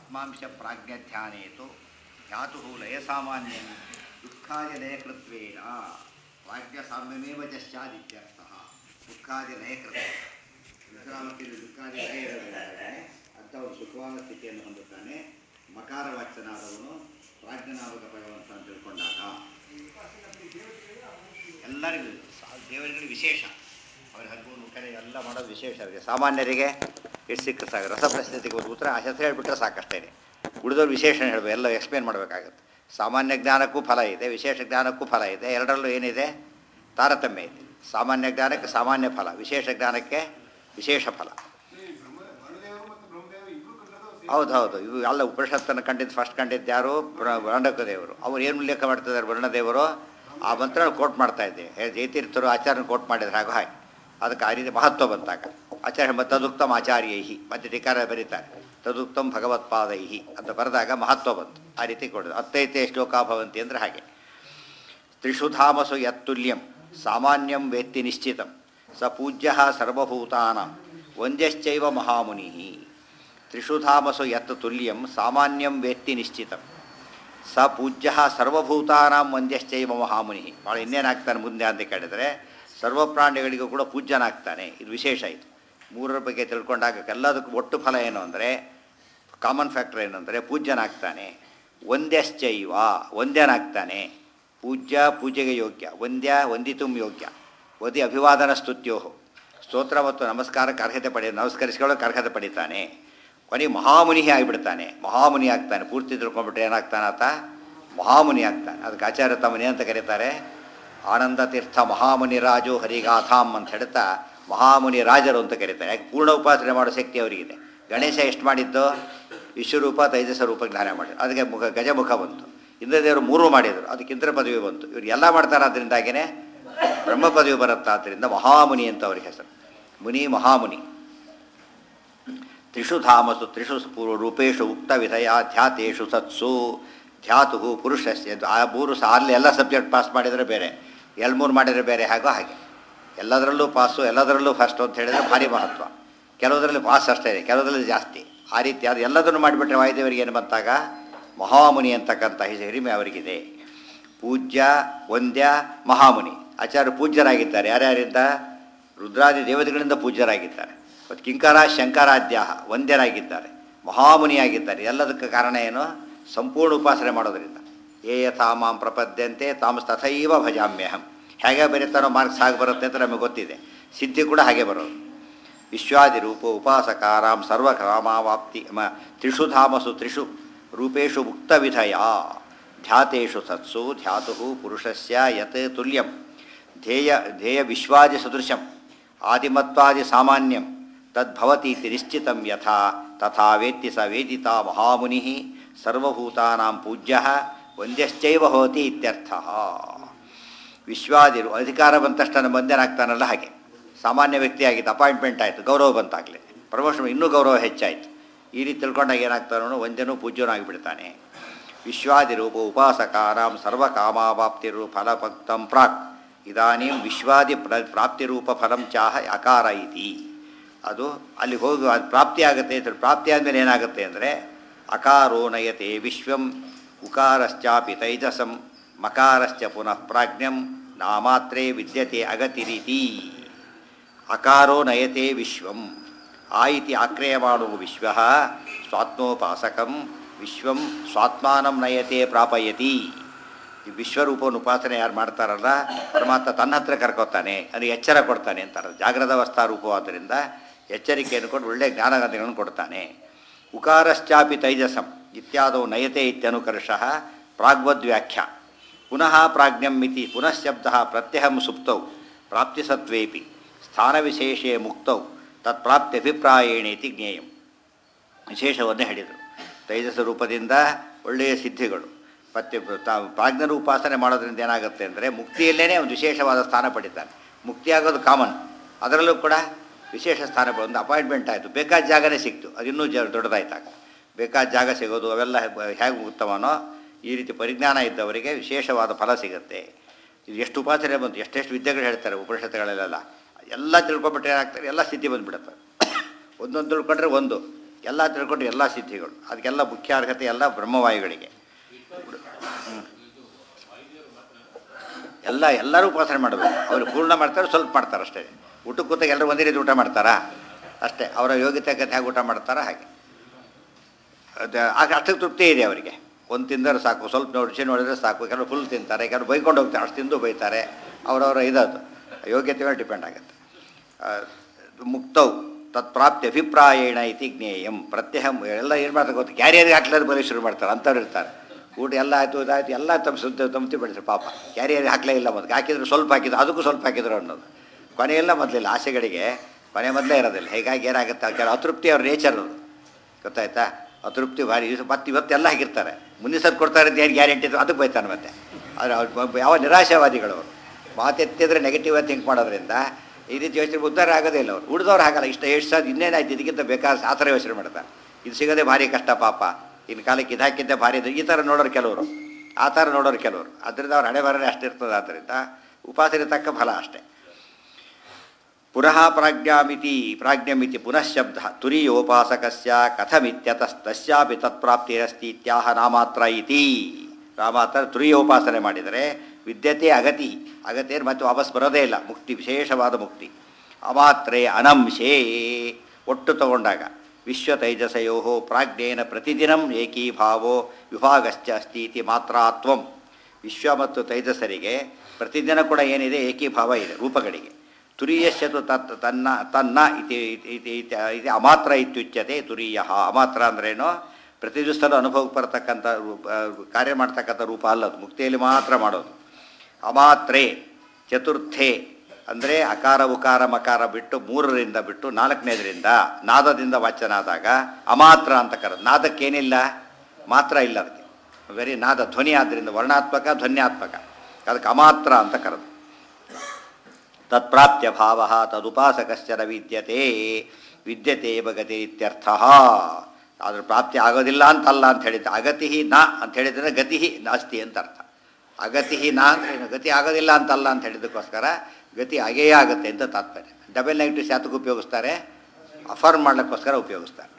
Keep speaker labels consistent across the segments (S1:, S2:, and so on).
S1: ಆತ್ಮಾಂಶ ಪ್ರಾಜ್ಞಧ್ಯಾನೇತು ಧ್ಯಾತು ಲಯ ಸಾಮಾನ್ಯ ದುಃಖಾದಿ ಲಯಕೃತ್ವೇನ ಪ್ರಾಜ್ಞ ಸಾಮ್ಯಮೇವ ಚಶ್ಚಾದಿತ್ಯರ್ಥ ದುಃಖಾದಿ ಲಯಕೃತ ವಿಶ್ರಾಮಕ್ಕಿಂತ ದುಃಖಾದಿ ಲಯ ಇರೋದ್ರಿಂದಾಗಿ ಅಂಥವನು ಸುಖವಾದ ಸ್ಥಿತಿಯನ್ನು ಹೊಂದುತ್ತಾನೆ ಮಕಾರ ವಾಚ್ಯನಾದವನು ಪ್ರಾಜ್ಞನಾಮಕ ಭಗವಂತ ಅಂತ ತಿಳ್ಕೊಂಡಾಗ ಎಲ್ಲರಿಗೂ ಸಾ- ದೇವರುಗಳಿಗೆ ವಿಶೇಷ ಅವ್ರಿಗೆ ಹಗ್ಗು ಕಡೆ ಎಲ್ಲ ಮಾಡೋದು ವಿಶೇಷ ಅವರಿಗೆ ಸಾಮಾನ್ಯರಿಗೆ ಎಷ್ಟು ಸಿಕ್ಕ ಸಾಕು ರಸಪ್ರಶ್ನೆಗೆ ಒಂದು ಉತ್ತರ ಆ ಹೆಸರು ಹೇಳ್ಬಿಟ್ರೆ ಸಾಕಷ್ಟೇ ಉಳಿದವ್ರು ವಿಶೇಷಣ ಹೇಳಬೇಕು ಎಲ್ಲ ಎಕ್ಸ್ಪ್ಲೇನ್ ಮಾಡಬೇಕಾಗುತ್ತೆ ಸಾಮಾನ್ಯ ಜ್ಞಾನಕ್ಕೂ ಫಲ ಇದೆ ವಿಶೇಷ ಜ್ಞಾನಕ್ಕೂ ಫಲ ಇದೆ ಎರಡರಲ್ಲೂ ಏನಿದೆ ತಾರತಮ್ಯ ಇದೆ ಸಾಮಾನ್ಯ ಜ್ಞಾನಕ್ಕೆ ಸಾಮಾನ್ಯ ಫಲ ವಿಶೇಷ ಜ್ಞಾನಕ್ಕೆ ವಿಶೇಷ ಫಲ ಹೌದು ಹೌದು ಇವು ಎಲ್ಲ ಉಪನಿಷತ್ತನ್ನು ಕಂಡಿದ್ದು ಫಸ್ಟ್ ಕಂಡಿದ್ದು ಯಾರು ವರ್ಣಕ ದೇವರು ಅವ್ರು ಏನು ಉಲ್ಲೇಖ ಮಾಡ್ತಿದ್ದಾರೆ ವರ್ಣದೇವರು ಆ ಮಂತ್ರ ಕೋಟ್ ಮಾಡ್ತಾ ಇದ್ದೆ ಹೇ- ಜಯತೀರ್ಥರು ಆಚಾರ್ಯನ ಕೋಟ್ ಮಾಡಿದ್ರೆ ಹಾಗೂ ಹಾಗೆ ಅದಕ್ಕೆ ಆ ರೀತಿ ಮಹತ್ವ ಬಂತಾಗ ಆಚಾರ್ಯ ಮತ್ತು ತದುಕ್ತಮ್ ಆಚಾರ್ಯೈಹಿ ಮತ್ತೆ ಧಿಕಾರ ಬರೀತಾರೆ ತದುಕ್ತಮ್ ಭಗವತ್ಪಾದೈಹಿ ಅಂತ ಬರೆದಾಗ ಮಹತ್ವ ಬಂತು ಆ ರೀತಿ ಕೊಡೋದು ಅತ್ತೈತೆ ಶ್ಲೋಕ ಭವಂತಿ ಅಂದರೆ ಹಾಗೆ ತ್ರಿಷು ಧಾಮಸು ಯತ್ತುಲ್ಯಂ ಸಾಮಾನ್ಯಂ ವೇತ್ತಿ ನಿಶ್ಚಿತಂ ಸ ಪೂಜ್ಯ ಸರ್ವಭೂತಾನಾಂ ಒಂದ್ಯಶ್ಚೈವ ಮಹಾಮುನಿ ತ್ರಿಷು ಧಾಮಸು ಯತ್ ತುಲ್ಯಂ ಸಾಮಾನ್ಯಂ ವೇತ್ತಿ ನಿಶ್ಚಿತಂ ಸ ಪೂಜ್ಯ ಸರ್ವಭೂತಾನಾಂ ಒಂದ್ಯಶ್ಚೈವ ಮಹಾಮುನಿ ಭಾಳ ಇನ್ನೇನಾಗ್ತಾನೆ ಮುಂದೆ ಅಂತ ಕೇಳಿದರೆ ಸರ್ವ ಪ್ರಾಣಿಗಳಿಗೂ ಕೂಡ ಪೂಜ್ಯನಾಗ್ತಾನೆ ಇದು ವಿಶೇಷ ಇದು ಮೂರರ ಬಗ್ಗೆ ತಿಳ್ಕೊಂಡಾಗ ಎಲ್ಲದಕ್ಕೂ ಒಟ್ಟು ಫಲ ಏನು ಅಂದರೆ ಕಾಮನ್ ಫ್ಯಾಕ್ಟರ್ ಏನಂದರೆ ಪೂಜ್ಯನಾಗ್ತಾನೆ ಒಂದ್ಯಶ್ಚೈವ ಒಂದ್ಯನಾಗ್ತಾನೆ ಪೂಜ್ಯ ಪೂಜೆಗೆ ಯೋಗ್ಯ ಒಂದ್ಯ ವಂದಿತುಂ ಯೋಗ್ಯ ವದಿ ಅಭಿವಾದನ ಸ್ತುತ್ಯೋ ಸ್ತೋತ್ರ ಮತ್ತು ನಮಸ್ಕಾರಕ್ಕೆ ಅರ್ಹತೆ ಪಡೆಯ ನಮಸ್ಕರಿಸಿಕೊಳ್ಳೋಕೆ ಅರ್ಹತೆ ಪಡಿತಾನೆ ಕೊನೆ ಮಹಾಮುನಿ ಆಗಿಬಿಡ್ತಾನೆ ಮಹಾಮುನಿ ಆಗ್ತಾನೆ ಪೂರ್ತಿ ತಿಳ್ಕೊಂಡ್ಬಿಟ್ರೆ ಏನಾಗ್ತಾನೆ ಆತ ಮಹಾಮುನಿ ಆಗ್ತಾನೆ ಅದಕ್ಕೆ ಆಚಾರ್ಯ ತಮ್ಮನಿ ಅಂತ ಕರೀತಾರೆ ಆನಂದ ತೀರ್ಥ ಮಹಾಮುನಿ ರಾಜು ಹರಿಗಾಥಾಮ್ ಅಂತ ಹೇಳ್ತಾ ಮಹಾಮುನಿ ರಾಜರು ಅಂತ ಕರೀತಾರೆ ಯಾಕೆ ಪೂರ್ಣ ಉಪಾಸನೆ ಮಾಡೋ ಶಕ್ತಿ ಅವರಿಗಿದೆ ಗಣೇಶ ಎಷ್ಟು ಮಾಡಿದ್ದು ವಿಶ್ವರೂಪ ತೈಜಸ ರೂಪ ಜ್ಞಾನ ಮಾಡಿದ್ರು ಅದಕ್ಕೆ ಮುಖ ಗಜಮುಖ ಬಂತು ಇಂದ್ರದೇವರು ಮೂರು ಮಾಡಿದರು ಅದಕ್ಕೆ ಇಂದ್ರ ಪದವಿ ಬಂತು ಇವ್ರು ಎಲ್ಲ ಮಾಡ್ತಾರೆ ಅದರಿಂದಾಗಿಯೇ ಬ್ರಹ್ಮ ಪದವಿ ಬರುತ್ತಾ ಆದ್ದರಿಂದ ಮಹಾಮುನಿ ಅಂತ ಅವ್ರಿಗೆ ಹೆಸರು ಮುನಿ ಮಹಾಮುನಿ ತ್ರಿಷು ಧಾಮಸು ತ್ರಿಷು ಪೂರ್ವ ರೂಪೇಶು ಉಕ್ತ ವಿಧಯ ಧ್ಯಾತೇಶು ಸತ್ಸು ಧ್ಯಾತು ಪುರುಷಸ್ಯ ಆ ಮೂರು ಸಹ ಅಲ್ಲಿ ಎಲ್ಲ ಸಬ್ಜೆಕ್ಟ್ ಪಾಸ್ ಮಾಡಿದರೆ ಬೇರೆ ಎರಡು ಮೂರು ಮಾಡಿದರೆ ಬೇರೆ ಹಾಗೋ ಹಾಗೆ ಎಲ್ಲದರಲ್ಲೂ ಪಾಸು ಎಲ್ಲದರಲ್ಲೂ ಫಸ್ಟ್ ಅಂತ ಹೇಳಿದರೆ ಭಾರಿ ಮಹತ್ವ ಕೆಲವುದರಲ್ಲಿ ಪಾಸ್ ಅಷ್ಟೇ ಇದೆ ಕೆಲವುದರಲ್ಲಿ ಜಾಸ್ತಿ ಆ ರೀತಿ ಅದು ಎಲ್ಲದನ್ನು ಮಾಡಿಬಿಟ್ರೆ ವಾಯುದೇವರಿಗೆ ಏನು ಬಂತಾಗ ಮಹಾಮುನಿ ಅಂತಕ್ಕಂಥ ಹಿ- ಹಿರಿಮೆ ಅವರಿಗಿದೆ ಪೂಜ್ಯ ವಂದ್ಯ ಮಹಾಮುನಿ ಆಚಾರ್ಯ ಪೂಜ್ಯರಾಗಿದ್ದಾರೆ ಯಾರ್ಯಾರಿಂದ ರುದ್ರಾದಿ ದೇವತೆಗಳಿಂದ ಪೂಜ್ಯರಾಗಿದ್ದಾರೆ ಮತ್ತು ಕಿಂಕರ ಶಂಕರಾದ್ಯ ವಂದ್ಯರಾಗಿದ್ದಾರೆ ಮಹಾಮುನಿಯಾಗಿದ್ದಾರೆ ಎಲ್ಲದಕ್ಕೆ ಕಾರಣ ಏನು ಸಂಪೂರ್ಣ ಉಪಾಸನೆ ಮಾಡೋದರಿಂದ ಏ ಯಥಾ ಮಾಂ ಪ್ರಪದ್ಯಂತೆ ತಾಮಸ್ ತಥೈವ ಭಜಾಮ್ಯಹಂ ಹೇಗೆ ಬರೀತಾನೋ ಮಾರ್ಕ್ಸ್ ಹಾಗೆ ಬರುತ್ತೆ ಅಂತ ನಮಗೆ ಗೊತ್ತಿದೆ ಸಿದ್ಧಿ ಕೂಡ ಹಾಗೆ ಬರೋದು ವಿಶ್ವಾದಿ ರೂಪ ಉಪಾಸಕಾರಾಂ ಸರ್ವಕಾಮಾವಾಪ್ತಿ ಮ ತ್ರಿಷು ಧಾಮಸು ತ್ರಿಷು ರೂಪೇಶು ಮುಕ್ತವಿಧಯ ಧ್ಯಾತೇಷು ಸತ್ಸು ಧ್ಯಾತು ಪುರುಷಸ್ಯ ಯತ್ ತುಲ್ಯಂ ಧ್ಯೇಯ ಧ್ಯೇಯ ವಿಶ್ವಾದಿ ಸದೃಶಂ ಆದಿಮತ್ವಾದಿ ಸಾಮಾನ್ಯಂ ತದ್ಭವತೀತಿ ನಿಶ್ಚಿತಂ ಯಥಾ ತಥಾ ವೇತ್ತಿ ಸ ವೇದಿತಾ ಮಹಾಮುನಿ ಸರ್ವಭೂತಾನಾಂ ಪೂಜ್ಯ ಒಂದ್ಯಶ್ಚೈವ ಹೋತಿ ಇತ್ಯರ್ಥ ವಿಶ್ವಾದಿರು ಅಧಿಕಾರ ಬಂತಷ್ಟನ್ನು ಬಂದನಾಗ್ತಾನಲ್ಲ ಹಾಗೆ ಸಾಮಾನ್ಯ ವ್ಯಕ್ತಿಯಾಗಿತ್ತು ಅಪಾಯಿಂಟ್ಮೆಂಟ್ ಆಯಿತು ಗೌರವ ಬಂತಾಗಲಿ ಪ್ರಮೋಷನ್ ಇನ್ನೂ ಗೌರವ ಹೆಚ್ಚಾಯಿತು ಈ ರೀತಿ ತಿಳ್ಕೊಂಡಾಗ ಏನಾಗ್ತಾನೋ ಒಂದನೂ ಪೂಜ್ಯನೂ ಆಗಿಬಿಡ್ತಾನೆ ವಿಶ್ವಾದಿರೂಪ ಉಪಾಸಕಾರಾಂ ಸರ್ವಕಾಮಾವಾಪ್ತಿರು ಫಲಭಕ್ತಂ ಪ್ರಾಕ್ ಇದಾನೀಂ ವಿಶ್ವಾದಿ ಪ್ರ ಪ್ರಾಪ್ತಿರೂಪ ಫಲಂ ಚಾಹ ಅಕಾರ ಇತಿ ಅದು ಅಲ್ಲಿ ಹೋಗಿ ಅದು ಪ್ರಾಪ್ತಿ ಆಗುತ್ತೆ ಅಂತ ಪ್ರಾಪ್ತಿ ಆದಮೇಲೆ ಏನಾಗುತ್ತೆ ಅಂದರೆ ಅಕಾರೋ ನಯತೆ ವಿಶ್ವಂ ಉಕಾರಶ್ಚಾಪಿ ತೈಜಸಂ ಮಕಾರಶ್ಚ ಪುನಃ ಪ್ರಾಜ್ಞಂ ನಾಮಾತ್ರೇ ವಿದ್ಯತೆ ಅಗತಿರಿತಿ ಅಕಾರೋ ನಯತೆ ವಿಶ್ವಂ ಆ ಇತಿ ಆಕ್ರಯ ಮಾಡುವ ವಿಶ್ವ ಸ್ವಾತ್ಮೋಪಾಸಕಂ ವಿಶ್ವಂ ಸ್ವಾತ್ಮಾನಂ ನಯತೆ ಪ್ರಾಪಯತಿ ಈ ವಿಶ್ವರೂಪವನ್ನು ಉಪಾಸನೆ ಯಾರು ಮಾಡ್ತಾರಲ್ಲ ಪರಮಾತ್ಮ ತನ್ನ ಹತ್ರ ಕರ್ಕೋತಾನೆ ಅದು ಎಚ್ಚರ ಕೊಡ್ತಾನೆ ಅಂತಾರೆ ಜಾಗ್ರದ ಅವಸ್ಥಾ ರೂಪವಾದ್ದರಿಂದ ಎಚ್ಚರಿಕೆಯನ್ನು ಕೊಟ್ಟು ಒಳ್ಳೆಯ ಜ್ಞಾನಗತಿಗಳನ್ನು ಕೊಡ್ತಾನೆ ಉಕಾರಶ್ಚಾಪಿ ತೈಜಸಂ ಇತ್ಯಾದವು ನಯತೆ ಇತ್ಯನುಕರ್ಷಃ ಪ್ರಾಗ್ವದ್ವ್ಯಾಖ್ಯ ಪುನಃ ಪ್ರಾಜ್ಞಂ ಮಿತಿ ಪುನಃಶಬ್ದ ಪ್ರತ್ಯಹಂ ಸುಪ್ತೌ ಪ್ರಾಪ್ತಿಸತ್ವೇಪಿ ಸ್ಥಾನವಿಶೇಷೇ ಮುಕ್ತೌ ತತ್ಪ್ರಾಪ್ತ್ಯಭಿಪ್ರಾಯೇಣೇತಿ ಜ್ಞೇಯಂ ವಿಶೇಷವನ್ನೇ ಹೇಳಿದರು ತೈಜಸ ರೂಪದಿಂದ ಒಳ್ಳೆಯ ಸಿದ್ಧಿಗಳು ಮತ್ತೆ ತಾವು ಪ್ರಾಜ್ಞರು ಉಪಾಸನೆ ಮಾಡೋದ್ರಿಂದ ಏನಾಗುತ್ತೆ ಅಂದರೆ ಮುಕ್ತಿಯಲ್ಲೇ ಒಂದು ವಿಶೇಷವಾದ ಸ್ಥಾನ ಪಡಿತಾನೆ ಮುಕ್ತಿ ಆಗೋದು ಕಾಮನ್ ಅದರಲ್ಲೂ ಕೂಡ ವಿಶೇಷ ಸ್ಥಾನ ಪಡ- ಒಂದು ಅಪಾಯಿಂಟ್ಮೆಂಟ್ ಆಯಿತು ಬೇಕಾದ ಜಾಗನೇ ಸಿಕ್ತು ಅದು ಇನ್ನೂ ಜ ದೊಡ್ಡದಾಯ್ತಾಗ ಬೇಕಾದ ಜಾಗ ಸಿಗೋದು ಅವೆಲ್ಲ ಹೇಗೆ ಉತ್ತಮನೋ ಈ ರೀತಿ ಪರಿಜ್ಞಾನ ಇದ್ದವರಿಗೆ ವಿಶೇಷವಾದ ಫಲ ಸಿಗುತ್ತೆ ಇದು ಎಷ್ಟು ಉಪಾಸನೆ ಬಂತು ಎಷ್ಟೆಷ್ಟು ವಿದ್ಯೆಗಳು ಹೇಳ್ತಾರೆ ಉಪನಿಷತ್ತುಗಳಲ್ಲೆಲ್ಲ ಎಲ್ಲ ತಿಳ್ಕೊಬಿಟ್ರೆ ಏನಾಗ್ತಾರೆ ಎಲ್ಲ ಸಿದ್ಧಿ ಬಂದುಬಿಡುತ್ತೆ ಒಂದೊಂದು ತಿಳ್ಕೊಂಡ್ರೆ ಒಂದು ಎಲ್ಲ ತಿಳ್ಕೊಂಡ್ರೆ ಎಲ್ಲ ಸಿದ್ಧಿಗಳು ಅದಕ್ಕೆಲ್ಲ ಮುಖ್ಯ ಅರ್ಹತೆ ಎಲ್ಲ ಬ್ರಹ್ಮವಾಯುಗಳಿಗೆ ಹ್ಮ್. ಎಲ್ಲ ಎಲ್ಲರೂ ಉಪಾಸನೆ ಮಾಡಬೇಕು ಅವರು ಪೂರ್ಣ ಮಾಡ್ತಾರೆ ಸ್ವಲ್ಪ ಮಾಡ್ತಾರೆ ಅಷ್ಟೇ ಊಟಕ್ಕೆ ಕೂತಾಗ ಎಲ್ಲರೂ ಒಂದೇ ರೀತಿ ಊಟ ಮಾಡ್ತಾರಾ ಅಷ್ಟೇ ಅವರ ಯೋಗ್ಯತೆ ಹೇಗೆ ಊಟ ಮಾಡ್ತಾರಾ ಹಾಗೆ ಅದು ಆಗ ಅಷ್ಟಕ್ಕೆ ತೃಪ್ತಿ ಇದೆ ಅವರಿಗೆ ಒಂದು ತಿಂದರೆ ಸಾಕು ಸ್ವಲ್ಪ ನೋಡಿ ನೋಡಿದ್ರೆ ಸಾಕು ಕೆಲವರು ಫುಲ್ ತಿಂತಾರೆ ಕೆಲವರು ಬೈಕೊಂಡು ಹೋಗ್ತಾರೆ ಅಷ್ಟು ತಿಂದು ಬೈತಾರೆ ಅವರವರ ಇದದು ಯೋಗ್ಯತೆ ಮೇಲೆ ಡಿಪೆಂಡ್ ಆಗುತ್ತೆ ಆ, ಮುಕ್ತೌ ತತ್ಪ್ರಾಪ್ತಿ ಅಭಿಪ್ರಾಯೇಣ ಇತಿ ಜ್ಞೇಯಂ ಪ್ರತ್ಯಹ ಎಲ್ಲ ಏನು ಮಾಡ್ತಾರೆ ಗೊತ್ತು ಕ್ಯಾರಿಯರ್ಗೆ ಹಾಕ್ಲಾರ ಬರೀ ಶುರು ಮಾಡ್ತಾರೆ ಅಂಥವ್ರು ಇರ್ತಾರೆ ಊಟ ಎಲ್ಲ ಆಯಿತು ಇದಾಯ್ತು ಎಲ್ಲ ತಮ್ಮ ಸುದ್ದಿ ತಮ್ಮತಿ ಬೆಳೆಸ್ರು ಪಾಪ ಕ್ಯಾರಿಯರ್ಗೆ ಹಾಕಲೇ ಇಲ್ಲ ಮೊದಲು ಹಾಕಿದ್ರು ಸ್ವಲ್ಪ ಹಾಕಿದ್ರು ಅದಕ್ಕೂ ಸ್ವಲ್ಪ ಹಾಕಿದ್ರು ಅನ್ನೋದು ಕೊನೆಯೆಲ್ಲ ಮೊದಲಿಲ್ಲ ಆಸೆಗಳಿಗೆ ಕೊನೆ ಮೊದಲೇ ಇರೋದಿಲ್ಲ ಹೀಗಾಗಿ ಏನಾಗುತ್ತೆ ಕೆಲವು ಅತೃಪ್ತಿ ಅವ್ರ ನೇಚರ್ ಅದು ಗೊತ್ತಾಯ್ತಾ ಅತೃಪ್ತಿ ಭಾರಿ ಇದು ಮತ್ತೆ ಇವತ್ತೆಲ್ಲ ಹಾಕಿರ್ತಾರೆ ಮುಂದಿನ ಸತ್ ಕೊಡ್ತಾರೆ ಅಂತ ಏನು ಗ್ಯಾರಂಟಿ ಇತ್ತು ಅದಕ್ಕೆ ಬೈತಾನೆ ಮತ್ತೆ ಆದರೆ ಅವ್ರು ಯಾವ ನಿರಾಶಾವಾದಿಗಳು ಅವರು ಮಾತೆತ್ತಿದ್ರೆ ನೆಗೆಟಿವ್ ಥಿಂಕ್ ಮಾಡೋದ್ರಿಂದ ಈ ರೀತಿ ಯೋಚನೆ ಉದ್ಧಾರ ಆಗೋದೇ ಇಲ್ಲ ಅವರು ಉಳಿದವ್ರು ಆಗಲ್ಲ ಇಷ್ಟ ಎಷ್ಟು ಸಾಧ್ಯ ಇನ್ನೇನಾಯ್ತು ಇದಕ್ಕಿಂತ ಬೇಕಾದ ಆ ಥರ ಯೋಚನೆ ಮಾಡ್ತಾರೆ ಇದು ಸಿಗೋದೇ ಭಾರಿ ಕಷ್ಟ ಪಾಪ ಇನ್ನು ಕಾಲಕ್ಕೆ ಇದು ಹಾಕಿದ್ದೆ ಭಾರಿ ಇದು ಈ ಥರ ನೋಡೋರು ಕೆಲವರು ಆ ಥರ ನೋಡೋರು ಕೆಲವರು ಅದರಿಂದ ಅವ್ರ ಹಣೆ ಬರನೇ ಅಷ್ಟಿರ್ತದೆ ಆದ್ದರಿಂದ ಉಪಾಸನೆ ತಕ್ಕ ಫಲ ಅಷ್ಟೇ ಪುನಃ ಪ್ರಾಜ್ಞಾಮಿತಿ ಪ್ರಾಜ್ಞಮಿತಿ ಪುನಃ ಶಬ್ದ ತುರಿಯೋಪಾಸಕಸ್ಯ ಕಥಮಿತ್ಯತಸ್ತಸ್ಯಾಪಿ ತತ್ಪ್ರಾಪ್ತಿರಸ್ತಿ ಇತ್ಯಾಹ ನಾಮಾತ್ರ ಇತಿ ನಾಮಾತ್ರ ತುರಿಯೋಪಾಸನೆ ಮಾಡಿದರೆ ವಿದ್ಯತೆ ಅಗತಿ ಅಗತಿಯನ್ನು ಮತ್ತೆ ವಾಪಸ್ ಬರೋದೇ ಇಲ್ಲ ಮುಕ್ತಿ ವಿಶೇಷವಾದ ಮುಕ್ತಿ ಅಮಾತ್ರೆ ಅನಂಶೇ ಒಟ್ಟು ತಗೊಂಡಾಗ ವಿಶ್ವ ತೈಜಸಯೋ ಪ್ರಾಜ್ಞೇನ ಪ್ರತಿದಿನಂ ಏಕೀಭಾವೋ ವಿಭಾಗಶ್ಚ ಅಸ್ತಿ ಇತಿ ಮಾತ್ರಾತ್ವಂ ವಿಶ್ವ ಮತ್ತು ತೈಜಸರಿಗೆ ಪ್ರತಿದಿನ ಕೂಡ ಏನಿದೆ ಏಕೀಭಾವ ಇದೆ ರೂಪಗಳಿಗೆ ತುರೀಯಶ್ಚತು ತತ್ ತನ್ನ ತನ್ನ ಇತಿ ಇತಿ- ಇತಿ ಇತಿ- ಇತಿ ಅಮಾತ್ರ ಇತ್ಯುಚ್ಯತೆ ತುರೀಯ ಅಮಾತ್ರ ಅಂದ್ರೇನು ಪ್ರತಿ ದಿವಸದಲ್ಲೂ ಅನುಭವಕ್ಕೆ ಬರತಕ್ಕಂಥ ರೂಪ ಕಾರ್ಯ ಮಾಡ್ತಕ್ಕಂಥ ರೂಪ ಅಲ್ಲದು ಮುಕ್ತಿಯಲ್ಲಿ ಮಾತ್ರ ಮಾಡೋದು ಅಮಾತ್ರೆ ಚತುರ್ಥೆ ಅಂದರೆ ಅಕಾರ ಉಕಾರ ಮಕಾರ ಬಿಟ್ಟು ಮೂರರಿಂದ ಬಿಟ್ಟು ನಾಲ್ಕನೇದರಿಂದ ನಾದದಿಂದ ವಾಚನಾದಾಗ ಅಮಾತ್ರ ಅಂತ ಕರೆದು ನಾದಕ್ಕೇನಿಲ್ಲ ಮಾತ್ರ ಇಲ್ಲ ಅದಕ್ಕೆ ಬರೀ ನಾದ ಧ್ವನಿ ಆದ್ದರಿಂದ ವರ್ಣಾತ್ಮಕ ಧ್ವನ್ಯಾತ್ಮಕ ಅದಕ್ಕೆ ಅಮಾತ್ರ ಅಂತ ಕರೆದು ತತ್ಪ್ರಾಪ್ಯ ಭಾವ ತದುಪಾಸಕಶ್ಚರ ವಿದ್ಯತೆ ವಿದ್ಯತೆ ಭಗತಿ ಇತ್ಯರ್ಥ ಅದ್ರ ಪ್ರಾಪ್ತಿ ಆಗೋದಿಲ್ಲ ಅಂತಲ್ಲ ಅಂತ ಹೇಳಿದ್ದೆ ಅಗತಿ ನ ಅಂತ ಹೇಳಿದ್ರೆ ಗತಿ ನಾಸ್ತಿ ಅಂತ ಅರ್ಥ ಅಗತಿ ನ ಅಂದ್ರೆ ಏನು? ಗತಿ ಆಗೋದಿಲ್ಲ ಅಂತಲ್ಲ ಅಂತ ಹೇಳಿದ್ದಕ್ಕೋಸ್ಕರ ಗತಿ ಆಗೇ ಆಗುತ್ತೆ ಅಂತ ತಾತ್ಪರ್ಯ ಡಬಲ್ ನೆಗೆಟಿವ್ಸ್ ಯಾತಕ್ಕೆ ಉಪಯೋಗಿಸ್ತಾರೆ ಅಫರ್ಮ್ ಮಾಡ್ಲಿಕ್ಕೋಸ್ಕರ ಉಪಯೋಗಿಸ್ತಾರೆ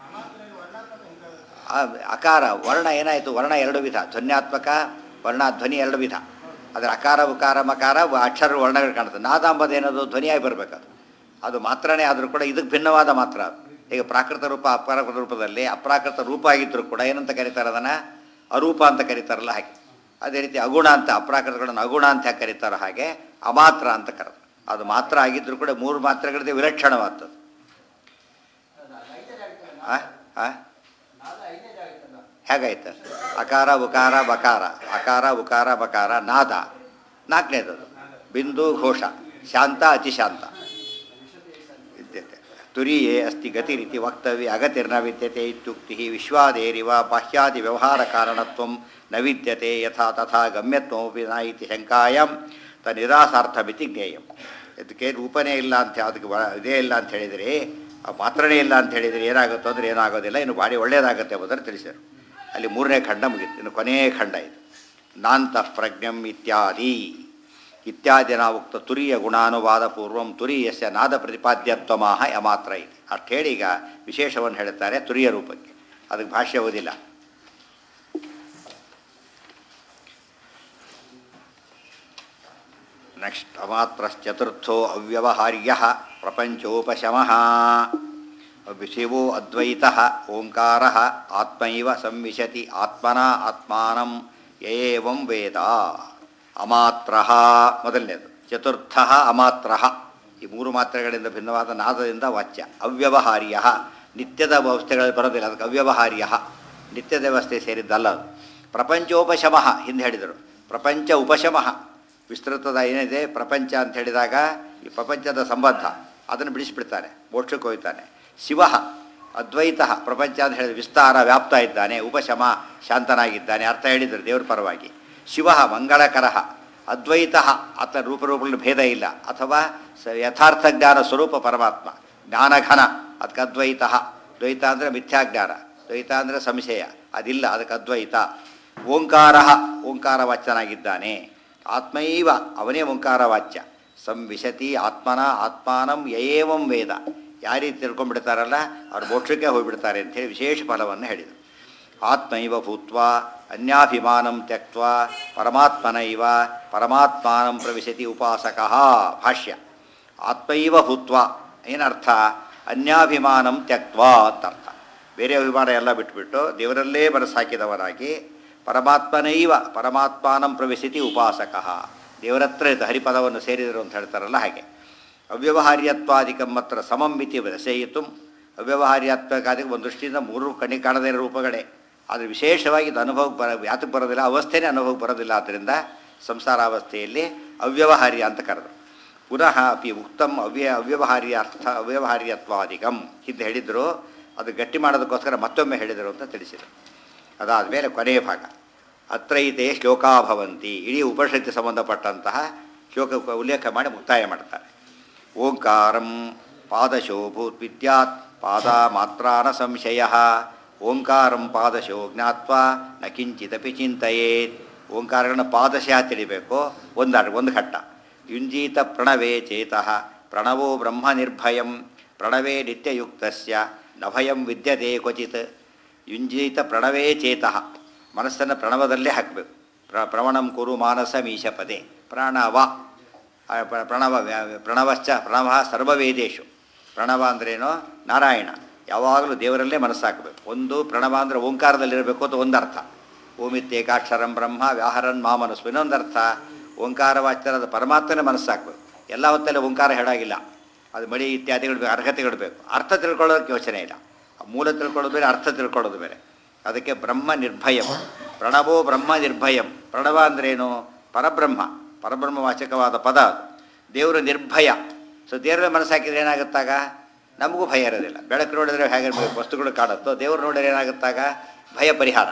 S1: ಆ ಅಕಾರ ವರ್ಣ ಏನಾಯಿತು ವರ್ಣ ಎರಡು ವಿಧ ಧ್ವನ್ಯಾತ್ಮಕ ವರ್ಣ ಧ್ವನಿ ಎರಡು ವಿಧ ಅದರ ಅಕಾರ ಉಕಾರ ಮಕಾರ ವ- ಅಕ್ಷರ ವರ್ಣಗಳು ಕಾಣುತ್ತೆ ನಾದ ಅಂಬದು ಏನದು ಧ್ವನಿಯಾಗಿ ಬರಬೇಕದು ಅದು ಮಾತ್ರನೇ ಆದರೂ ಕೂಡ ಇದಕ್ಕೆ ಭಿನ್ನವಾದ ಮಾತ್ರ ಅದು ಈಗ ಪ್ರಾಕೃತ ರೂಪ ಅಪ್ರಾಕೃತ ರೂಪದಲ್ಲಿ ಅಪ್ರಾಕೃತ ರೂಪ ಆಗಿದ್ದರೂ ಕೂಡ ಏನಂತ ಕರೀತಾರೆ ಅದನ್ನು ಅರೂಪ ಅಂತ ಕರೀತಾರಲ್ಲ ಹಾಗೆ ಅದೇ ರೀತಿ ಅಗುಣ ಅಂತ ಅಪ್ರಾಕೃತಗಳನ್ನು ಅಗುಣ ಅಂತ ಯಾಕೆ ಕರೀತಾರೋ ಹಾಗೆ ಅಮಾತ್ರ ಅಂತ ಕರೆದು ಅದು ಮಾತ್ರ ಆಗಿದ್ದರೂ ಕೂಡ ಮೂರು ಮಾತ್ರೆಗಳಿದೆ ವಿಲಕ್ಷಣವಾದದ್ದು ಆ ಆ ಹೇಗಾಯ್ತು ಅಕಾರ ಉಕಾರ ಬಕಾರ ಅಕಾರ ಉಕಾರ ಬಕಾರ ನಾದ ನಾಲ್ಕನೇದು ಬಿಂದು ಘೋಷ ಶಾಂತ ಅತಿಶಾಂತ ವಿದ್ಯತೆ ತುರಿಯೇ ಅಸ್ತಿ ಗತಿರಿತಿ ವಕ್ತವ್ಯ ಅಗತಿರ್ನ ವಿದ್ಯತೆ ಇತ್ಯುಕ್ತಿ ವಿಶ್ವಾದೇರಿವ ಬಾಹ್ಯಾದಿ ವ್ಯವಹಾರ ಕಾರಣತ್ವ ನ ವಿದ್ಯತೆ ಯಥಾ ತಥಾ ಗಮ್ಯತ್ವಮಪಿ ನ ಇತಿ ಶಂಕಾಯಂ ತ ನಿರಾಸಾರ್ಥಮಿತಿ ಜ್ಞೇಯಂ ಇದಕ್ಕೆ ರೂಪನೇ ಇಲ್ಲ ಅಂತ ಅದಕ್ಕೆ ವ- ಇದೇ ಇಲ್ಲ ಅಂತ ಹೇಳಿದರೆ ಆ ಮಾತ್ರನೇ ಇಲ್ಲ ಅಂತ ಹೇಳಿದರೆ ಏನಾಗುತ್ತೋ ಅಂದರೆ ಏನಾಗೋದಿಲ್ಲ ಇನ್ನು ಬಾಡಿ ಒಳ್ಳೆಯದಾಗುತ್ತೆ ಎಂಬುದನ್ನು ತಿಳಿಸಿದರು ಅಲ್ಲಿ ಮೂರನೇ ಖಂಡ ಮುಗೀತು ಇನ್ನು ಕೊನೆಯ ಖಂಡ ಇದು ನಾಂತಃ ಪ್ರಜ್ಞಂ ಇತ್ಯಾದಿ ಇತ್ಯಾದಿನ ಉಕ್ತ ತುರಿಯ ಗುಣಾನುವಾದ ಪೂರ್ವಂ ತುರಿಯಸ್ಯ ನಾದ ಪ್ರತಿಪಾದ್ಯತ್ವಮಾಹ ಯಮಾತ್ರ ಇದೆ ಅಷ್ಟು ಹೇಳಿ ಈಗ ವಿಶೇಷವನ್ನು ಹೇಳುತ್ತಾರೆ ತುರಿಯ ರೂಪಕ್ಕೆ ಅದಕ್ಕೆ ಭಾಷ್ಯ ಓದಿಲ್ಲ ನೆಕ್ಸ್ಟ್ ಅಮಾತ್ರಶ್ಚತುರ್ಥೋ ಅವ್ಯವಹಾರ್ಯ ಪ್ರಪಂಚೋಪಶಮಃ ಶಿವೋ ಅದ್ವೈತ ಓಂಕಾರ ಆತ್ಮೈವ ಸಂವಿಶತಿ ಆತ್ಮನ ಆತ್ಮಾನಂ ಏವಂ ವೇದ ಅಮಾತ್ರ ಮೊದಲನೇದು ಚತುರ್ಥ ಅಮಾತ್ರ ಈ ಮೂರು ಮಾತ್ರೆಗಳಿಂದ ಭಿನ್ನವಾದ ನಾದದಿಂದ ವಾಚ್ಯ ಅವ್ಯವಹಾರ್ಯ ನಿತ್ಯದ ವ್ಯವಸ್ಥೆಗಳಲ್ಲಿ ಬರೋದಿಲ್ಲ ಅದಕ್ಕೆ ಅವ್ಯವಹಾರ್ಯ ನಿತ್ಯದ ವ್ಯವಸ್ಥೆ ಸೇರಿದ್ದಲ್ಲ ಅದು ಪ್ರಪಂಚೋಪಶಮಃ ಹಿಂದೆ ಹೇಳಿದರು ಪ್ರಪಂಚ ಉಪಶಮಃ ವಿಸ್ತೃತದ ಏನಿದೆ ಪ್ರಪಂಚ ಅಂತ ಹೇಳಿದಾಗ ಈ ಪ್ರಪಂಚದ ಸಂಬಂಧ ಅದನ್ನು ಬಿಡಿಸಿಬಿಡ್ತಾನೆ ಮೋಕ್ಷಕ್ಕೆ ಹೋಗ್ತಾನೆ ಶಿವ ಅದ್ವೈತ ಪ್ರಪಂಚ ಅಂತ ಹೇಳಿದ್ರೆ ವಿಸ್ತಾರ ವ್ಯಾಪ್ತ ಇದ್ದಾನೆ ಉಪಶಮ ಶಾಂತನಾಗಿದ್ದಾನೆ ಅರ್ಥ ಹೇಳಿದರು ದೇವ್ರ ಪರವಾಗಿ ಶಿವ ಮಂಗಳಕರ ಅದ್ವೈತ ಆತ ರೂಪರೂಪಗಳ ಭೇದ ಇಲ್ಲ ಅಥವಾ ಸ ಯಥಾರ್ಥ ಜ್ಞಾನ ಸ್ವರೂಪ ಪರಮಾತ್ಮ ಜ್ಞಾನಘನ ಅದಕ್ಕೆ ಅದ್ವೈತ ದ್ವೈತ ಅಂದರೆ ಮಿಥ್ಯಾಜ್ಞಾನ ದ್ವೈತ ಅಂದರೆ ಸಂಶಯ ಅದಿಲ್ಲ ಅದಕ್ಕೆ ಅದ್ವೈತ ಓಂಕಾರ ಓಂಕಾರ ವಾಚ್ಯನಾಗಿದ್ದಾನೆ ಆತ್ಮೈವ ಅವನೇ ಓಂಕಾರ ವಾಚ್ಯ ಸಂವಿಶತಿ ಆತ್ಮನ ಆತ್ಮಾನಂ ಯಯೇವಂ ವೇದ ಯಾವ ರೀತಿ ತಿಳ್ಕೊಂಡ್ಬಿಡ್ತಾರಲ್ಲ ಅವ್ರು ಮೋಕ್ಷಕ್ಕೆ ಹೋಗಿಬಿಡ್ತಾರೆ ಅಂತೇಳಿ ವಿಶೇಷ ಫಲವನ್ನು ಹೇಳಿದರು ಆತ್ಮೈವ ಭೂತ್ವ ಅನ್ಯಾಭಿಮಾನಂ ತ್ಯಕ್ವ ಪರಮಾತ್ಮನೈವ ಪರಮಾತ್ಮಾನಂ ಪ್ರವಿಶತಿ ಉಪಾಸಕಃ ಭಾಷ್ಯ ಆತ್ಮೈವ ಭೂತ್ವ ಏನರ್ಥ ಅನ್ಯಾಭಿಮಾನಂ ತ್ಯಕ್ವ ಅಂತ ಅರ್ಥ ಬೇರೆ ಅಭಿಮಾನ ಎಲ್ಲ ಬಿಟ್ಬಿಟ್ಟು ದೇವರಲ್ಲೇ ಮನಸ್ಸು ಹಾಕಿದವರಾಗಿ ಪರಮಾತ್ಮನೈವ ಪರಮಾತ್ಮಾನಂ ಪ್ರವಿಶತಿ ಉಪಾಸಕಃ ದೇವರತ್ರ ಇದ್ದ ಹರಿಪದವನ್ನು ಸೇರಿದರು ಅಂತ ಹೇಳ್ತಾರಲ್ಲ ಹಾಗೆ ಅವ್ಯವಹಾರ್ಯತ್ವಾದಿಕಂ ಮಾತ್ರ ಸಮಂ ಮಿತಿ ರಸಯಿತು ಅವ್ಯವಹಾರ್ಯತ್ವಕ್ಕಾದಿಕ ಒಂದು ದೃಷ್ಟಿಯಿಂದ ಮೂರು ಕಣ್ಣಿ ಕಾಣದೇ ಇರೋ ರೂಪಗಳೇ ಆದರೆ ವಿಶೇಷವಾಗಿ ಇದು ಅನುಭವಕ್ಕೆ ಬರ ಯಾತಕ್ಕೆ ಬರೋದಿಲ್ಲ ಅವಸ್ಥೆನೇ ಅನುಭವಕ್ಕೆ ಬರೋದಿಲ್ಲ ಆದ್ದರಿಂದ ಸಂಸಾರಾವಸ್ಥೆಯಲ್ಲಿ ಅವ್ಯವಹಾರ್ಯ ಅಂತ ಕರೆದು ಪುನಃ ಅಪಿ ಉಕ್ತಂ ಅವ್ಯ ಅವ್ಯವಹಾರ್ಯಾರ್ಥ ಅವ್ಯವಹಾರ್ಯತ್ವಾದಿಕಂ ಹಿಂದೆ ಹೇಳಿದರು ಅದು ಗಟ್ಟಿ ಮಾಡೋದಕ್ಕೋಸ್ಕರ ಮತ್ತೊಮ್ಮೆ ಹೇಳಿದರು ಅಂತ ತಿಳಿಸಿದರು ಅದಾದ ಮೇಲೆ ಕೊನೆಯ ಭಾಗ ಅತ್ರೈತೆ ಶ್ಲೋಕಾಭವಂತಿ ಇಡೀ ಉಪನಿಷತ್ತಿಗೆ ಸಂಬಂಧಪಟ್ಟಂತಹ ಶ್ಲೋಕ ಉಲ್ಲೇಖ ಮಾಡಿ ಮುಕ್ತಾಯ ಮಾಡ್ತಾರೆ ಓಂಕಾರಂ ಪಾದಶೋ ಭೂತ್ ವಿದ್ಯಾತ್ ಪಾದ ಮಾತ್ರಾನ ಸಂಶಯ ಓಂಕಾರಂ ಪಾದಶೋ ಜ್ಞಾತ್ವ ನ ಕಿಂಚಿದಪಿ ಚಿಂತೆಯೇತ್ ಓಂಕಾರಗಳನ್ನ ಪಾದಶಃ ತಿಳಿಬೇಕು ಒಂದು ಒಂದು ಘಟ್ಟ ಯುಂಜೀತ ಪ್ರಣವೇ ಚೇತಃ ಪ್ರಣವೋ ಬ್ರಹ್ಮ ನಿರ್ಭಯಂ ಪ್ರಣವೇ ನಿತ್ಯಯುಕ್ತಸ್ಯ ನಭಯಂ ವಿದ್ಯತೆ ಕ್ವಚಿತ್ ಯುಂಜೀತ ಪ್ರಣವೇ ಚೇತಃ ಮನಸ್ಸನ್ನು ಪ್ರಣವದಲ್ಲೇ ಹಾಕಬೇಕು ಪ್ರ ಪ್ರವಣಂ ಕುರು ಮಾನಸ ಮೀಶ ಪದೇ ಪ್ರಾಣವ ಆ ಪ್ರ- ಪ್ರಣವ ವ್ಯ- ಪ್ರಣವಶ್ಚ ಪ್ರಣವ ಸರ್ವವೇದೇಶು ಪ್ರಣವ ಅಂದ್ರೇನು ನಾರಾಯಣ ಯಾವಾಗಲೂ ದೇವರಲ್ಲೇ ಮನಸ್ಸು ಹಾಕಬೇಕು ಒಂದು ಪ್ರಣವ ಅಂದರೆ ಓಂಕಾರದಲ್ಲಿರಬೇಕು ಅಂತ ಒಂದು ಅರ್ಥ ಓಮಿತ್ಯೇಕಾಕ್ಷರಂ ಬ್ರಹ್ಮ ವ್ಯಾಹರನ್ ಮಾಮನಸ್ಸು ಇನ್ನೊಂದು ಅರ್ಥ ಓಂಕಾರ ವಾಚ್ಯರಾದ ಪರಮಾತ್ಮನೇ ಮನಸ್ಸು ಹಾಕಬೇಕು ಎಲ್ಲ ಹೊತ್ತಲ್ಲಿ ಓಂಕಾರ ಹೇಳಾಗಿಲ್ಲ ಅದು ಮಡಿ ಇತ್ಯಾದಿಗಳು ಬೇಕು ಅರ್ಹತೆಗಳು ಬೇಕು ಅರ್ಥ ತಿಳ್ಕೊಳ್ಳೋದಕ್ಕೆ ಯೋಚನೆ ಇಲ್ಲ ಆ ಮೂಲ ತಿಳ್ಕೊಳ್ಳೋದು ಬೇರೆ ಅರ್ಥ ತಿಳ್ಕೊಳ್ಳೋದು ಬೇರೆ ಅದಕ್ಕೆ ಬ್ರಹ್ಮ ನಿರ್ಭಯಂ ಪ್ರಣವೋ ಬ್ರಹ್ಮ ನಿರ್ಭಯಂ ಪ್ರಣವ ಅಂದ್ರೇನು ಪರಬ್ರಹ್ಮ ಪರಬ್ರಹ್ಮ ವಾಚಕವಾದ ಪದ ಅದು ದೇವರು ನಿರ್ಭಯ ಸೊ ದೇವರ ಮನಸ್ಸು ಹಾಕಿದ್ರೆ ಏನಾಗುತ್ತಾಗ ನಮಗೂ ಭಯ ಇರೋದಿಲ್ಲ ಬೆಳಕು ನೋಡಿದ್ರೆ ಹೇಗೆ ವಸ್ತುಗಳು ಕಾಣುತ್ತೋ ದೇವರು ನೋಡಿದ್ರೆ ಏನಾಗುತ್ತಾಗ ಭಯ ಪರಿಹಾರ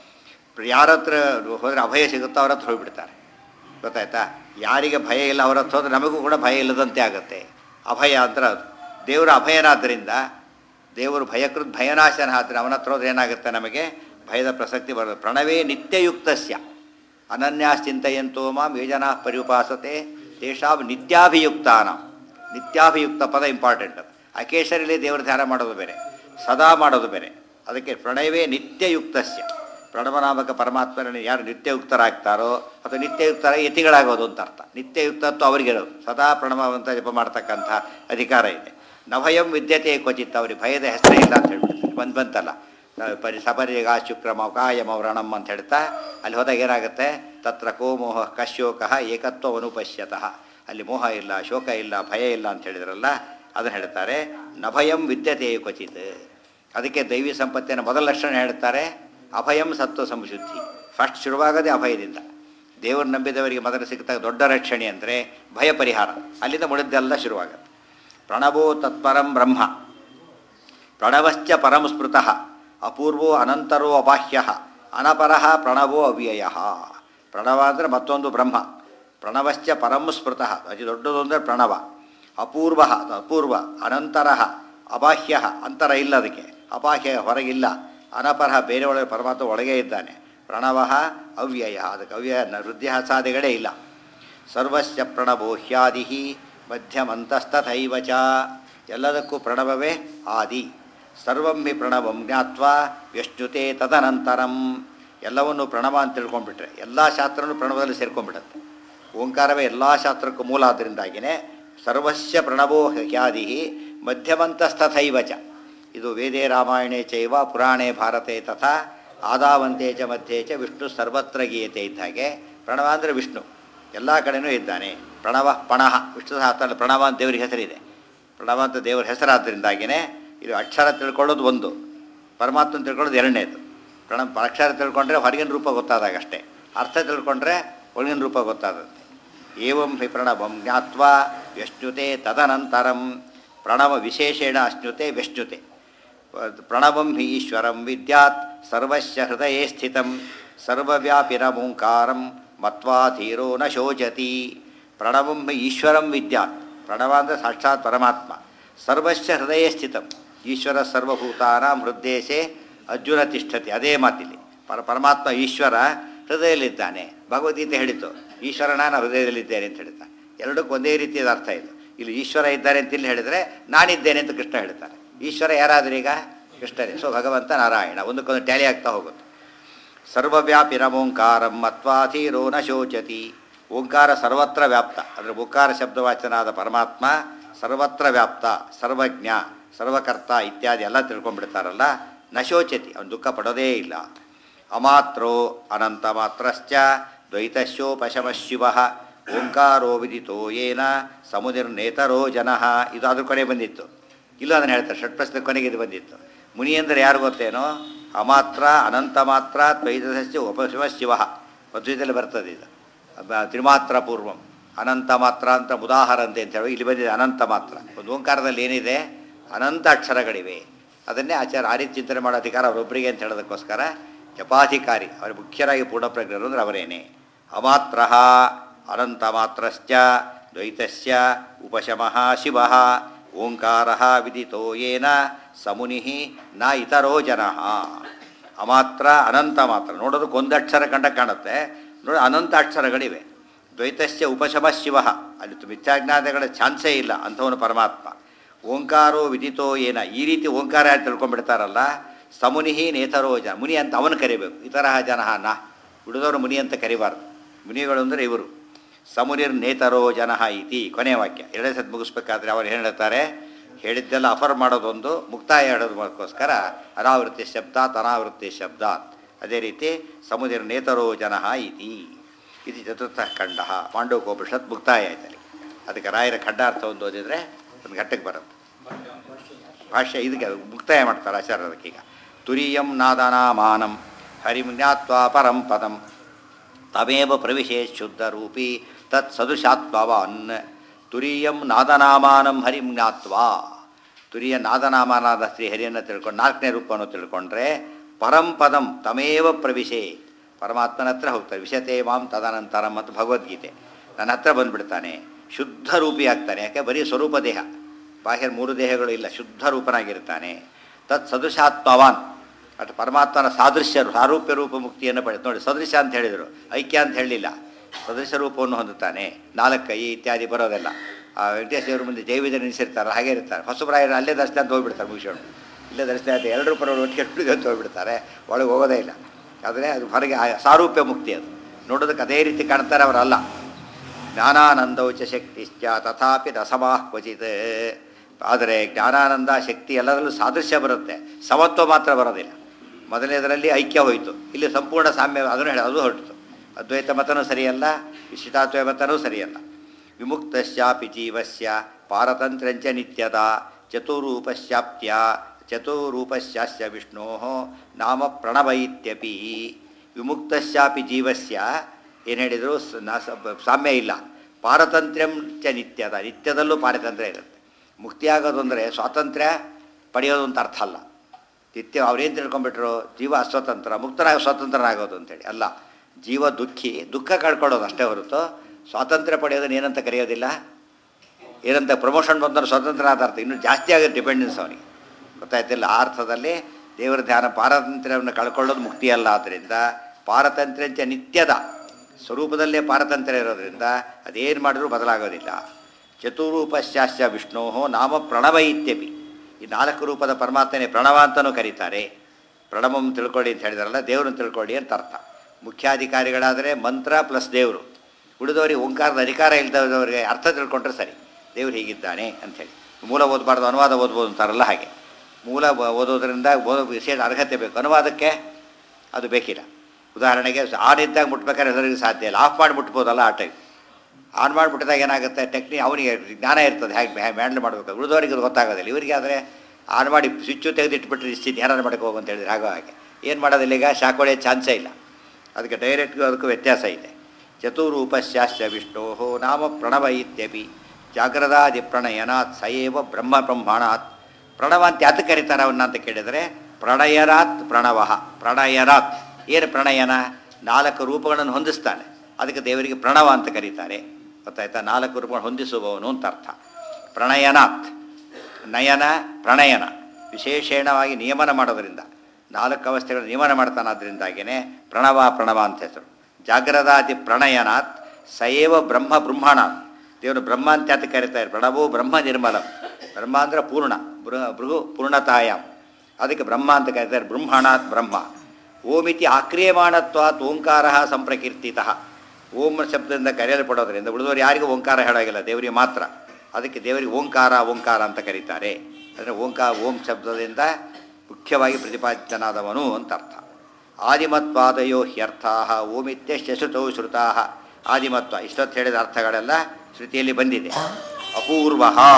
S1: ಯಾರ ಹತ್ರ ಹೋದರೆ ಅಭಯ ಸಿಗುತ್ತೋ ಅವ್ರ ಹತ್ರ ಹೋಗ್ಬಿಡ್ತಾರೆ ಗೊತ್ತಾಯ್ತಾ ಯಾರಿಗೆ ಭಯ ಇಲ್ಲ ಅವ್ರ ಹತ್ರ ಹೋದ್ರೆ ನಮಗೂ ಕೂಡ ಭಯ ಇಲ್ಲದಂತೆ ಆಗುತ್ತೆ ಅಭಯ ಅಂದ್ರೆ ಅದು ದೇವರು ಅಭಯನಾದ್ದರಿಂದ ದೇವರು ಭಯಕೃತ್ ಭಯನಾಶನ ಆದರೆ ಅವನ ಹತ್ರ ಹೋದ್ರೆ ಏನಾಗುತ್ತೆ ನಮಗೆ ಭಯದ ಪ್ರಸಕ್ತಿ ಬರೋದು ಪ್ರಣವೇ ನಿತ್ಯಯುಕ್ತಸ್ಯ ಅನನ್ಯಾಶ್ಚಿಂತೆಯಂತೋ ಮಾಂ ಯೋಜನಾ ಪರಿಪಾಸತೆ ತೇಷಾಂ ನಿತ್ಯಾಭಿಯುಕ್ತಾನ ನಿತ್ಯಾಭಿಯುಕ್ತ ಪದ ಇಂಪಾರ್ಟೆಂಟ್ ಅಕೇಶರಲ್ಲಿ ದೇವರ ಧ್ಯಾನ ಮಾಡೋದು ಬೇರೆ ಸದಾ ಮಾಡೋದು ಬೇರೆ ಅದಕ್ಕೆ ಪ್ರಣಯವೇ ನಿತ್ಯಯುಕ್ತಸ್ಯ ಪ್ರಣವನಾಮಕ ಪರಮಾತ್ಮನ ಯಾರು ನಿತ್ಯಯುಕ್ತರಾಗ್ತಾರೋ ಅಥವಾ ನಿತ್ಯಯುಕ್ತರ ಯತಿಗಳಾಗೋದು ಅಂತ ಅರ್ಥ ನಿತ್ಯಯುಕ್ತತ್ವ ಅವರಿಗಿರೋದು ಸದಾ ಪ್ರಣವವಂತ ಜಪ ಮಾಡ್ತಕ್ಕಂಥ ಅಧಿಕಾರ ಇದೆ ನಭಯಂ ವಿದ್ಯತೆ ಕ್ವಚಿತ್ ಅವ್ರಿಗೆ ಭಯದ ಹೆಸರೇ ಇಲ್ಲ ಅಂತ ಹೇಳ್ಬಿಡ್ತಾರೆ ಬಂದು ಬಂತಲ್ಲ ನಾವು ಪರಿ ಸಪರಿಗ ಶುಕ್ರಮ ಕಾಯಮ ವ್ರಣಂ ಅಂತ ಹೇಳ್ತಾ ಅಲ್ಲಿ ಹೋದಾಗ ಏನಾಗುತ್ತೆ ತತ್ರ ಕೋ ಮೋಹ ಕಶೋಕ ಏಕತ್ವ ಅನುಪಶ್ಯತಃ ಅಲ್ಲಿ ಮೋಹ ಇಲ್ಲ ಶೋಕ ಇಲ್ಲ ಭಯ ಇಲ್ಲ ಅಂತ ಹೇಳಿದ್ರಲ್ಲ ಅದನ್ನು ಹೇಳ್ತಾರೆ ನಭಯಂ ವಿದ್ಯತೆ ಕ್ವಚಿತ್ ಅದಕ್ಕೆ ದೈವಿ ಸಂಪತ್ತಿನ ಮೊದಲ ಲಕ್ಷಣ ಹೇಳ್ತಾರೆ ಅಭಯಂ ಸತ್ವ ಸಂಶುದ್ಧಿ ಫಸ್ಟ್ ಶುರುವಾಗದೆ ಅಭಯದಿಂದ ದೇವರು ನಂಬಿದವರಿಗೆ ಮೊದಲು ಸಿಗ್ತಕ್ಕ ದೊಡ್ಡ ರಕ್ಷಣೆ ಅಂದರೆ ಭಯ ಪರಿಹಾರ ಅಲ್ಲಿಂದ ಮುಳಿದ್ದೆಲ್ಲ ಶುರುವಾಗುತ್ತೆ ಪ್ರಣವೋ ತತ್ಪರಂ ಬ್ರಹ್ಮ ಪ್ರಣವಶ್ಚ ಪರಂ ಸ್ಮೃತಃ ಅಪೂರ್ವೋ ಅನಂತರೋ ಅಬಾಹ್ಯ ಅನಪರಃ ಪ್ರಣವೋ ಅವ್ಯಯ ಪ್ರಣವ ಅಂದರೆ ಮತ್ತೊಂದು ಬ್ರಹ್ಮ ಪ್ರಣವಶ್ಚ ಪರಂ ಸ್ಮೃತಃ ಅತಿ ದೊಡ್ಡದು ಅಂದರೆ ಪ್ರಣವ ಅಪೂರ್ವ ಅದು ಅಪೂರ್ವ ಅನಂತರ ಅಬಾಹ್ಯ ಅಂತರ ಇಲ್ಲ ಅದಕ್ಕೆ ಅಬಾಹ್ಯ ಹೊರಗಿಲ್ಲ ಅನಪರಃ ಬೇರೆ ಒಳಗೆ ಪರಮಾತ್ಮ ಒಳಗೆ ಇದ್ದಾನೆ ಪ್ರಣವ ಅವ್ಯಯ ಅದಕ್ಕೆ ಅವ್ಯಯ ನ- ವೃದ್ಧಿಹಾಸಾದಿಗಳೇ ಇಲ್ಲ ಸರ್ವಸ್ಯ ಪ್ರಣವೋ ಹ್ಯಾದಿ ಮಧ್ಯಮಂತಸ್ತಥೈವ ಚ ಎಲ್ಲದಕ್ಕೂ ಪ್ರಣವವೇ ಆದಿ ಸರ್ವಂ ಹಿ ಪ್ರಣವಂ ಜ್ಞಾತ್ವ ವ್ಯಶ್ಚುತೆ ತದನಂತರಂ ಎಲ್ಲವನ್ನು ಪ್ರಣವ ಅಂತ ತಿಳ್ಕೊಂಡ್ಬಿಟ್ರೆ ಎಲ್ಲ ಶಾಸ್ತ್ರನೂ ಪ್ರಣವದಲ್ಲಿ ಸೇರ್ಕೊಂಡ್ಬಿಡುತ್ತೆ ಓಂಕಾರವೇ ಎಲ್ಲ ಶಾಸ್ತ್ರಕ್ಕೂ ಮೂಲ ಆದ್ದರಿಂದಾಗಿಯೇ ಸರ್ವಸ್ಯ ಪ್ರಣವೋ ಹ್ಯಾದಿ ಮಧ್ಯಮಂತಸ್ತಥೈವ ಚ ಇದು ವೇದೇ ರಾಮಾಯಣೇ ಚೈವ ಪುರಾಣೇ ಭಾರತೆ ತಥಾ ಆದಾವಂತೆ ಚ ಮಧ್ಯೆ ಚ ವಿಷ್ಣು ಸರ್ವತ್ರ ಗೀಯತೆ ಇದ್ದ ಹಾಗೆ ಪ್ರಣವ ಅಂದರೆ ವಿಷ್ಣು ಎಲ್ಲ ಕಡೆನೂ ಇದ್ದಾನೆ ಪ್ರಣವ ಪಣಃ ವಿಷ್ಣು ಸಹಸ್ರಲ್ಲಿ ಪ್ರಣವ ಅಂತ ದೇವರಿಗೆ ಹೆಸರಿದೆ ಪ್ರಣವ ಅಂತ ದೇವರ ಹೆಸರಾದ್ದರಿಂದಾಗಿಯೇ ಇದು ಅಕ್ಷರ ತಿಳ್ಕೊಳ್ಳೋದು ಒಂದು ಪರಮಾತ್ಮನ ತಿಳ್ಕೊಳ್ಳೋದು ಎರಡನೇದು ಪ್ರಣವ ಅಕ್ಷರ ತಿಳ್ಕೊಂಡ್ರೆ ಹೊರಗಿನ ರೂಪ ಗೊತ್ತಾದಾಗ ಅಷ್ಟೇ ಅರ್ಥ ತಿಳ್ಕೊಂಡ್ರೆ ಒಳಗಿನ ರೂಪ ಗೊತ್ತಾಗುತ್ತೆ ಏವಂ ಹಿ ಪ್ರಣವಂ ಜ್ಞಾತ್ವಾ ವ್ಯಶ್ನುತೆ ತದನಂತರಂ ಪ್ರಣವ ವಿಶೇಷೇಣ ಅಶ್ನುತೆ ವ್ಯಶ್ನುತೆ ಪ್ರಣವಂ ಹಿ ಈಶ್ವರಂ ವಿದ್ಯಾತ್ ಸರ್ವಸ್ಯ ಹೃದಯೇ ಸ್ಥಿತಂ ಸರ್ವವ್ಯಾಪಿನಮೋಂಕಾರಂ ಮತ್ವಾ ಧೀರೋ ನ ಶೋಚತಿ ಪ್ರಣವಂ ಹಿ ಈಶ್ವರಂ ವಿದ್ಯಾತ್ ಪ್ರಣವ ಅಂದರೆ ಸಾಕ್ಷಾತ್ ಪರಮಾತ್ಮ ಸರ್ವಸ್ಯ ಹೃದಯೇ ಸ್ಥಿತಂ ಈಶ್ವರ ಸರ್ವಭೂತಾನಾಂ ಹೃದ್ದೇಶೆ ಅರ್ಜುನ ತಿಷ್ಠತಿ ಅದೇ ಮಾತಿಲ್ಲಿ ಪರ ಪರಮಾತ್ಮ ಈಶ್ವರ ಹೃದಯದಲ್ಲಿದ್ದಾನೆ ಭಗವದ್ಗೀತೆ ಹೇಳಿತು ಈಶ್ವರ ನಾನು ಹೃದಯದಲ್ಲಿದ್ದೇನೆ ಅಂತ ಹೇಳ್ತಾ ಎರಡಕ್ಕೂ ಒಂದೇ ರೀತಿಯಾದ ಅರ್ಥ ಇದು ಇಲ್ಲಿ ಈಶ್ವರ ಇದ್ದಾರೆ ಅಂತ ಇಲ್ಲಿ ಹೇಳಿದರೆ ನಾನಿದ್ದೇನೆ ಅಂತ ಕೃಷ್ಣ ಹೇಳ್ತಾರೆ ಈಶ್ವರ ಯಾರಾದ್ರೂ ಈಗ ಕೃಷ್ಣನೇ ಸೊ ಭಗವಂತ ನಾರಾಯಣ ಒಂದಕ್ಕೊಂದು ಟ್ಯಾಲಿ ಆಗ್ತಾ ಹೋಗುತ್ತೆ ಸರ್ವವ್ಯಾಪಿನಮೋಂಕಾರಂ ಮತ್ವಾಧೀರೋ ನ ಶೋಚತಿ ಓಂಕಾರ ಸರ್ವತ್ರ ವ್ಯಾಪ್ತ ಅಂದರೆ ಓಂಕಾರ ಶಬ್ದವಾಚನಾದ ಪರಮಾತ್ಮ ಸರ್ವತ್ರ ವ್ಯಾಪ್ತ ಸರ್ವಜ್ಞ ಸರ್ವಕರ್ತ ಇತ್ಯಾದಿ ಎಲ್ಲ ತಿಳ್ಕೊಂಡ್ಬಿಡ್ತಾರಲ್ಲ ನ ಶೋಚತಿ ಅವನು ದುಃಖ ಪಡೋದೇ ಇಲ್ಲ ಅಮಾತ್ರೋ ಅನಂತ ಮಾತ್ರಶ್ಚ ದ್ವೈತಶ್ಯೋಪಶಮ ಶಿವ ಓಂಕಾರೋ ವಿದಿತೋ ಏನ ಸಮುದಿರ್ನೇತರೋ ಜನಃ ಇದು ಅದ್ರ ಕೊನೆ ಬಂದಿತ್ತು ಇಲ್ಲೂ ಅದನ್ನು ಹೇಳ್ತಾರೆ ಷಟ್ಪ್ರಶ್ನೆ ಕೊನೆಗೆ ಇದು ಬಂದಿತ್ತು ಮುನಿ ಅಂದರೆ ಯಾರು ಗೊತ್ತೇನೋ ಅಮಾತ್ರ ಅನಂತ ಮಾತ್ರ ದ್ವೈತಸ್ಯ ಉಪಶಮ ಶಿವ ಮಧ್ವದಲ್ಲಿ ಬರ್ತದೆ ಇದು ಅಬ್ಬ- ತ್ರಿಮಾತ್ರ ಪೂರ್ವಂ ಅನಂತ ಮಾತ್ರ ಅಂತ ಉದಾಹರಂತೆ ಅಂತ ಹೇಳಿ ಇಲ್ಲಿ ಬಂದಿದೆ ಅನಂತ ಮಾತ್ರ ಒಂದು ಓಂಕಾರದಲ್ಲಿ ಏನಿದೆ ಅನಂತ ಅಕ್ಷರಗಳಿವೆ ಅದನ್ನೇ ಆಚಾರ ಆ ರೀತಿ ಚಿಂತನೆ ಮಾಡೋ ಅಧಿಕಾರ ಅವರೊಬ್ಬರಿಗೆ ಅಂತ ಹೇಳೋದಕ್ಕೋಸ್ಕರ ಜಪಾಧಿಕಾರಿ ಅವರು ಮುಖ್ಯರಾಗಿ ಪೂರ್ಣಪ್ರಜ್ಞರು ಅಂದರೆ ಅವರೇನೆ ಅಮಾತ್ರ ಅನಂತ ಮಾತ್ರಶ್ಚ ದ್ವೈತಸ್ಯ ಉಪಶಮಃ ಶಿವ ಓಂಕಾರ ವಿದಿತೋ ಯೇನ ಸಮುನಿ ನ ಇತರೋ ಜನಃ ಅಮಾತ್ರ ಅನಂತ ಮಾತ್ರ ನೋಡೋದಕ್ಕೆ ಒಂದು ಅಕ್ಷರ ಕಂಡ ಕಾಣುತ್ತೆ ನೋಡಿ ಅನಂತ ಅಕ್ಷರಗಳಿವೆ ದ್ವೈತಸ್ಯ ಉಪಶಮ ಶಿವ ಅಲ್ಲಿ ತು- ಮಿಥ್ಯಾಜ್ಞಾನಗಳ ಚಾನ್ಸೇ ಇಲ್ಲ ಅಂಥವನು ಪರಮಾತ್ಮ ಓಂಕಾರೋ ವಿದಿತೋ ಏನ ಈ ರೀತಿ ಓಂಕಾರ ಅಂತ ತಿಳ್ಕೊಂಡ್ಬಿಡ್ತಾರಲ್ಲ ಸಮುನಿಹಿ ನೇತರೋ ಜನ ಮುನಿ ಅಂತ ಅವನು ಕರಿಬೇಕು ಇತರ ಜನ ನಾ ಉಳಿದವರು ಮುನಿ ಅಂತ ಕರಿಬಾರ್ದು ಮುನಿಗಳು ಅಂದರೆ ಇವರು ಸಮುನಿರ್ ನೇತರೋ ಜನ ಇತಿ ಕೊನೆಯ ವಾಕ್ಯ ಎರಡೇ ಸತ್ ಮುಗಿಸ್ಬೇಕಾದ್ರೆ ಅವರು ಏನು ಹೇಳ್ತಾರೆ ಹೇಳಿದ್ದೆಲ್ಲ ಅಫರ್ ಮಾಡೋದೊಂದು ಮುಕ್ತಾಯ ಹೇಳೋದಕ್ಕೋಸ್ಕರ ಅನಾವೃತ್ತಿ ಶಬ್ದಾತ್ ಅನಾವೃತ್ತಿ ಶಬ್ದಾತ್ ಅದೇ ರೀತಿ ಸಮುದಿರ ನೇತರೋ ಜನ ಇತಿ ಇದು ಚತುರ್ಥ ಖಂಡ ಮಾಂಡವಕೋಪನಿಷತ್ ಮುಕ್ತಾಯ ಆಯ್ತಲ್ಲಿ ಅದಕ್ಕೆ ರಾಯರ ಖಂಡಾರ್ಥ ಒಂದು ಓದಿದರೆ ಒಂದು ಘಟ್ಟಕ್ಕೆ ಬರುತ್ತೆ ಭಾಷ್ಯ ಇದಕ್ಕೆ ಅದು ಮುಕ್ತಾಯ ಮಾಡ್ತಾರೆ ಆಚಾರ್ಯ ಅದಕ್ಕೀಗ ತುರಿಯಂ ನಾದನಾಮಾನಂ ಹರಿಂ ಜ್ಞಾತ್ವಾ ಪರಂ ಪದಂ ತಮೇವ ಪ್ರವಿಶೇ ಶುದ್ಧರೂಪಿ ತತ್ ಸದೃಶಾತ್ಮವಾನ್ ತುರಿಯಂ ನಾದನಾಮಾನಂ ಹರಿಂ ಜ್ಞಾತ್ವಾ ತುರಿಯ ನಾದನಾಮಾನಾದ ಶ್ರೀ ಹರಿಯನ್ನು ತಿಳ್ಕೊಂಡು ನಾಲ್ಕನೇ ರೂಪವನ್ನು ತಿಳ್ಕೊಂಡ್ರೆ ಪರಂ ಪದಂ ತಮೇವ ಪ್ರವಿಶೇ ಪರಮಾತ್ಮನ ಹತ್ರ ಹೋಗ್ತಾರೆ ವಿಷತೆ ಮಾಂ ತದನಂತರಂ ಮತ್ತು ಭಗವದ್ಗೀತೆ ನನ್ನ ಹತ್ರ ಬಂದುಬಿಡ್ತಾನೆ ಶುದ್ಧ ರೂಪಿ ಆಗ್ತಾನೆ ಯಾಕೆ ಬರೀ ಸ್ವರೂಪ ದೇಹ ಬಾಹ್ಯ ಮೂರು ದೇಹಗಳು ಇಲ್ಲ ಶುದ್ಧ ರೂಪನಾಗಿರ್ತಾನೆ ತತ್ ಸದೃಶಾತ್ಮವಾನ್ ಅದು ಪರಮಾತ್ಮನ ಸಾದೃಶ್ಯ ಸಾರೂಪ್ಯ ರೂಪ ಮುಕ್ತಿಯನ್ನು ಪಡೆ ನೋಡಿ ಸದೃಶ ಅಂತ ಹೇಳಿದರು ಐಕ್ಯ ಅಂತ ಹೇಳಲಿಲ್ಲ ಸದೃಶ ರೂಪವನ್ನು ಹೊಂದುತ್ತಾನೆ ನಾಲ್ಕೈ ಇತ್ಯಾದಿ ಬರೋದೆಲ್ಲ ಆ ವೆಂಕಟೇಶ್ ದೇವ್ರ ಮುಂದೆ ಜೈವಿದ ನಿಲ್ಲಿಸಿರ್ತಾರೆ ಹಾಗೆ ಇರ್ತಾರೆ ಹೊಸಬ್ರಾಯರು ಅಲ್ಲೇ ದರ್ಶನ ಅಂತ ಹೋಗ್ಬಿಡ್ತಾರೆ ಮುಗಿಸ್ಕೊಂಡು ಇಲ್ಲೇ ದರ್ಶನ ಅಂತ ಎರಡರೂ ಪರ ಒಟ್ಟಿಗೆ ಹಿಡಿದು ಅಂತ ಹೋಗ್ಬಿಡ್ತಾರೆ ಒಳಗೆ ಹೋಗೋದೇ ಇಲ್ಲ ಆದರೆ ಅದು ಹೊರಗೆ ಆ ಸಾರೂಪ್ಯ ಮುಕ್ತಿ ಅದು ನೋಡೋದಕ್ಕೆ ಅದೇ ರೀತಿ ಕಾಣ್ತಾರೆ ಅವರಲ್ಲ ಜ್ಞಾನಾನಂದೌಚ ಶಕ್ತಿಶ್ಚ ತಥಾಪಿ ರಸಮಾಃ ಕ್ವಚಿತ್ ಆದರೆ ಜ್ಞಾನಾನಂದ ಶಕ್ತಿ ಎಲ್ಲದರಲ್ಲೂ ಸಾದೃಶ್ಯ ಬರುತ್ತೆ ಸಮತ್ವ ಮಾತ್ರ ಬರೋದಿಲ್ಲ ಮೊದಲನೇದರಲ್ಲಿ ಐಕ್ಯ ಹೋಯಿತು ಇಲ್ಲಿ ಸಂಪೂರ್ಣ ಸಾಮ್ಯ ಅದನ್ನು ಹೇಳಿ ಅದು ಹೊರಟಿತು ಅದ್ವೈತ ಮತನೂ ಸರಿಯಲ್ಲ ವಿಶಿಷ್ಟಾದ್ವೈತ ಮತನೂ ಸರಿಯಲ್ಲ ವಿಮುಕ್ತಶ್ಚಾಪಿ ಜೀವಸ್ಯ ಪಾರತಂತ್ರ್ಯಂಚ ನಿತ್ಯದ ಚತುರೂಪಶ್ಚಾಪ್ತ್ಯ ಚತುರೂಪಶ್ಚಾಸ್ಯ ವಿಷ್ಣೋ ನಾಮ ಪ್ರಣವ ಇತ್ಯಪಿ ವಿಮುಕ್ತಶ್ಚಾಪಿ ಜೀವಸ್ಯ ಏನು ಹೇಳಿದರು ಸ- ನ- ಸ- ಸಾಮ್ಯ ಇಲ್ಲ ಪಾರತಂತ್ರ್ಯಂ ಚ ನಿತ್ಯದ ನಿತ್ಯದಲ್ಲೂ ಪಾರತಂತ್ರ್ಯ ಇರುತ್ತೆ ಮುಕ್ತಿಯಾಗೋದು ಅಂದರೆ ಸ್ವಾತಂತ್ರ್ಯ ಪಡೆಯೋದು ಅಂತ ಅರ್ಥ ಅಲ್ಲ ನಿತ್ಯ ಅವ್ರೇನು ತಿಳ್ಕೊಂಬಿಟ್ರು ಜೀವ ಅಸ್ವತಂತ್ರ ಮುಕ್ತನಾಗ ಸ್ವತಂತ್ರನಾಗೋದು ಅಂತೇಳಿ ಅಲ್ಲ ಜೀವ ದುಃಖಿ ದುಃಖ ಕಳ್ಕೊಳ್ಳೋದು ಅಷ್ಟೇ ಹೊರತು ಸ್ವಾತಂತ್ರ್ಯ ಪಡೆಯೋದನ್ನ ಏನಂತ ಕರೆಯೋದಿಲ್ಲ ಏನಂತ ಪ್ರಮೋಷನ್ ಬಂದ್ರೆ ಸ್ವತಂತ್ರ ಆದ ಅರ್ಥ ಇನ್ನೂ ಜಾಸ್ತಿ ಆಗುತ್ತೆ ಡಿಪೆಂಡೆನ್ಸ್ ಅವನಿಗೆ ಗೊತ್ತಾಯ್ತಿಲ್ಲ ಆ ಅರ್ಥದಲ್ಲಿ ದೇವರ ಧ್ಯಾನ ಪಾರತಂತ್ರ್ಯವನ್ನು ಕಳ್ಕೊಳ್ಳೋದು ಮುಕ್ತಿ ಅಲ್ಲ ಆದ್ದರಿಂದ ಪಾರತಂತ್ರ್ಯಂಚ ನಿತ್ಯದ ಸ್ವರೂಪದಲ್ಲೇ ಪಾರತಂತ್ರ್ಯ ಇರೋದ್ರಿಂದ ಅದೇನು ಮಾಡಿದ್ರೂ ಬದಲಾಗೋದಿಲ್ಲ ಚತುರೂಪಶ್ಚಾಶ್ಚ ವಿಷ್ಣೋ ನಾಮ ಪ್ರಣವ ಇತ್ಯಪಿ ಈ ನಾಲ್ಕು ರೂಪದ ಪರಮಾತ್ಮನೇ ಪ್ರಣವ ಅಂತಲೂ ಕರೀತಾರೆ ಪ್ರಣವಂ ತಿಳ್ಕೊಳ್ಳಿ ಅಂತ ಹೇಳಿದಾರಲ್ಲ ದೇವ್ರನ್ನ ತಿಳ್ಕೊಳ್ಳಿ ಅಂತ ಅರ್ಥ ಮುಖ್ಯಾಧಿಕಾರಿಗಳಾದರೆ ಮಂತ್ರ ಪ್ಲಸ್ ದೇವರು ಉಳಿದವರಿಗೆ ಓಂಕಾರದ ಅಧಿಕಾರ ಇಲ್ಲದವರಿಗೆ ಅರ್ಥ ತಿಳ್ಕೊಂಡ್ರೆ ಸರಿ ದೇವ್ರು ಹೀಗಿದ್ದಾನೆ ಅಂಥೇಳಿ ಮೂಲ ಓದಬಾರ್ದು ಅನುವಾದ ಓದ್ಬೋದು ಅಂತಾರಲ್ಲ ಹಾಗೆ ಮೂಲ ಬ- ಓದೋದ್ರಿಂದ ಓದೋ ವಿಶೇಷ ಅರ್ಹತೆ ಬೇಕು ಅನುವಾದಕ್ಕೆ ಅದು ಬೇಕಿಲ್ಲ ಉದಾಹರಣೆಗೆ ಆನ್ ಇದ್ದಾಗ ಮುಟ್ಬೇಕಾದ್ರೆ ಎಲ್ಲರಿಗೂ ಸಾಧ್ಯ ಇಲ್ಲ ಆಫ್ ಮಾಡಿ ಮುಟ್ಬೋದಲ್ಲ ಆ ಟೈಮ್ ಆನ್ ಮಾಡಿಬಿಟ್ಟಿದಾಗ ಏನಾಗುತ್ತೆ ಟೆಕ್ನಿ ಅವನಿಗೆ ಜ್ಞಾನ ಇರ್ತದೆ ಹೇಗೆ ಹ್ಯಾಂಡಲ್ ಮಾಡಬೇಕು ಉಳಿದವರಿಗೆ ಅದು ಗೊತ್ತಾಗೋದಿಲ್ಲ ಇವರಿಗೆ ಆದರೆ ಆನ್ ಮಾಡಿ ಸ್ವಿಚ್ಚು ತೆಗೆದಿಟ್ಬಿಟ್ರೆ ನಿಶ್ಚಿತ ಏನಾರು ಮಾಡಕ್ಕೆ ಹೋಗು ಅಂತ ಹೇಳಿದ್ರೆ ಹಾಗೋ ಹಾಗೆ ಏನು ಮಾಡೋದಿಲ್ಲ ಈಗ ಶಾಕ್ ಹೊಡೆಯೋ ಚಾನ್ಸೇ ಇಲ್ಲ ಅದಕ್ಕೆ ಡೈರೆಕ್ಟ್ಗೂ ಅದಕ್ಕೂ ವ್ಯತ್ಯಾಸ ಇದೆ ಚತುರೂಪಶ್ಚಾಶ್ಚ ವಿಷ್ಣೋ ನಾಮ ಪ್ರಣವ ಇತ್ಯಪಿ ಜಾಗ್ರದಾದಿ ಪ್ರಣಯನಾತ್ ಸಯೇವ ಬ್ರಹ್ಮ ಬ್ರಹ್ಮಣಾತ್ ಪ್ರಣವ ಅಂತ ಯಾತಕ್ಕೆ ಕರೀತಾರೆ ಅವನ್ನ ಅಂತ ಕೇಳಿದರೆ ಪ್ರಣಯರಾತ್ ಪ್ರಣವ ಪ್ರಣಯರಾತ್ ಏನು ಪ್ರಣಯನ ನಾಲ್ಕು ರೂಪಗಳನ್ನು ಹೊಂದಿಸ್ತಾನೆ ಅದಕ್ಕೆ ದೇವರಿಗೆ ಪ್ರಣವ ಅಂತ ಕರೀತಾರೆ ಗೊತ್ತಾಯ್ತಾ ನಾಲ್ಕು ರೂಪಗಳನ್ನು ಹೊಂದಿಸುವವನು ಅಂತ ಅರ್ಥ ಪ್ರಣಯನಾತ್ ನಯನ ಪ್ರಣಯನ ವಿಶೇಷಣವಾಗಿ ನಿಯಮನ ಮಾಡೋದರಿಂದ ನಾಲ್ಕು ಅವಸ್ಥೆಗಳ ನಿಯಮನ ಮಾಡ್ತಾನಾದ್ರಿಂದಾಗಿಯೇ ಪ್ರಣವ ಪ್ರಣವ ಅಂತ ಹೆಸರು ಜಾಗ್ರದಾತಿ ಪ್ರಣಯನಾತ್ ಸಯೇವ ಬ್ರಹ್ಮ ಬ್ರಹ್ಮಣಾತ್ ದೇವರು ಬ್ರಹ್ಮ ಅಂತ ಯಾತಕ್ಕೆ ಕರೀತಾರೆ ಪ್ರಣವೋ ಬ್ರಹ್ಮ ನಿರ್ಮಲ ಬ್ರಹ್ಮ ಅಂದರೆ ಪೂರ್ಣ ಬೃಹ ಭೃಗು ಪೂರ್ಣತಾಯ ಅದಕ್ಕೆ ಬ್ರಹ್ಮ ಅಂತ ಕರೀತಾರೆ ಬ್ರಹ್ಮಣಾತ್ ಬ್ರಹ್ಮ ಓಮಿತಿ ಆಕ್ರಿಯಮಾಣತ್ವಾತ್ ಓಂಕಾರ ಸಂಪ್ರಕೀರ್ತಿತ ಓಂ ಶಬ್ದದಿಂದ ಕರೆಯಲ್ಪಡೋದ್ರಿಂದ ಉಳಿದವರು ಯಾರಿಗೂ ಓಂಕಾರ ಹೇಳೋಗಿಲ್ಲ ದೇವರಿಗೆ ಮಾತ್ರ ಅದಕ್ಕೆ ದೇವರಿಗೆ ಓಂಕಾರ ಓಂಕಾರ ಅಂತ ಕರೀತಾರೆ ಅಂದರೆ ಓಂಕಾರ ಓಂ ಶಬ್ದದಿಂದ ಮುಖ್ಯವಾಗಿ ಪ್ರತಿಪಾದಿತನಾದವನು ಅಂತ ಅರ್ಥ ಆದಿಮತ್ವಾದಯೋ ಹ್ಯರ್ಥಾ ಓಮಿತ್ಯಶ್ಚ ಶ್ರುತೌ ಶ್ರುತಾ ಆದಿಮತ್ವ ಇಷ್ಟೊತ್ತು ಹೇಳಿದ ಅರ್ಥಗಳೆಲ್ಲ ಶ್ರುತಿಯಲ್ಲಿ ಬಂದಿದೆ ಅಪೂರ್ವ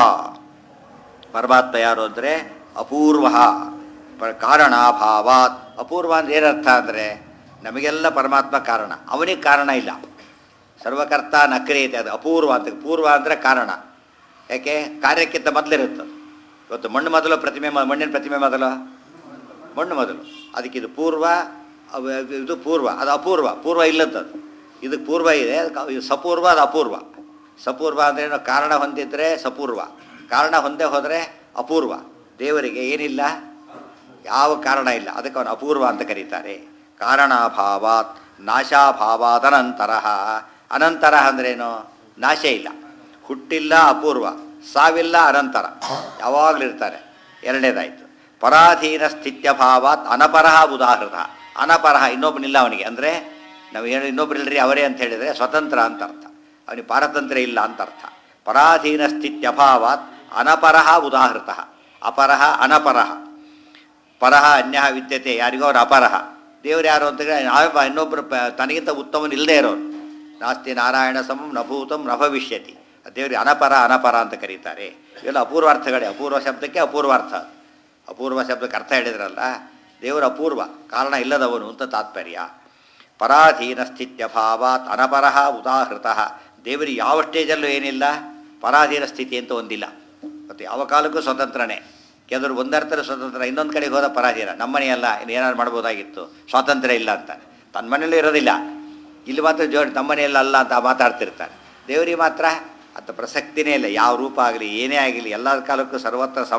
S1: ಪರಮಾತ್ಮ ಯಾರು ಅಂದರೆ ಅಪೂರ್ವ ಪ ಕಾರಣಾಭಾವಾತ್ ಅಪೂರ್ವ ಅಂದ್ರೆ ಏನರ್ಥ ಅಂದರೆ ನಮಗೆಲ್ಲ ಪರಮಾತ್ಮ ಕಾರಣ ಅವನಿಗೆ ಕಾರಣ ಇಲ್ಲ ಸರ್ವಕರ್ತ ನಕ್ರಿಯತೆ ಅದು ಅಪೂರ್ವ ಅಂತ ಪೂರ್ವ ಅಂದರೆ ಕಾರಣ ಯಾಕೆ ಕಾರ್ಯಕ್ಕಿಂತ ಮೊದಲಿರುತ್ತೆ ಇವತ್ತು ಮಣ್ಣು ಮೊದಲು ಪ್ರತಿಮೆ ಮ- ಮಣ್ಣಿನ ಪ್ರತಿಮೆ ಮೊದಲು ಮಣ್ಣು ಮೊದಲು ಅದಕ್ಕೆ ಇದು ಪೂರ್ವ ಅವ- ಇದು ಪೂರ್ವ ಅದು ಅಪೂರ್ವ ಪೂರ್ವ ಇಲ್ಲದ್ದದು ಇದಕ್ಕೆ ಪೂರ್ವ ಇದೆ ಅದಕ್ಕೆ ಇದು ಸಪೂರ್ವ ಅದು ಅಪೂರ್ವ ಸಪೂರ್ವ ಅಂದ್ರೇನು ಕಾರಣ ಹೊಂದಿದ್ರೆ ಸಪೂರ್ವ ಕಾರಣ ಹೊಂದೇ ಹೋದರೆ ಅಪೂರ್ವ ದೇವರಿಗೆ ಏನಿಲ್ಲ ಯಾವ ಕಾರಣ ಇಲ್ಲ ಅದಕ್ಕೆ ಅವನು ಅಪೂರ್ವ ಅಂತ ಕರೀತಾರೆ ಕಾರಣಾಭಾವಾತ್ ನಾಶಾಭಾವಾತ್ ಅನಂತರ ಅನಂತರ ಅಂದ್ರೇನು ನಾಶ ಇಲ್ಲ ಹುಟ್ಟಿಲ್ಲ ಅಪೂರ್ವ ಸಾವಿಲ್ಲ ಅನಂತರ ಯಾವಾಗಲೂ ಇರ್ತಾರೆ ಎರಡನೇದಾಯಿತು ಪರಾಧೀನ ಸ್ಥಿತ್ಯಭಾವಾತ್ ಅನಪರಹ ಉದಾಹೃತ ಅನಪರಹ ಇನ್ನೊಬ್ಬನಿಲ್ಲ ಅವನಿಗೆ ಅಂದರೆ ನಾವು ಏನು ಇನ್ನೊಬ್ಬರಿಲ್ಲರಿ ಅವರೇ ಅಂತ ಹೇಳಿದರೆ ಸ್ವತಂತ್ರ ಅಂತ ಅರ್ಥ ಅವನಿಗೆ ಪಾರತಂತ್ರ್ಯ ಇಲ್ಲ ಅಂತ ಅರ್ಥ ಪರಾಧೀನ ಸ್ಥಿತ್ಯಭಾವಾತ್ ಅನಪರಹ ಉದಾಹೃತ ಅಪರಹ ಅನಪರಹ ಪರಹ ಅನ್ಯ ವಿದ್ಯತೆ ಯಾರಿಗೋ ಅವ್ರು ಅಪರಹ ದೇವ್ರು ಯಾರು ಅಂತ ಹೇಳಿದ್ರೆ ನಾವೇ ಬ- ಇನ್ನೊಬ್ಬರು ಪ- ತನಗಿಂತ ಉತ್ತಮನ ಇಲ್ಲದೆ ಇರೋರು ನಾಸ್ತಿ ನಾರಾಯಣ ಸಮಂ ನಭೂತಂ ನ ಭವಿಷ್ಯತಿ ದೇವ್ರಿಗೆ ಅನಪರ ಅನಪರ ಅಂತ ಕರೀತಾರೆ ಇವೆಲ್ಲ ಅಪೂರ್ವಾರ್ಥಗಳೇ ಅಪೂರ್ವ ಶಬ್ದಕ್ಕೆ ಅಪೂರ್ವಾರ್ಥ ಅಪೂರ್ವ ಶಬ್ದಕ್ಕೆ ಅರ್ಥ ಹೇಳಿದ್ರಲ್ಲ ದೇವರ ಅಪೂರ್ವ ಕಾರಣ ಇಲ್ಲದವನು ಅಂತ ತಾತ್ಪರ್ಯ ಪರಾಧೀನ ಸ್ಥಿತ್ಯಭಾವಾತ್ ಅನಪರಹ ಉದಾಹೃತ ದೇವರಿಗೆ ಯಾವ ಸ್ಟೇಜಲ್ಲೂ ಏನಿಲ್ಲ ಪರಾಧೀನ ಸ್ಥಿತಿ ಅಂತ ಒಂದಿಲ್ಲ ಮತ್ತು ಯಾವ ಕಾಲಕ್ಕೂ ಸ್ವತಂತ್ರನೇ ಕೆಲವರು ಒಂದರ್ಥದ ಸ್ವತಂತ್ರ ಇನ್ನೊಂದು ಕಡೆಗೆ ಹೋದ ಪರಾಧೀನ ನಮ್ಮನೆಯಲ್ಲ ಇನ್ನು ಏನಾದ್ರು ಮಾಡ್ಬೋದಾಗಿತ್ತು ಸ್ವಾತಂತ್ರ್ಯ ಇಲ್ಲ ಅಂತ ತನ್ನ ಮನೇಲೂ ಇರೋದಿಲ್ಲ ಇಲ್ಲಿ ಮಾತ್ರ ಜೋಡಿ ನಮ್ಮನೆಯಲ್ಲ ಅಲ್ಲ ಅಂತ ಮಾತಾಡ್ತಿರ್ತಾರೆ ದೇವರಿಗೆ ಮಾತ್ರ ಅಂತ ಪ್ರಸಕ್ತಿನೇ ಇಲ್ಲ ಯಾವ ರೂಪ ಆಗಲಿ ಏನೇ ಆಗಲಿ ಎಲ್ಲ ಕಾಲಕ್ಕೂ ಸರ್ವತ್ರ ಸಮ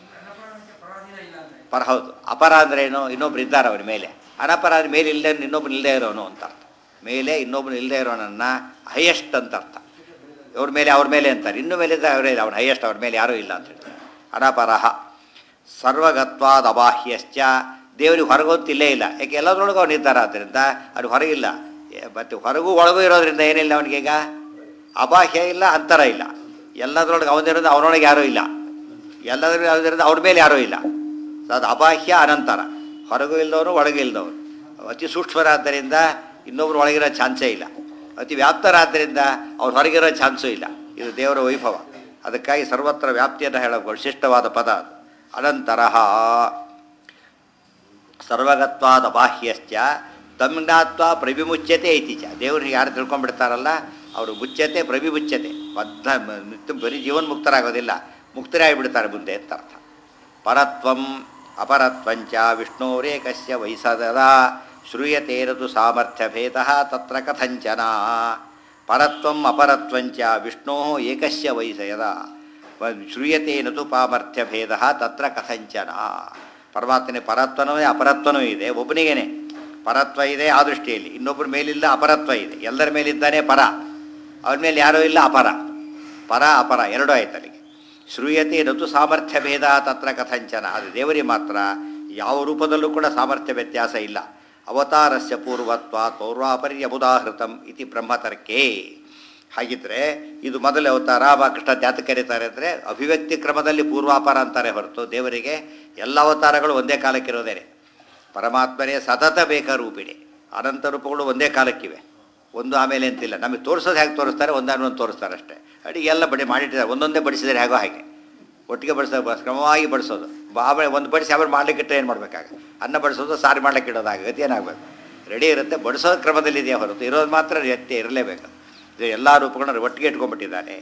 S1: ಪರ ಹೌದು ಅಪರ ಅಂದ್ರೆ ಏನು ಇನ್ನೊಬ್ರು ಇದ್ದಾರೆ ಅವನ ಮೇಲೆ ಅನಪರ ಅಂದ್ರೆ ಮೇಲೆ ಇಲ್ಲದೆ ಇನ್ನೊಬ್ಬನು ಇಲ್ಲದೆ ಇರೋನು ಅಂತ ಅರ್ಥ ಮೇಲೆ ಇನ್ನೊಬ್ಬನು ಇಲ್ಲದೆ ಇರೋನನ್ನ ಹೈಯೆಸ್ಟ್ ಅಂತ ಅರ್ಥ ಅವ್ರ ಮೇಲೆ ಅವ್ರ ಮೇಲೆ ಅಂತಾರೆ ಇನ್ನು ಮೇಲೆ ಇದ್ದ ಅವರೇ ಅವನು ಹೈಯೆಸ್ಟ್ ಅವ್ರ ಮೇಲೆ ಯಾರೂ ಇಲ್ಲ ಅಂತ ಹೇಳ್ತಾರೆ ಅನಪರಹ ಸರ್ವಗತ್ವಾದ ಅಬಾಹ್ಯಶ್ಚ ದೇವರಿಗೆ ಹೊರಗೊಂತಿಲ್ಲೇ ಇಲ್ಲ ಯಾಕೆ ಎಲ್ಲದರೊಳಗೆ ಅವನು ಇದ್ದಾರೆ ಆದ್ದರಿಂದ ಅದು ಹೊರಗಿಲ್ಲ ಏ, ಮತ್ತೆ ಹೊರಗೂ ಒಳಗೂ ಇರೋದ್ರಿಂದ ಏನಿಲ್ಲ ಅವನಿಗೆ ಈಗ ಅಬಾಹ್ಯ ಇಲ್ಲ ಅಂತರ ಇಲ್ಲ ಎಲ್ಲದರೊಳಗೆ ಅವನಿರೋದು ಅವನೊಳಗೆ ಯಾರೂ ಇಲ್ಲ ಎಲ್ಲದರೊಳಗೆ ಯಾವುದರಿಂದ ಅವ್ರ ಮೇಲೆ ಯಾರೂ ಇಲ್ಲ ಸೊ ಅದು ಅಬಾಹ್ಯ ಅನಂತರ ಹೊರಗೂ ಇಲ್ಲದವನು ಒಳಗೂ ಇಲ್ಲದವನು ಅತಿ ಸೂಕ್ಷ್ಮರಾದ್ದರಿಂದ ಇನ್ನೊಬ್ರು ಒಳಗಿರೋ ಚಾನ್ಸೇ ಇಲ್ಲ ಅತಿ ವ್ಯಾಪ್ತರಾದ್ದರಿಂದ ಅವ್ರು ಹೊರಗಿರೋ ಚಾನ್ಸೂ ಇಲ್ಲ ಇದು ದೇವರ ವೈಭವ ಅದಕ್ಕಾಗಿ ಸರ್ವತ್ರ ವ್ಯಾಪ್ತಿಯನ್ನು ಹೇಳೋ ವಿಶಿಷ್ಟವಾದ ಪದ ಅದು ಅನಂತರಃ ಸರ್ವಗತ್ವಾದ ಬಾಹ್ಯಶ್ಚ ತಮ್ನಾತ್ವ ಪ್ರವಿಮುಚ್ಯತೆ ಐತಿ ಚ ದೇವ್ರಿಗೆ ಯಾರು ತಿಳ್ಕೊಂಡ್ಬಿಡ್ತಾರಲ್ಲ ಅವರು ಮುಚ್ಯತೆ ಪ್ರವಿಮುಚ್ಯತೆ ಬದ್ಧ ನಿತ್ಯ ಬರೀ ಜೀವನ್ಮುಕ್ತರಾಗೋದಿಲ್ಲ ಮುಕ್ತರಾಗಿಬಿಡ್ತಾರೆ ಮುಂದೆ ಅಂತ ಅರ್ಥ ಪರತ್ವಂ ಅಪರತ್ವಂಚ ವಿಷ್ಣೋರೇಕಸ್ಯ ವೈಸದಾ ಶ್ರೂಯತೇರದು ಸಾಮರ್ಥ್ಯಭೇದ ತತ್ರ ಕಥಂಚನ ಪರತ್ವಂ ಅಪರತ್ವಂಚ ವಿಷ್ಣೋ ಏಕಸ್ಯ ವೈಸಯದ ಶ್ರೂಯತೇನದು ಪಾಮರ್ಥ್ಯಭೇದ ತತ್ರ ಕಥಂಚನ ಪರಮಾತ್ಮನೇ ಪರತ್ವನೂ ಅಪರತ್ವನೂ ಇದೆ ಒಬ್ಬನಿಗೇನೆ ಪರತ್ವ ಇದೆ ಆ ದೃಷ್ಟಿಯಲ್ಲಿ ಇನ್ನೊಬ್ಬರ ಮೇಲಿಲ್ಲ ಅಪರತ್ವ ಇದೆ ಎಲ್ಲರ ಮೇಲಿದ್ದಾನೆ ಪರ ಅವನ ಮೇಲೆ ಯಾರೂ ಇಲ್ಲ ಅಪರ ಪರ ಅಪರ ಎರಡೂ ಆಯ್ತು ಅಲ್ಲಿಗೆ ಶ್ರೂಯತೆ ಋತು ಸಾಮರ್ಥ್ಯ ಭೇದ ತತ್ರ ಕಥಂಚನ ಅದು ದೇವರಿಗೆ ಮಾತ್ರ ಯಾವ ರೂಪದಲ್ಲೂ ಕೂಡ ಸಾಮರ್ಥ್ಯ ವ್ಯತ್ಯಾಸ ಇಲ್ಲ ಅವತಾರಸ್ಯ ಪೂರ್ವತ್ವ ಪೌರ್ವಾಪರ್ಯ ಬುಧಾಹೃತಂ ಇತಿ ಬ್ರಹ್ಮತರ್ಕೇ ಹಾಗಿದ್ರೆ ಇದು ಮೊದಲ ಅವತಾರ ರಾಮಕೃಷ್ಣ ಜಾತ ಕರೀತಾರೆ ಅಂದರೆ ಅಭಿವ್ಯಕ್ತಿ ಕ್ರಮದಲ್ಲಿ ಪೂರ್ವಾಪಾರ ಅಂತಾರೆ ಹೊರತು ದೇವರಿಗೆ ಎಲ್ಲ ಅವತಾರಗಳು ಒಂದೇ ಕಾಲಕ್ಕಿರೋದೇನೆ ಪರಮಾತ್ಮನೇ ಸತತ ಬೇಕ ರೂಪಿಣಿ ಅನಂತ ರೂಪಗಳು ಒಂದೇ ಕಾಲಕ್ಕಿವೆ ಒಂದು ಆಮೇಲೆ ಅಂತಿಲ್ಲ ನಮಗೆ ತೋರಿಸೋದು ಹೇಗೆ ತೋರಿಸ್ತಾರೆ ಒಂದಾನು ಒಂದು ತೋರಿಸ್ತಾರೆ ಅಷ್ಟೇ ಅಡಿಗೆ ಎಲ್ಲ ಬಡಿ ಮಾಡಿಟ್ಟಿದ್ದಾರೆ ಒಂದೊಂದೇ ಬಡಿಸಿದರೆ ಹೇಗೋ ಹಾಗೆ ಒಟ್ಟಿಗೆ ಬಡಿಸೋದು ಬಸ್ ಕ್ರಮವಾಗಿ ಬಡಿಸೋದು ಬ- ಆಮೇಲೆ ಒಂದು ಬಡಿಸಿ ಆಮೇಲೆ ಮಾಡ್ಲಿಕ್ಕೆ ಇಟ್ಟರೆ ಏನು ಮಾಡಬೇಕಾಗ ಅನ್ನ ಬಡಿಸೋದು ಸಾರು ಮಾಡ್ಲಿಕ್ಕೆ ಇಡೋದಾಗ ಗತಿ ಏನಾಗಬೇಕು ರೆಡಿ ಇರುತ್ತೆ ಬಡಿಸೋ ಕ್ರಮದಲ್ಲಿ ಇದೆಯಾ ಹೊರತು ಇರೋದು ಮಾತ್ರ ಎತ್ತೆ ಇರಲೇಬೇಕು ಇದು ಎಲ್ಲ ರೂಪಗಳನ್ನ ಒಟ್ಟಿಗೆ ಇಟ್ಕೊಂಡ್ಬಿಟ್ಟಿದ್ದಾನೆ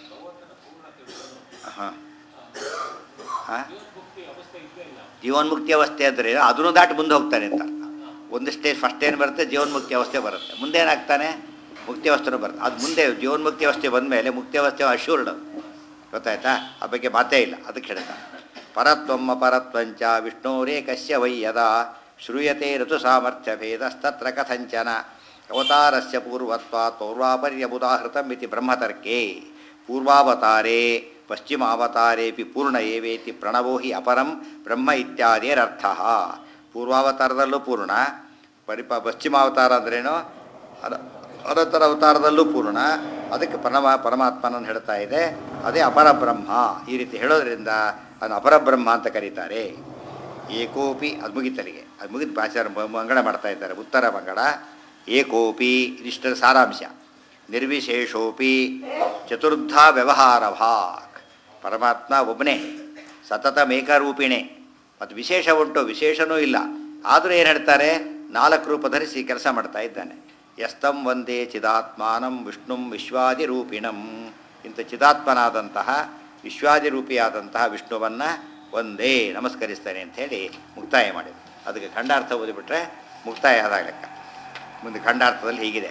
S1: ಹಾಂ ಹಾಂ ಜೀವನ್ಮುಕ್ತಿ ಅವಸ್ಥೆ ಅಂದರೆ ಅದನ್ನು ದಾಟಿ ಮುಂದೆ ಹೋಗ್ತಾನೆ ಅಂತ ಅರ್ಥ. ಒಂದು ಸ್ಟೇಜ್ ಫಸ್ಟ್ ಏನು ಬರುತ್ತೆ ಜೀವನ್ಮುಕ್ತಿ ಅವಸ್ಥೆ ಬರುತ್ತೆ ಮುಂದೆ ಏನಾಗ್ತಾನೆ ಮುಕ್ತಿ ಅವಸ್ಥೆನೂ ಬರುತ್ತೆ ಅದು ಮುಂದೆ ಜೀವನ್ಮುಕ್ತಿ ಅವಸ್ಥೆ ಬಂದ ಮೇಲೆ ಮುಕ್ತಿ ಅವಸ್ಥೆ ಅಶ್ಯೂರ್ಡ್ ಗೊತ್ತಾಯ್ತಾ ಆ ಬಗ್ಗೆ ಮಾತೇ ಇಲ್ಲ ಅದಕ್ಕೆ ಹೇಳ್ತಾ ಪರತ್ವಮ್ಮ ಪರತ್ವಂಚ ವಿಷ್ಣೋರೇಕಸ್ಯ ವೈ ಯದಾ ಶ್ರೂಯತೆ ಋತು ಸಾಮರ್ಥ್ಯ ಭೇದಸ್ತತ್ರ ಕಥಂಚನ ಅವತಾರಸ್ಯ ಪೂರ್ವತ್ವ ಪೌರ್ವಾಪರ್ಯ ಬುಧಾಹೃತಂ ಇತಿ ಬ್ರಹ್ಮತರ್ಕೆ ಪೂರ್ವಾವತಾರೇ ಪಶ್ಚಿಮಾವತಾರೇಪಿ ಪೂರ್ಣ ಏವೇತಿ ಪ್ರಣವೋ ಹಿ ಅಪರಂ ಬ್ರಹ್ಮ ಇತ್ಯಾದಿರರ್ಥ ಪೂರ್ವಾವತಾರದಲ್ಲೂ ಪೂರ್ಣ ಪರಿಪ ಪಶ್ಚಿಮಾವತಾರ ಅಂದ್ರೇನು ಅನ- ಅನಂತರ ಅವತಾರದಲ್ಲೂ ಪೂರ್ಣ ಅದಕ್ಕೆ ಪರಮ ಪರಮಾತ್ಮನನ್ನು ಹೇಳ್ತಾ ಇದೆ ಅದೇ ಅಪರ ಬ್ರಹ್ಮ ಈ ರೀತಿ ಹೇಳೋದ್ರಿಂದ ಅದನ್ನು ಅಪರ ಬ್ರಹ್ಮ ಅಂತ ಕರೀತಾರೆ ಏಕೋಪಿ ಅದು ಮುಗಿತಲಿಗೆ ಅದು ಮುಗಿದ ಆಚಾರ ಮಂಗಳ ಮಾಡ್ತಾ ಇದ್ದಾರೆ ಉತ್ತರ ಮಂಗಳ ಏಕೋಪಿ ಇದಿಷ್ಟರ ಸಾರಾಂಶ ನಿರ್ವಿಶೇಷೋಪಿ ಚತುರ್ಧ ವ್ಯವಹಾರ ಭಾಗ್ ಪರಮಾತ್ಮ ಒಬ್ಬನೇ ಸತತಮೇಕರೂಪಿಣೆ ಮತ್ತು ವಿಶೇಷ ಉಂಟು ವಿಶೇಷನೂ ಇಲ್ಲ ಆದರೂ ಏನು ಹೇಳ್ತಾರೆ ನಾಲ್ಕು ರೂಪ ಧರಿಸಿ ಕೆಲಸ ಮಾಡ್ತಾ ಇದ್ದಾನೆ ಯಸ್ತಂ ಒಂದೇ ಚಿದಾತ್ಮಾನಂ ವಿಷ್ಣುಂ ವಿಶ್ವಾದಿರೂಪಿಣಂ ಇಂಥ ಚಿದಾತ್ಮನಾದಂತಹ ವಿಶ್ವಾದಿರೂಪಿಯಾದಂತಹ ವಿಷ್ಣುವನ್ನು ಒಂದೇ ನಮಸ್ಕರಿಸ್ತಾನೆ ಅಂಥೇಳಿ ಮುಕ್ತಾಯ ಮಾಡಿದ್ರು ಅದಕ್ಕೆ ಖಂಡಾರ್ಥ ಓದಿಬಿಟ್ರೆ ಮುಕ್ತಾಯ ಆದಾಗ ಲೆಕ್ಕ ಮುಂದೆ ಖಂಡಾರ್ಥದಲ್ಲಿ ಹೀಗಿದೆ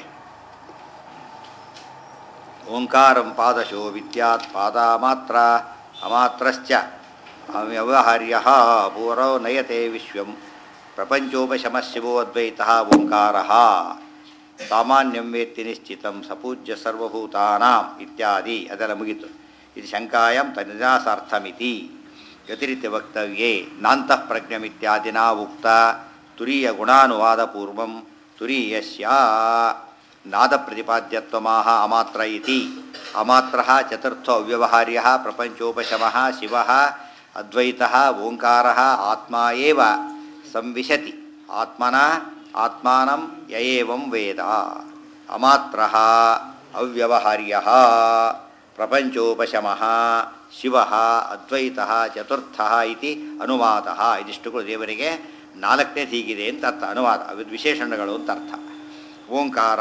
S1: ಓಂಕಾರಂ ಪಾದಶೋ ವಿದ್ಯಾತ್ ಪಾದ ಮಾತ್ರ ಅಮಾತ್ರಶ್ಚ ಅವ್ಯವಹಾರ್ಯ ಪೂರೋ ನಯತೆ ವಿಶ್ವಂ ಪ್ರಪಂಚೋಪಶಮಶಿವೋ ಅದ್ವೈತ ಓಂಕಾರ ಸಾಮಾನ್ಯಂ ವೇತ್ತಿ ನಿಶ್ಚಿತಂ ಸಪೂಜ್ಯ ಸರ್ವಭೂತಾನಾಂ ಇತ್ಯಾದಿ ಅದೆಲ್ಲ ಮುಗಿತು ಇದು ಶಂಕಾಯಂ ತನಿಜಾಸಾರ್ಥಮಿತಿ ವ್ಯತಿರಿಕ್ತ ವಕ್ತವ್ಯೇ ನಾಂತಃ ಪ್ರಜ್ಞಮಿತ್ಯಾದಿನ ಉಕ್ತ ತುರೀಯ ಗುಣಾನುವಾದಪೂರ್ವಂ ತುರೀಯಸ್ಯ ನಾದ ಪ್ರತಿಪಾದ್ಯತ್ವಮಾಹ ಅಮಾತ್ರ ಇತಿ ಅಮಾತ್ರ ಚತುರ್ಥೋ ಅವ್ಯವಹಾರ್ಯ ಪ್ರಪಂಚೋಪಶಮ ಶಿವ ಅದ್ವೈತ ಓಂಕಾರ ಆತ್ಮ ಏವ ಸಂವಿಶತಿ ಆತ್ಮನ ಆತ್ಮಾನಂ ಯಯೇವಂ ವೇದ ಅಮಾತ್ರ ಅವ್ಯವಹಾರ್ಯ ಪ್ರಪಂಚೋಪಶಮ ಶಿವ ಅದ್ವೈತ ಚತುರ್ಥ ಇತಿ ಅನುವಾದ ಇದಿಷ್ಟುಗಳು ದೇವರಿಗೆ ನಾಲ್ಕನೇ ಹೀಗಿದೆ ಅಂತ ಅರ್ಥ ಅನುವಾದ ಅವಿದ್ ವಿಶೇಷಣಗಳು ಅಂತ ಅರ್ಥ ಓಂಕಾರ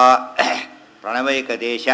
S1: ಪ್ರಣವೈಕ ದೇಶ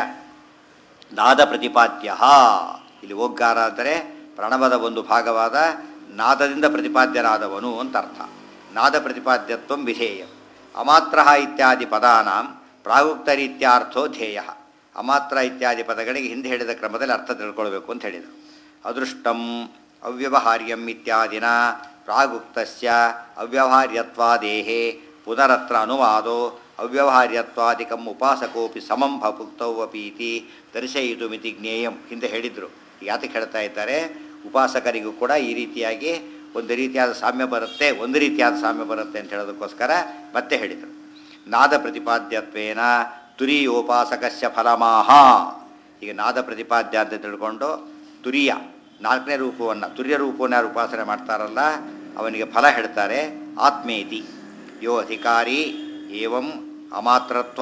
S1: ನಾದ ಪ್ರತಿಪಾದ್ಯ ಇಲ್ಲಿ ಓಂಕಾರ ಅಂದರೆ ಪ್ರಣವದ ಒಂದು ಭಾಗವಾದ ನಾದದಿಂದ ಪ್ರತಿಪಾದ್ಯನಾದವನು ಅಂತ ಅರ್ಥ ನಾದ ಪ್ರತಿಪಾದ್ಯತ್ವ ವಿಧೇಯ ಅಮಾತ್ರ ಇತ್ಯಾದಿ ಪದಾನಾಂ ಪ್ರಾಗುಕ್ತರೀತ್ಯಾರ್ಥೋ ಧ್ಯೇಯ ಅಮಾತ್ರ ಇತ್ಯಾದಿ ಪದಗಳಿಗೆ ಹಿಂದೆ ಹೇಳಿದ ಕ್ರಮದಲ್ಲಿ ಅರ್ಥ ತಿಳ್ಕೊಳ್ಬೇಕು ಅಂತ ಹೇಳಿದರು ಅದೃಷ್ಟಂ ಅವ್ಯವಹಾರ್ಯಂ ಇತ್ಯಾದಿನ ಪ್ರಾಗುಕ್ತಸ್ಯ ಅವ್ಯವಹಾರ್ಯತ್ವಾದೇಹೇ ಪುನರತ್ರ ಅನುವಾದೋ ಅವ್ಯವಹಾರ್ಯತ್ವಾದಿಕಂ ಉಪಾಸಕೋಪಿ ಸಮಂ ಭುಕ್ತವಪೀತಿ ದರ್ಶಯಿತು ಮಿತಿ ಜ್ಞೇಯಂ ಹಿಂದೆ ಹೇಳಿದರು ಯಾತಕ್ಕೆ ಹೇಳ್ತಾ ಇದ್ದಾರೆ ಉಪಾಸಕರಿಗೂ ಕೂಡ ಈ ರೀತಿಯಾಗಿ ಒಂದು ರೀತಿಯಾದ ಸಾಮ್ಯ ಬರುತ್ತೆ ಒಂದು ರೀತಿಯಾದ ಸಾಮ್ಯ ಬರುತ್ತೆ ಅಂತ ಹೇಳೋದಕ್ಕೋಸ್ಕರ ಮತ್ತೆ ಹೇಳಿದರು ನಾದ ಪ್ರತಿಪಾದ್ಯತ್ವೇನ ತುರಿಯೋಪಾಸಕಸ್ಯ ಫಲಮಾಹ ಈಗ ನಾದ ಪ್ರತಿಪಾದ್ಯ ಅಂತ ತಿಳ್ಕೊಂಡು ತುರಿಯ ನಾಲ್ಕನೇ ರೂಪವನ್ನು ತುರ್ಯ ರೂಪವನ್ನು ಯಾರು ಉಪಾಸನೆ ಮಾಡ್ತಾರಲ್ಲ ಅವನಿಗೆ ಫಲ ಹೇಳ್ತಾರೆ ಆತ್ಮೇತಿ ಯೋ ಅಧಿಕಾರಿ ಏವಂ ಅಮಾತ್ರತ್ವ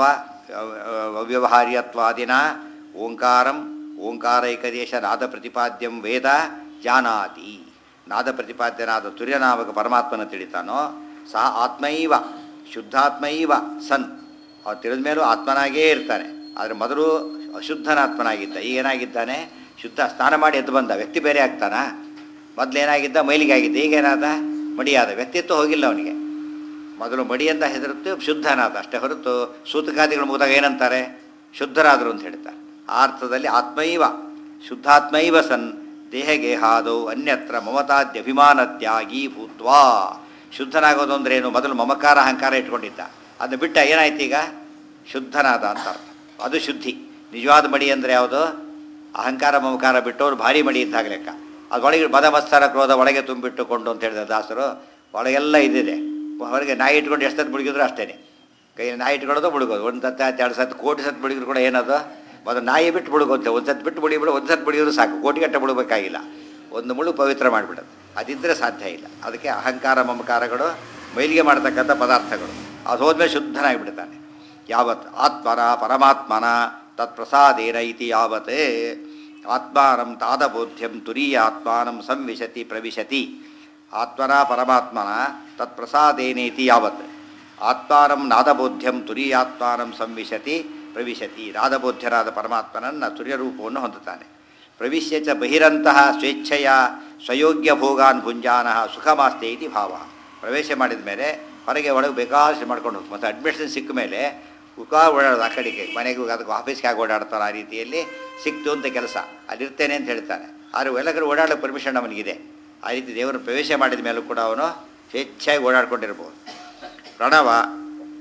S1: ಅವ್ಯವಹಾರ್ಯತ್ವಾದಿನ ಓಂಕಾರಂ ಓಂಕಾರೈಕದೇಶ ನಾದ ಪ್ರತಿಪಾದ್ಯಂ ವೇದ ಜಾನಾತಿ ನಾದ ಪ್ರತಿಪಾದ್ಯನಾದ ತುರ್ಯನಾಮಕ ಪರಮಾತ್ಮನ ತಿಳಿತಾನೋ ಸಹ ಆತ್ಮೈವ ಶುದ್ಧಾತ್ಮೈವ ಸನ್ ಅವ್ರು ತಿಳಿದ ಮೇಲೂ ಆತ್ಮನಾಗೇ ಇರ್ತಾನೆ ಆದರೆ ಮೊದಲು ಅಶುದ್ಧನಾತ್ಮನಾಗಿದ್ದ ಈಗ ಏನಾಗಿದ್ದಾನೆ ಶುದ್ಧ ಸ್ನಾನ ಮಾಡಿ ಎದ್ದು ಬಂದ ವ್ಯಕ್ತಿ ಬೇರೆ ಆಗ್ತಾನಾ ಮೊದಲು ಏನಾಗಿದ್ದ ಮೈಲಿಗೆ ಆಗಿದ್ದ ಈಗ ಏನಾದ ಮಡಿಯಾದ ವ್ಯಕ್ತಿತ್ವ ಹೋಗಿಲ್ಲ ಅವನಿಗೆ ಮೊದಲು ಮಡಿ ಅಂತ ಹೆದರುತ್ತು ಶುದ್ಧನಾದ ಅಷ್ಟೇ ಹೊರತು ಸೂತಕಾದಿಗಳು ಮುಗಿದಾಗ ಏನಂತಾರೆ ಶುದ್ಧರಾದರು ಅಂತ ಹೇಳ್ತಾರೆ ಆ ಅರ್ಥದಲ್ಲಿ ಆತ್ಮೈವ ಶುದ್ಧಾತ್ಮೈವ ಸನ್ ದೇಹಗೇಹಾದೌ ಅನ್ಯತ್ರ ಮಮತಾದ್ಯಭಿಮಾನತ್ಯಾಗಿ ಭೂತ್ವಾ ಶುದ್ಧನಾಗೋದು ಅಂದ್ರೆ ಏನು ಮೊದಲು ಮಮಕಾರ ಅಹಂಕಾರ ಇಟ್ಕೊಂಡಿದ್ದ ಅದನ್ನ ಬಿಟ್ಟ ಏನಾಯ್ತು ಈಗ ಶುದ್ಧನಾದ ಅಂತ ಅರ್ಥ ಅದು ಶುದ್ಧಿ ನಿಜವಾದ ಮಡಿ ಅಂದರೆ ಯಾವುದು ಅಹಂಕಾರ ಮಮಕಾರ ಬಿಟ್ಟವ್ರು ಭಾರಿ ಮಡಿ ಇದ್ದಾಗ ಲೆಕ್ಕ ಅದರೊಳಗೆ ಮದಮತ್ಸರ ಕ್ರೋಧ ಒಳಗೆ ತುಂಬಿಟ್ಟುಕೊಂಡು ಅಂತ ಹೇಳಿದ ದಾಸರು ಒಳಗೆಲ್ಲ ಇದಿದೆ ಹೊರಗೆ ನಾಯಿ ಇಟ್ಕೊಂಡು ಎಷ್ಟು ಸತ್ತು ಮುಳುಗಿದ್ರು ಅಷ್ಟೇ ಕೈ ನಾಯಿ ಇಟ್ಕೊಳ್ಳೋದು ಮುಳುಗೋದು ಒಂದು ಸತ್ತ ಎರಡು ಸತ್ತು ಕೋಟಿ ಸತ್ತು ಮುಳುಗಿದ್ರು ಕೂಡ ಏನದು ಮೊದಲು ನಾಯಿ ಬಿಟ್ಟು ಮುಳುಗೋಂತೆ ಒಂದು ಸತ್ತು ಬಿಟ್ಟು ಮುಳಿಬಿಡು ಒಂದು ಸತ್ತು ಮುಳುಗಿದ್ರು ಸಾಕು ಕೋಟಿಗಟ್ಟೆ ಮುಳುಗಬೇಕಾಗಿಲ್ಲ ಒಂದು ಮುಳು ಪವಿತ್ರ ಮಾಡಿಬಿಡೋದು ಅದಿದ್ದರೆ ಸಾಧ್ಯ ಇಲ್ಲ ಅದಕ್ಕೆ ಅಹಂಕಾರ ಮಮಕಾರಗಳು ಮೈಲಿಗೆ ಮಾಡ್ತಕ್ಕಂಥ ಪದಾರ್ಥಗಳು ಅದು ಹೋದ್ಮೇಲೆ ಶುದ್ಧನಾಗಿಬಿಡ್ತಾನೆ ಯಾವತ್ ಆತ್ಮನ ಪರಮಾತ್ಮನ ತತ್ಪ್ರಸಾದೇನ ಇತಿ ಯಾವತ್ ಆತ್ಮಾನಂ ತಾದಬೋಧ್ಯಂ ತುರೀಯ ಆತ್ಮಾನಂ ಸಂವಿಶತಿ ಪ್ರವಿಶತಿ ಆತ್ಮನ ಪರಮಾತ್ಮನ ತತ್ಪ್ರಸಾದೇನೇತಿ ಯಾವತ್ ಆತ್ಮಾನಂ ನಾದಬೋಧ್ಯಂ ತುರೀಯಾತ್ಮಾನಂ ಸಂವಿಶತಿ ಪ್ರವಿಶತಿ ನಾದಬೋಧ್ಯರಾದ ಪರಮಾತ್ಮನನ್ನು ತುರ್ಯರೂಪವನ್ನು ಹೊಂದುತ್ತಾನೆ ಪ್ರವಿಶ್ಯ ಚ ಬಹಿರಂತಹ ಸ್ವೇಚ್ಛೆಯ ಸ್ವಯೋಗ್ಯ ಭೋಗಾನ್ ಭುಂಜಾನ ಸುಖಮಾಸ್ತೆ ಇತಿ ಭಾವ ಪ್ರವೇಶ ಮಾಡಿದ ಮೇಲೆ ಹೊರಗೆ ಒಳಗೆ ಬೇಕಾದಷ್ಟು ಮಾಡ್ಕೊಂಡು ಹೋಗ್ತು ಮತ್ತು ಅಡ್ಮಿಷನ್ ಸಿಕ್ಕ ಮೇಲೆ ಉಕಾ ಓಡಾಡೋದು ಆ ಕಡೆಗೆ ಮನೆಗೆ ಅದಕ್ಕೆ ಆಫೀಸ್ಗೆ ಆಗಿ ಓಡಾಡ್ತಾರೆ ಆ ರೀತಿಯಲ್ಲಿ ಸಿಕ್ತು ಅಂತ ಕೆಲಸ ಅಲ್ಲಿರ್ತೇನೆ ಅಂತ ಹೇಳ್ತಾನೆ ಆದರೆ ಎಲ್ಲ ಕಡೆ ಓಡಾಡೋ ಪರ್ಮಿಷನ್ ಅವನಿಗಿದೆ ಆ ರೀತಿ ದೇವರು ಪ್ರವೇಶ ಮಾಡಿದ ಮೇಲೂ ಕೂಡ ಅವನು ಸ್ವೇಚ್ಛೆಯಾಗಿ ಓಡಾಡ್ಕೊಂಡಿರ್ಬೋದು ಪ್ರಣವ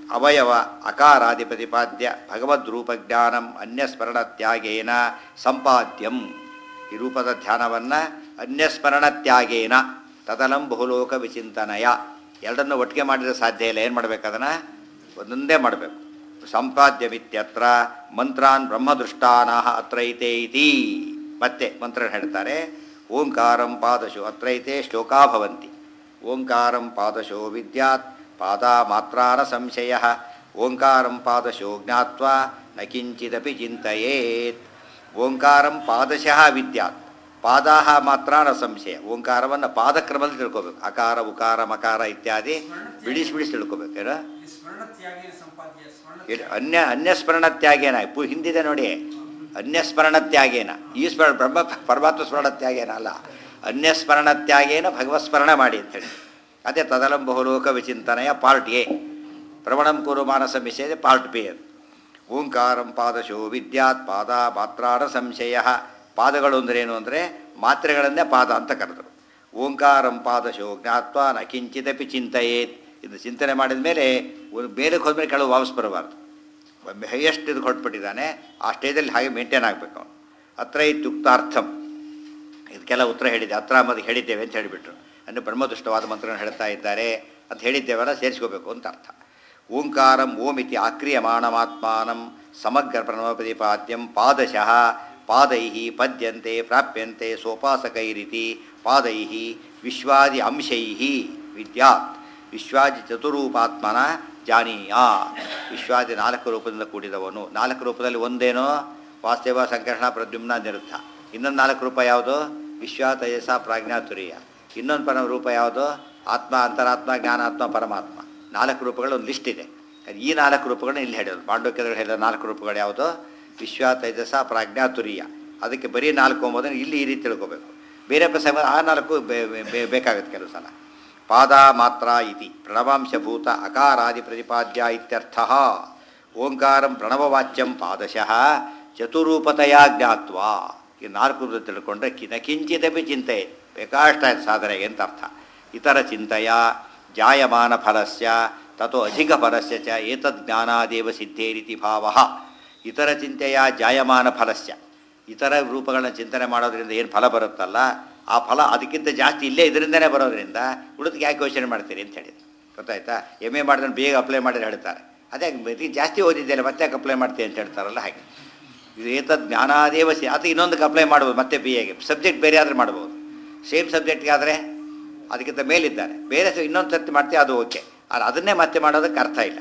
S1: ಅವಯವ ಅಕಾರಾದಿ ಪ್ರತಿಪಾದ್ಯ ಭಗವದ್ರೂಪಜ್ಞಾನಂ ಅನ್ಯಸ್ಮರಣ ತ್ಯಾಗೇನ ಸಂಪಾದ್ಯಂ ಈ ರೂಪದ ಧ್ಯಾನವನ್ನು ಅನ್ಯಸ್ಮರಣ ತ್ಯಾಗೇನ ತದಲಂ ಬಹುಲೋಕ ವಿಚಿಂತನಯ ಎರಡನ್ನು ಒಟ್ಟಿಗೆ ಮಾಡಿದ್ರೆ ಸಾಧ್ಯ ಇಲ್ಲ ಏನು ಮಾಡ್ಬೇಕು ಅದನ್ನು ಒಂದೊಂದೇ ಮಾಡಬೇಕು ಸಂಪಾದ್ಯಮಿತ್ಯತ್ರ ಮಂತ್ರಾನ್ ಬ್ರಹ್ಮದೃಷ್ಟಾನಾಹ ಅತ್ರೈತೆ ಇತಿ ಮತ್ತೆ ಮಂತ್ರ ಹೇಳ್ತಾರೆ ಓಂಕಾರಂ ಪಾದಶು ಅತ್ರೈತೆ ಶ್ಲೋಕಾ ಭವಂತಿ ಓಂಕಾರಂ ಪಾದಶೋ ವಿದ್ಯಾತ್ ಪಾದ ಮಾತ್ರಾನ ಸಂಶಯ ಓಂಕಾರಂ ಪಾದಶೋ ಜ್ಞಾತ್ವಾ ನ ಕಿಂಚಿದಪಿ ಚಿಂತೆಯೇತ್ ಓಂಕಾರಂ ಪಾದಶಃ ವಿದ್ಯಾತ್ ಪಾದಾಹ ಮಾತ್ರ ನ ಸಂಶಯ ಓಂಕಾರವನ್ನು ಪಾದಕ್ರಮದಲ್ಲಿ ತಿಳ್ಕೊಬೇಕು ಅಕಾರ ಉಕಾರ ಮಕಾರ ಇತ್ಯಾದಿ ಬಿಡಿಸಿ ಬಿಡಿಸಿ ತಿಳ್ಕೊಬೇಕು ಏನೋ
S2: ಈ ಸ್ಮರಣ ತ್ಯಾಗೇನ ಸಂಪಾದ್ಯ ಸ್ಮರಣ
S1: ಇದು ಅನ್ಯ ಅನ್ಯಸ್ಮರಣ ತ್ಯಾಗೇನ ಪು ಹಿಂದಿದೆ ನೋಡಿ ಅನ್ಯಸ್ಮರಣ ತ್ಯಾಗೇನ ಈ ಸ್ಮರಣ ಬ್ರಹ್ಮ ಪರಮಾತ್ಮ ಸ್ಮರಣ ತ್ಯಾಗೇನ ಅಲ್ಲ ಅನ್ಯಸ್ಮರಣ ತ್ಯಾಗೇನ ಭಗವತ್ಸ್ಮರಣ ಮಾಡಿ ಅಂತೇಳಿ ಅದೇ ತದಲಂ ಬಹುಲೋಕ ವಿಚಿಂತನೆಯ ಪಾರ್ಟ್ ಎ ಪ್ರವಣಂ ಕುರು ಮಾನಸ ಮಿಷೇದ ಪಾರ್ಟ್ ಬಿ ಅದು ಓಂಕಾರಂ ಪಾದಶೋ ವಿದ್ಯಾತ್ ಪಾದ ಮಾತ್ರಾರ ಸಂಶಯ ಪಾದಗಳು ಅಂದ್ರೇನು ಅಂದರೆ ಮಾತ್ರೆಗಳನ್ನೇ ಪಾದ ಅಂತ ಕರೆದರು ಓಂಕಾರಂ ಪಾದಶೋ ಜ್ಞಾತ್ವ ನ ಕಿಂಚಿದಪಿ ಚಿಂತೆಯೇತ್ ಇದು ಚಿಂತನೆ ಮಾಡಿದ ಮೇಲೆ ಒಂದು ಬೇರೆ ಹೋದ್ಮೇಲೆ ಕೆಳಗೆ ವಾಪಸ್ ಬರಬಾರ್ದು ಒಮ್ಮೆ ಹೈಯೆಸ್ಟ್ ಇದು ಹೊರಟ್ಬಿಟ್ಟಿದ್ದಾನೆ ಆ ಸ್ಟೇಜಲ್ಲಿ ಹಾಗೆ ಮೇಂಟೈನ್ ಆಗಬೇಕು ಅವನು ಅತ್ರ ಇತ್ಯುಕ್ತಾರ್ಥಂ ಇದಕ್ಕೆಲ್ಲ ಉತ್ತರ ಹೇಳಿದ್ದೆ ಅತ್ರ ಅನ್ನೋದು ಹೇಳಿದ್ದೇವೆ ಅಂತ ಹೇಳಿಬಿಟ್ರು ಅಂದರೆ ಬ್ರಹ್ಮದುಷ್ಟವಾದ ಮಂತ್ರಗಳನ್ನು ಹೇಳ್ತಾ ಇದ್ದಾರೆ ಅಂತ ಹೇಳಿದ್ದೇವಲ್ಲ ಸೇರಿಸ್ಕೋಬೇಕು ಅಂತ ಅರ್ಥ ಓಂಕಾರಂ ಓಂ ಇತಿ ಆಕ್ರಿಯಮಾಣಮಾತ್ಮಾನಂ ಸಮಗ್ರ ಪ್ರಣವಪ್ರತಿಪಾದ್ಯಂ ಪಾದಶಃ ಪಾದೈ ಪದ್ಯಂತೆ ಪ್ರಾಪ್ಯಂತೆ ಸೋಪಾಸಕೈರಿತಿ ಪಾದೈ ವಿಶ್ವಾದಿ ಅಂಶೈ ವಿದ್ಯಾತ್ ವಿಶ್ವಾದಿ ಚತುರೂಪಾತ್ಮನ ಜಾನೀಯ ವಿಶ್ವಾದಿ ನಾಲ್ಕು ರೂಪದಿಂದ ಕೂಡಿದವನು ನಾಲ್ಕು ರೂಪದಲ್ಲಿ ಒಂದೇನೋ ವಾಸ್ತವ ಸಂಕರ್ಷಣ ಪ್ರದ್ಯುಮ್ನ ನಿರುದ್ಧ ಇನ್ನೊಂದು ನಾಲ್ಕು ರೂಪ ಯಾವುದು ವಿಶ್ವ ತೇಜಸ ಪ್ರಾಜ್ಞಾತುರಿಯ ಇನ್ನೊಂದು ಪರ ರೂಪ ಯಾವುದು ಆತ್ಮ ಅಂತರಾತ್ಮ ಜ್ಞಾನಾತ್ಮ ಪರಮಾತ್ಮ ನಾಲ್ಕು ರೂಪಗಳ ಒಂದು ಲಿಸ್ಟ್ ಇದೆ ಈ ನಾಲ್ಕು ರೂಪಗಳನ್ನ ಇಲ್ಲಿ ಹೇಳೋದು ಪಾಂಡವ್ಯದಲ್ಲಿ ಹೇಳಿದ ನಾಲ್ಕು ರೂಪಗಳು ಯಾವುದು ವಿಶ್ವ ತೇಜಸ ಪ್ರಾಜ್ಞಾತುರಿಯ ಅದಕ್ಕೆ ಬರೀ ನಾಲ್ಕು ಎಂಬುದನ್ನು ಇಲ್ಲಿ ಈ ರೀತಿ ತಿಳ್ಕೊಬೇಕು ಬೇರೆ ಪ್ರಸಂಗ ಆ ನಾಲ್ಕು ಬೇ- ಬೇ- ಬೇಕಾಗುತ್ತೆ ಕೆಲವು ಸಲ ಪಾದ ಮಾತ್ರ ಇತಿ ಪ್ರಣವಾಂಶಭೂತ ಅಕಾರಾದಿ ಪ್ರತಿಪಾದ್ಯ ಇತ್ಯರ್ಥ ಓಂಕಾರಂ ಪ್ರಣವವಾಚ್ಯಂ ಪಾದಶಃ ಚತುರೂಪತೆಯ ಜ್ಞಾತ್ವ ಈ ನಾಲ್ಕು ರೂಪ ತಿಳ್ಕೊಂಡ್ರೆ ಕಿನ ಕಿಂಚಿತಪಿ ಚಿಂತೆ ಬೇಕಾಷ್ಟಾಯ್ತು ಸಾಧನೆಗೆ ಅಂತ ಅರ್ಥ ಇತರ ಚಿಂತೆಯ ಜಾಯಮಾನ ಫಲಸ್ಯ ತಥೋ ಅಧಿಕ ಫಲಸ್ಯ ಚ ಏತದ್ ಜ್ಞಾನಾದೇವ ಸಿದ್ಧೇರಿತಿ ಭಾವ ಇತರ ಚಿಂತೆಯ ಜಾಯಮಾನ ಫಲಸ್ಯ ಇತರ ರೂಪಗಳನ್ನ ಚಿಂತನೆ ಮಾಡೋದ್ರಿಂದ ಏನು ಫಲ ಬರುತ್ತಲ್ಲ ಆ ಫಲ ಅದಕ್ಕಿಂತ ಜಾಸ್ತಿ ಇಲ್ಲೇ ಇದರಿಂದನೇ ಬರೋದ್ರಿಂದ ಉಳಿದಕ್ಕೆ ಯಾಕೆ ಯೋಚನೆ ಮಾಡ್ತೀರಿ ಅಂತ ಹೇಳಿದ್ರು ಗೊತ್ತಾಯ್ತಾ ಎಮ್ ಎ ಮಾಡಿದ್ರೆ ಬೇಗ ಅಪ್ಲೈ ಮಾಡಿದ್ರೆ ಹೇಳ್ತಾರೆ ಅದೇ ಬರೀ ಜಾಸ್ತಿ ಓದಿದ್ದೆಲ್ಲ ಮತ್ತೆ ಯಾಕೆ ಅಪ್ಲೈ ಮಾಡ್ತೀವಿ ಅಂತ ಹೇಳ್ತಾರಲ್ಲ ಹಾಗೆ ಇದು ಏತದ್ ಜ್ಞಾನಾದೇವ ಸಿ ಅದು ಇನ್ನೊಂದಕ್ಕೆ ಅಪ್ಲೈ ಮಾಡ್ಬೋದು ಮತ್ತೆ ಬಿ ಎಗೆ ಸಬ್ಜೆಕ್ಟ್ ಬೇರೆ ಆದರೆ ಮಾಡ್ಬೋದು ಸೇಮ್ ಸಬ್ಜೆಕ್ಟ್ಗೆ ಆದರೆ ಅದಕ್ಕಿಂತ ಮೇಲಿದ್ದಾರೆ ಬೇರೆ ಸ- ಇನ್ನೊಂದು ಸರ್ತಿ ಮಾಡ್ತೀವಿ ಅದು ಓಕೆ ಆದರೆ ಅದನ್ನೇ ಮತ್ತೆ ಮಾಡೋದಕ್ಕೆ ಅರ್ಥ ಇಲ್ಲ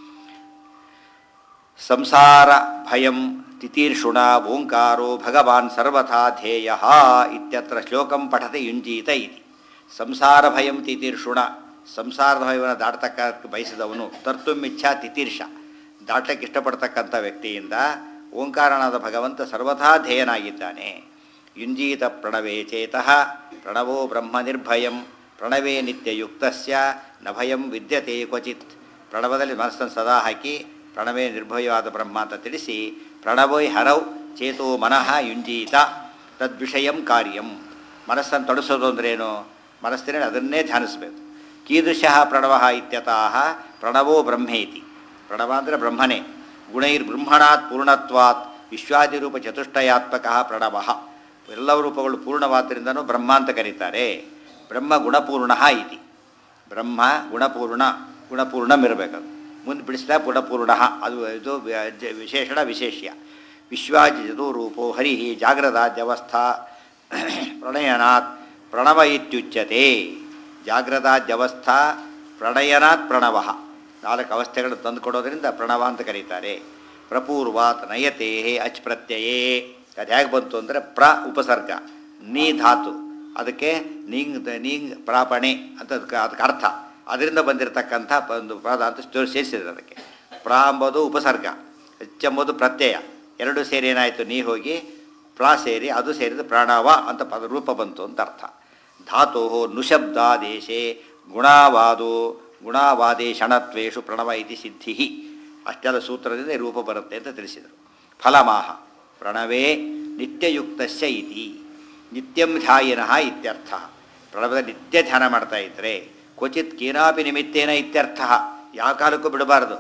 S1: ಸಂಸಾರ ಭಯಂ ತಿತೀರ್ಷುಣ ಓಂಕಾರೋ ಭಗವಾನ್ ಸರ್ವಥಾ ಧ್ಯೇಯ ಇತ್ಯತ್ರ ಶ್ಲೋಕಂ ಪಠತೆ ಯುಂಜೀತ ಇತಿ ಸಂಸಾರ ಭಯಂ ತಿತೀರ್ಷುಣ ಸಂಸಾರದ ಭಯವನ್ನು ದಾಟತಕ್ಕ ಬಯಸಿದವನು ತರ್ತುಮಿಚ್ಛಾ ತಿತೀರ್ಷ ದಾಟಕ್ಕೆ ಇಷ್ಟಪಡ್ತಕ್ಕಂಥ ವ್ಯಕ್ತಿಯಿಂದ ಓಂಕಾರನಾದ ಭಗವಂತ ಸರ್ವಥಾ ಧ್ಯೇಯನಾಗಿದ್ದಾನೆ ಯುಂಜೀತ ಪ್ರಣವೇ ಚೇತಃ ಪ್ರಣವೋ ಬ್ರಹ್ಮ ನಿರ್ಭಯಂ ಪ್ರಣವೇ ನಿತ್ಯಯುಕ್ತಸ್ಯ ನ ಭಯಂ ವಿದ್ಯತೆ ಕ್ವಚಿತ್ ಪ್ರಣವದಲ್ಲಿ ಮನಸ್ಸನ್ನು ಸದಾ ಹಾಕಿ ಪ್ರಣವೇ ನಿರ್ಭಯವಾದ ಬ್ರಹ್ಮ ಅಂತ ತಿಳಿಸಿ ಪ್ರಣವೋಯ್ ಹರೌ ಚೇತೋ ಮನಃ ಯುಂಜೀತ ತದ್ವಿಷಯಂ ಕಾರ್ಯಂ ಮನಸ್ಸನ್ನು ತೊಡಸೋದು ಅಂದ್ರೇನು ಮನಸ್ಸಿನಲ್ಲಿ ಅದನ್ನೇ ಧ್ಯಾನಿಸಬೇಕು ಕೀದೃಶಃ ಪ್ರಣವ ಇತ್ಯತಃ ಪ್ರಣವೋ ಬ್ರಹ್ಮೇತಿ ಪ್ರಣವ ಅಂದರೆ ಬ್ರಹ್ಮನೇ ಗುಣೈರ್ಬ್ರಹ್ಮಣಾತ್ ಪೂರ್ಣತ್ವಾತ್ ವಿಶ್ವಾದಿರೂಪ ಚತುಷ್ಟಯಾತ್ಮಕ ಪ್ರಣವ ಎಲ್ಲ ರೂಪಗಳು ಪೂರ್ಣವಾದ್ದರಿಂದನೂ ಬ್ರಹ್ಮ ಅಂತ ಕರೀತಾರೆ ಬ್ರಹ್ಮ ಗುಣಪೂರ್ಣ ಇತಿ ಬ್ರಹ್ಮ ಗುಣಪೂರ್ಣ ಗುಣಪೂರ್ಣಮಿರಬೇಕದು ಮುಂದೆ ಬಿಡಿಸಿದ ಗುಣಪೂರ್ಣ ಅದು ಇದು ವ- ಜ- ವಿಶೇಷಣ ವಿಶೇಷ್ಯ ವಿಶ್ವಾಜಿತು ರೂಪೋ ಹರಿ ಜಾಗ್ರದಾದ್ಯವಸ್ಥಾ ಪ್ರಣಯನಾತ್ ಪ್ರಣವ ಇತ್ಯುಚ್ಯತೆ ಜಾಗ್ರದಾದ್ಯವಸ್ಥಾ ಪ್ರಣಯನಾತ್ ಪ್ರಣವ ನಾಲ್ಕು ಅವಸ್ಥೆಗಳನ್ನು ತಂದುಕೊಡೋದ್ರಿಂದ ಪ್ರಣವ ಅಂತ ಕರೀತಾರೆ ಪ್ರಪೂರ್ವಾತ್ ನಯತೆ ಅಚ್ ಪ್ರತ್ಯಯೇ ಅದು ಹೇಗೆ ಬಂತು ಅಂದರೆ ಪ್ರ ಉಪಸರ್ಗ ನೀ ಧಾತು ಅದಕ್ಕೆ ನೀಂಗ್ ದ- ನೀಂಗ್ ಪ್ರಾಪಣೆ ಅಂತ ಅದಕ್ಕೆ ಅದಕ್ಕೆ ಅರ್ಥ ಅದರಿಂದ ಬಂದಿರತಕ್ಕಂಥ ಒಂದು ಪದ ಅಂತ ಸ್ಟೋರ್ ಸೇರಿಸಿದ್ರು ಅದಕ್ಕೆ ಪ್ರ ಎಂಬುದು ಉಪಸರ್ಗ ಎಚ್ ಎಂಬುದು ಪ್ರತ್ಯಯ ಎರಡು ಸೇರಿ ಏನಾಯಿತು ನೀ ಹೋಗಿ ಪ್ರಾ ಸೇರಿ ಅದು ಸೇರಿದ ಪ್ರಾಣವ ಅಂತ ಪದ ರೂಪ ಬಂತು ಅಂತ ಅರ್ಥ ಧಾತು ನುಶಬ್ದಾದೇಶೆ ಗುಣಾವಾದೋ ಗುಣಾವಾದೇ ಷಣತ್ವೇಷು ಪ್ರಣವ ಇತಿ ಸಿದ್ಧಿ ಅಷ್ಟೆಲ್ಲ ಸೂತ್ರದಿಂದ ಈ ರೂಪ ಬರುತ್ತೆ ಅಂತ ತಿಳಿಸಿದರು ಫಲಮಾಹ ಪ್ರಣವೇ ನಿತ್ಯಯುಕ್ತಸ್ಯ ಇತಿ ನಿತ್ಯಂ ಧ್ಯಾಯಿನಃ ಇತ್ಯರ್ಥ ಪ್ರಣವದ ನಿತ್ಯ ಧ್ಯಾನ ಮಾಡ್ತಾ ಇದ್ದರೆ ಕ್ವಚಿತ್ ಕೇನಾಪಿ ನಿಮಿತ್ತೇನ ಇತ್ಯರ್ಥ ಯಾವ ಕಾಲಕ್ಕೂ ಬಿಡಬಾರ್ದು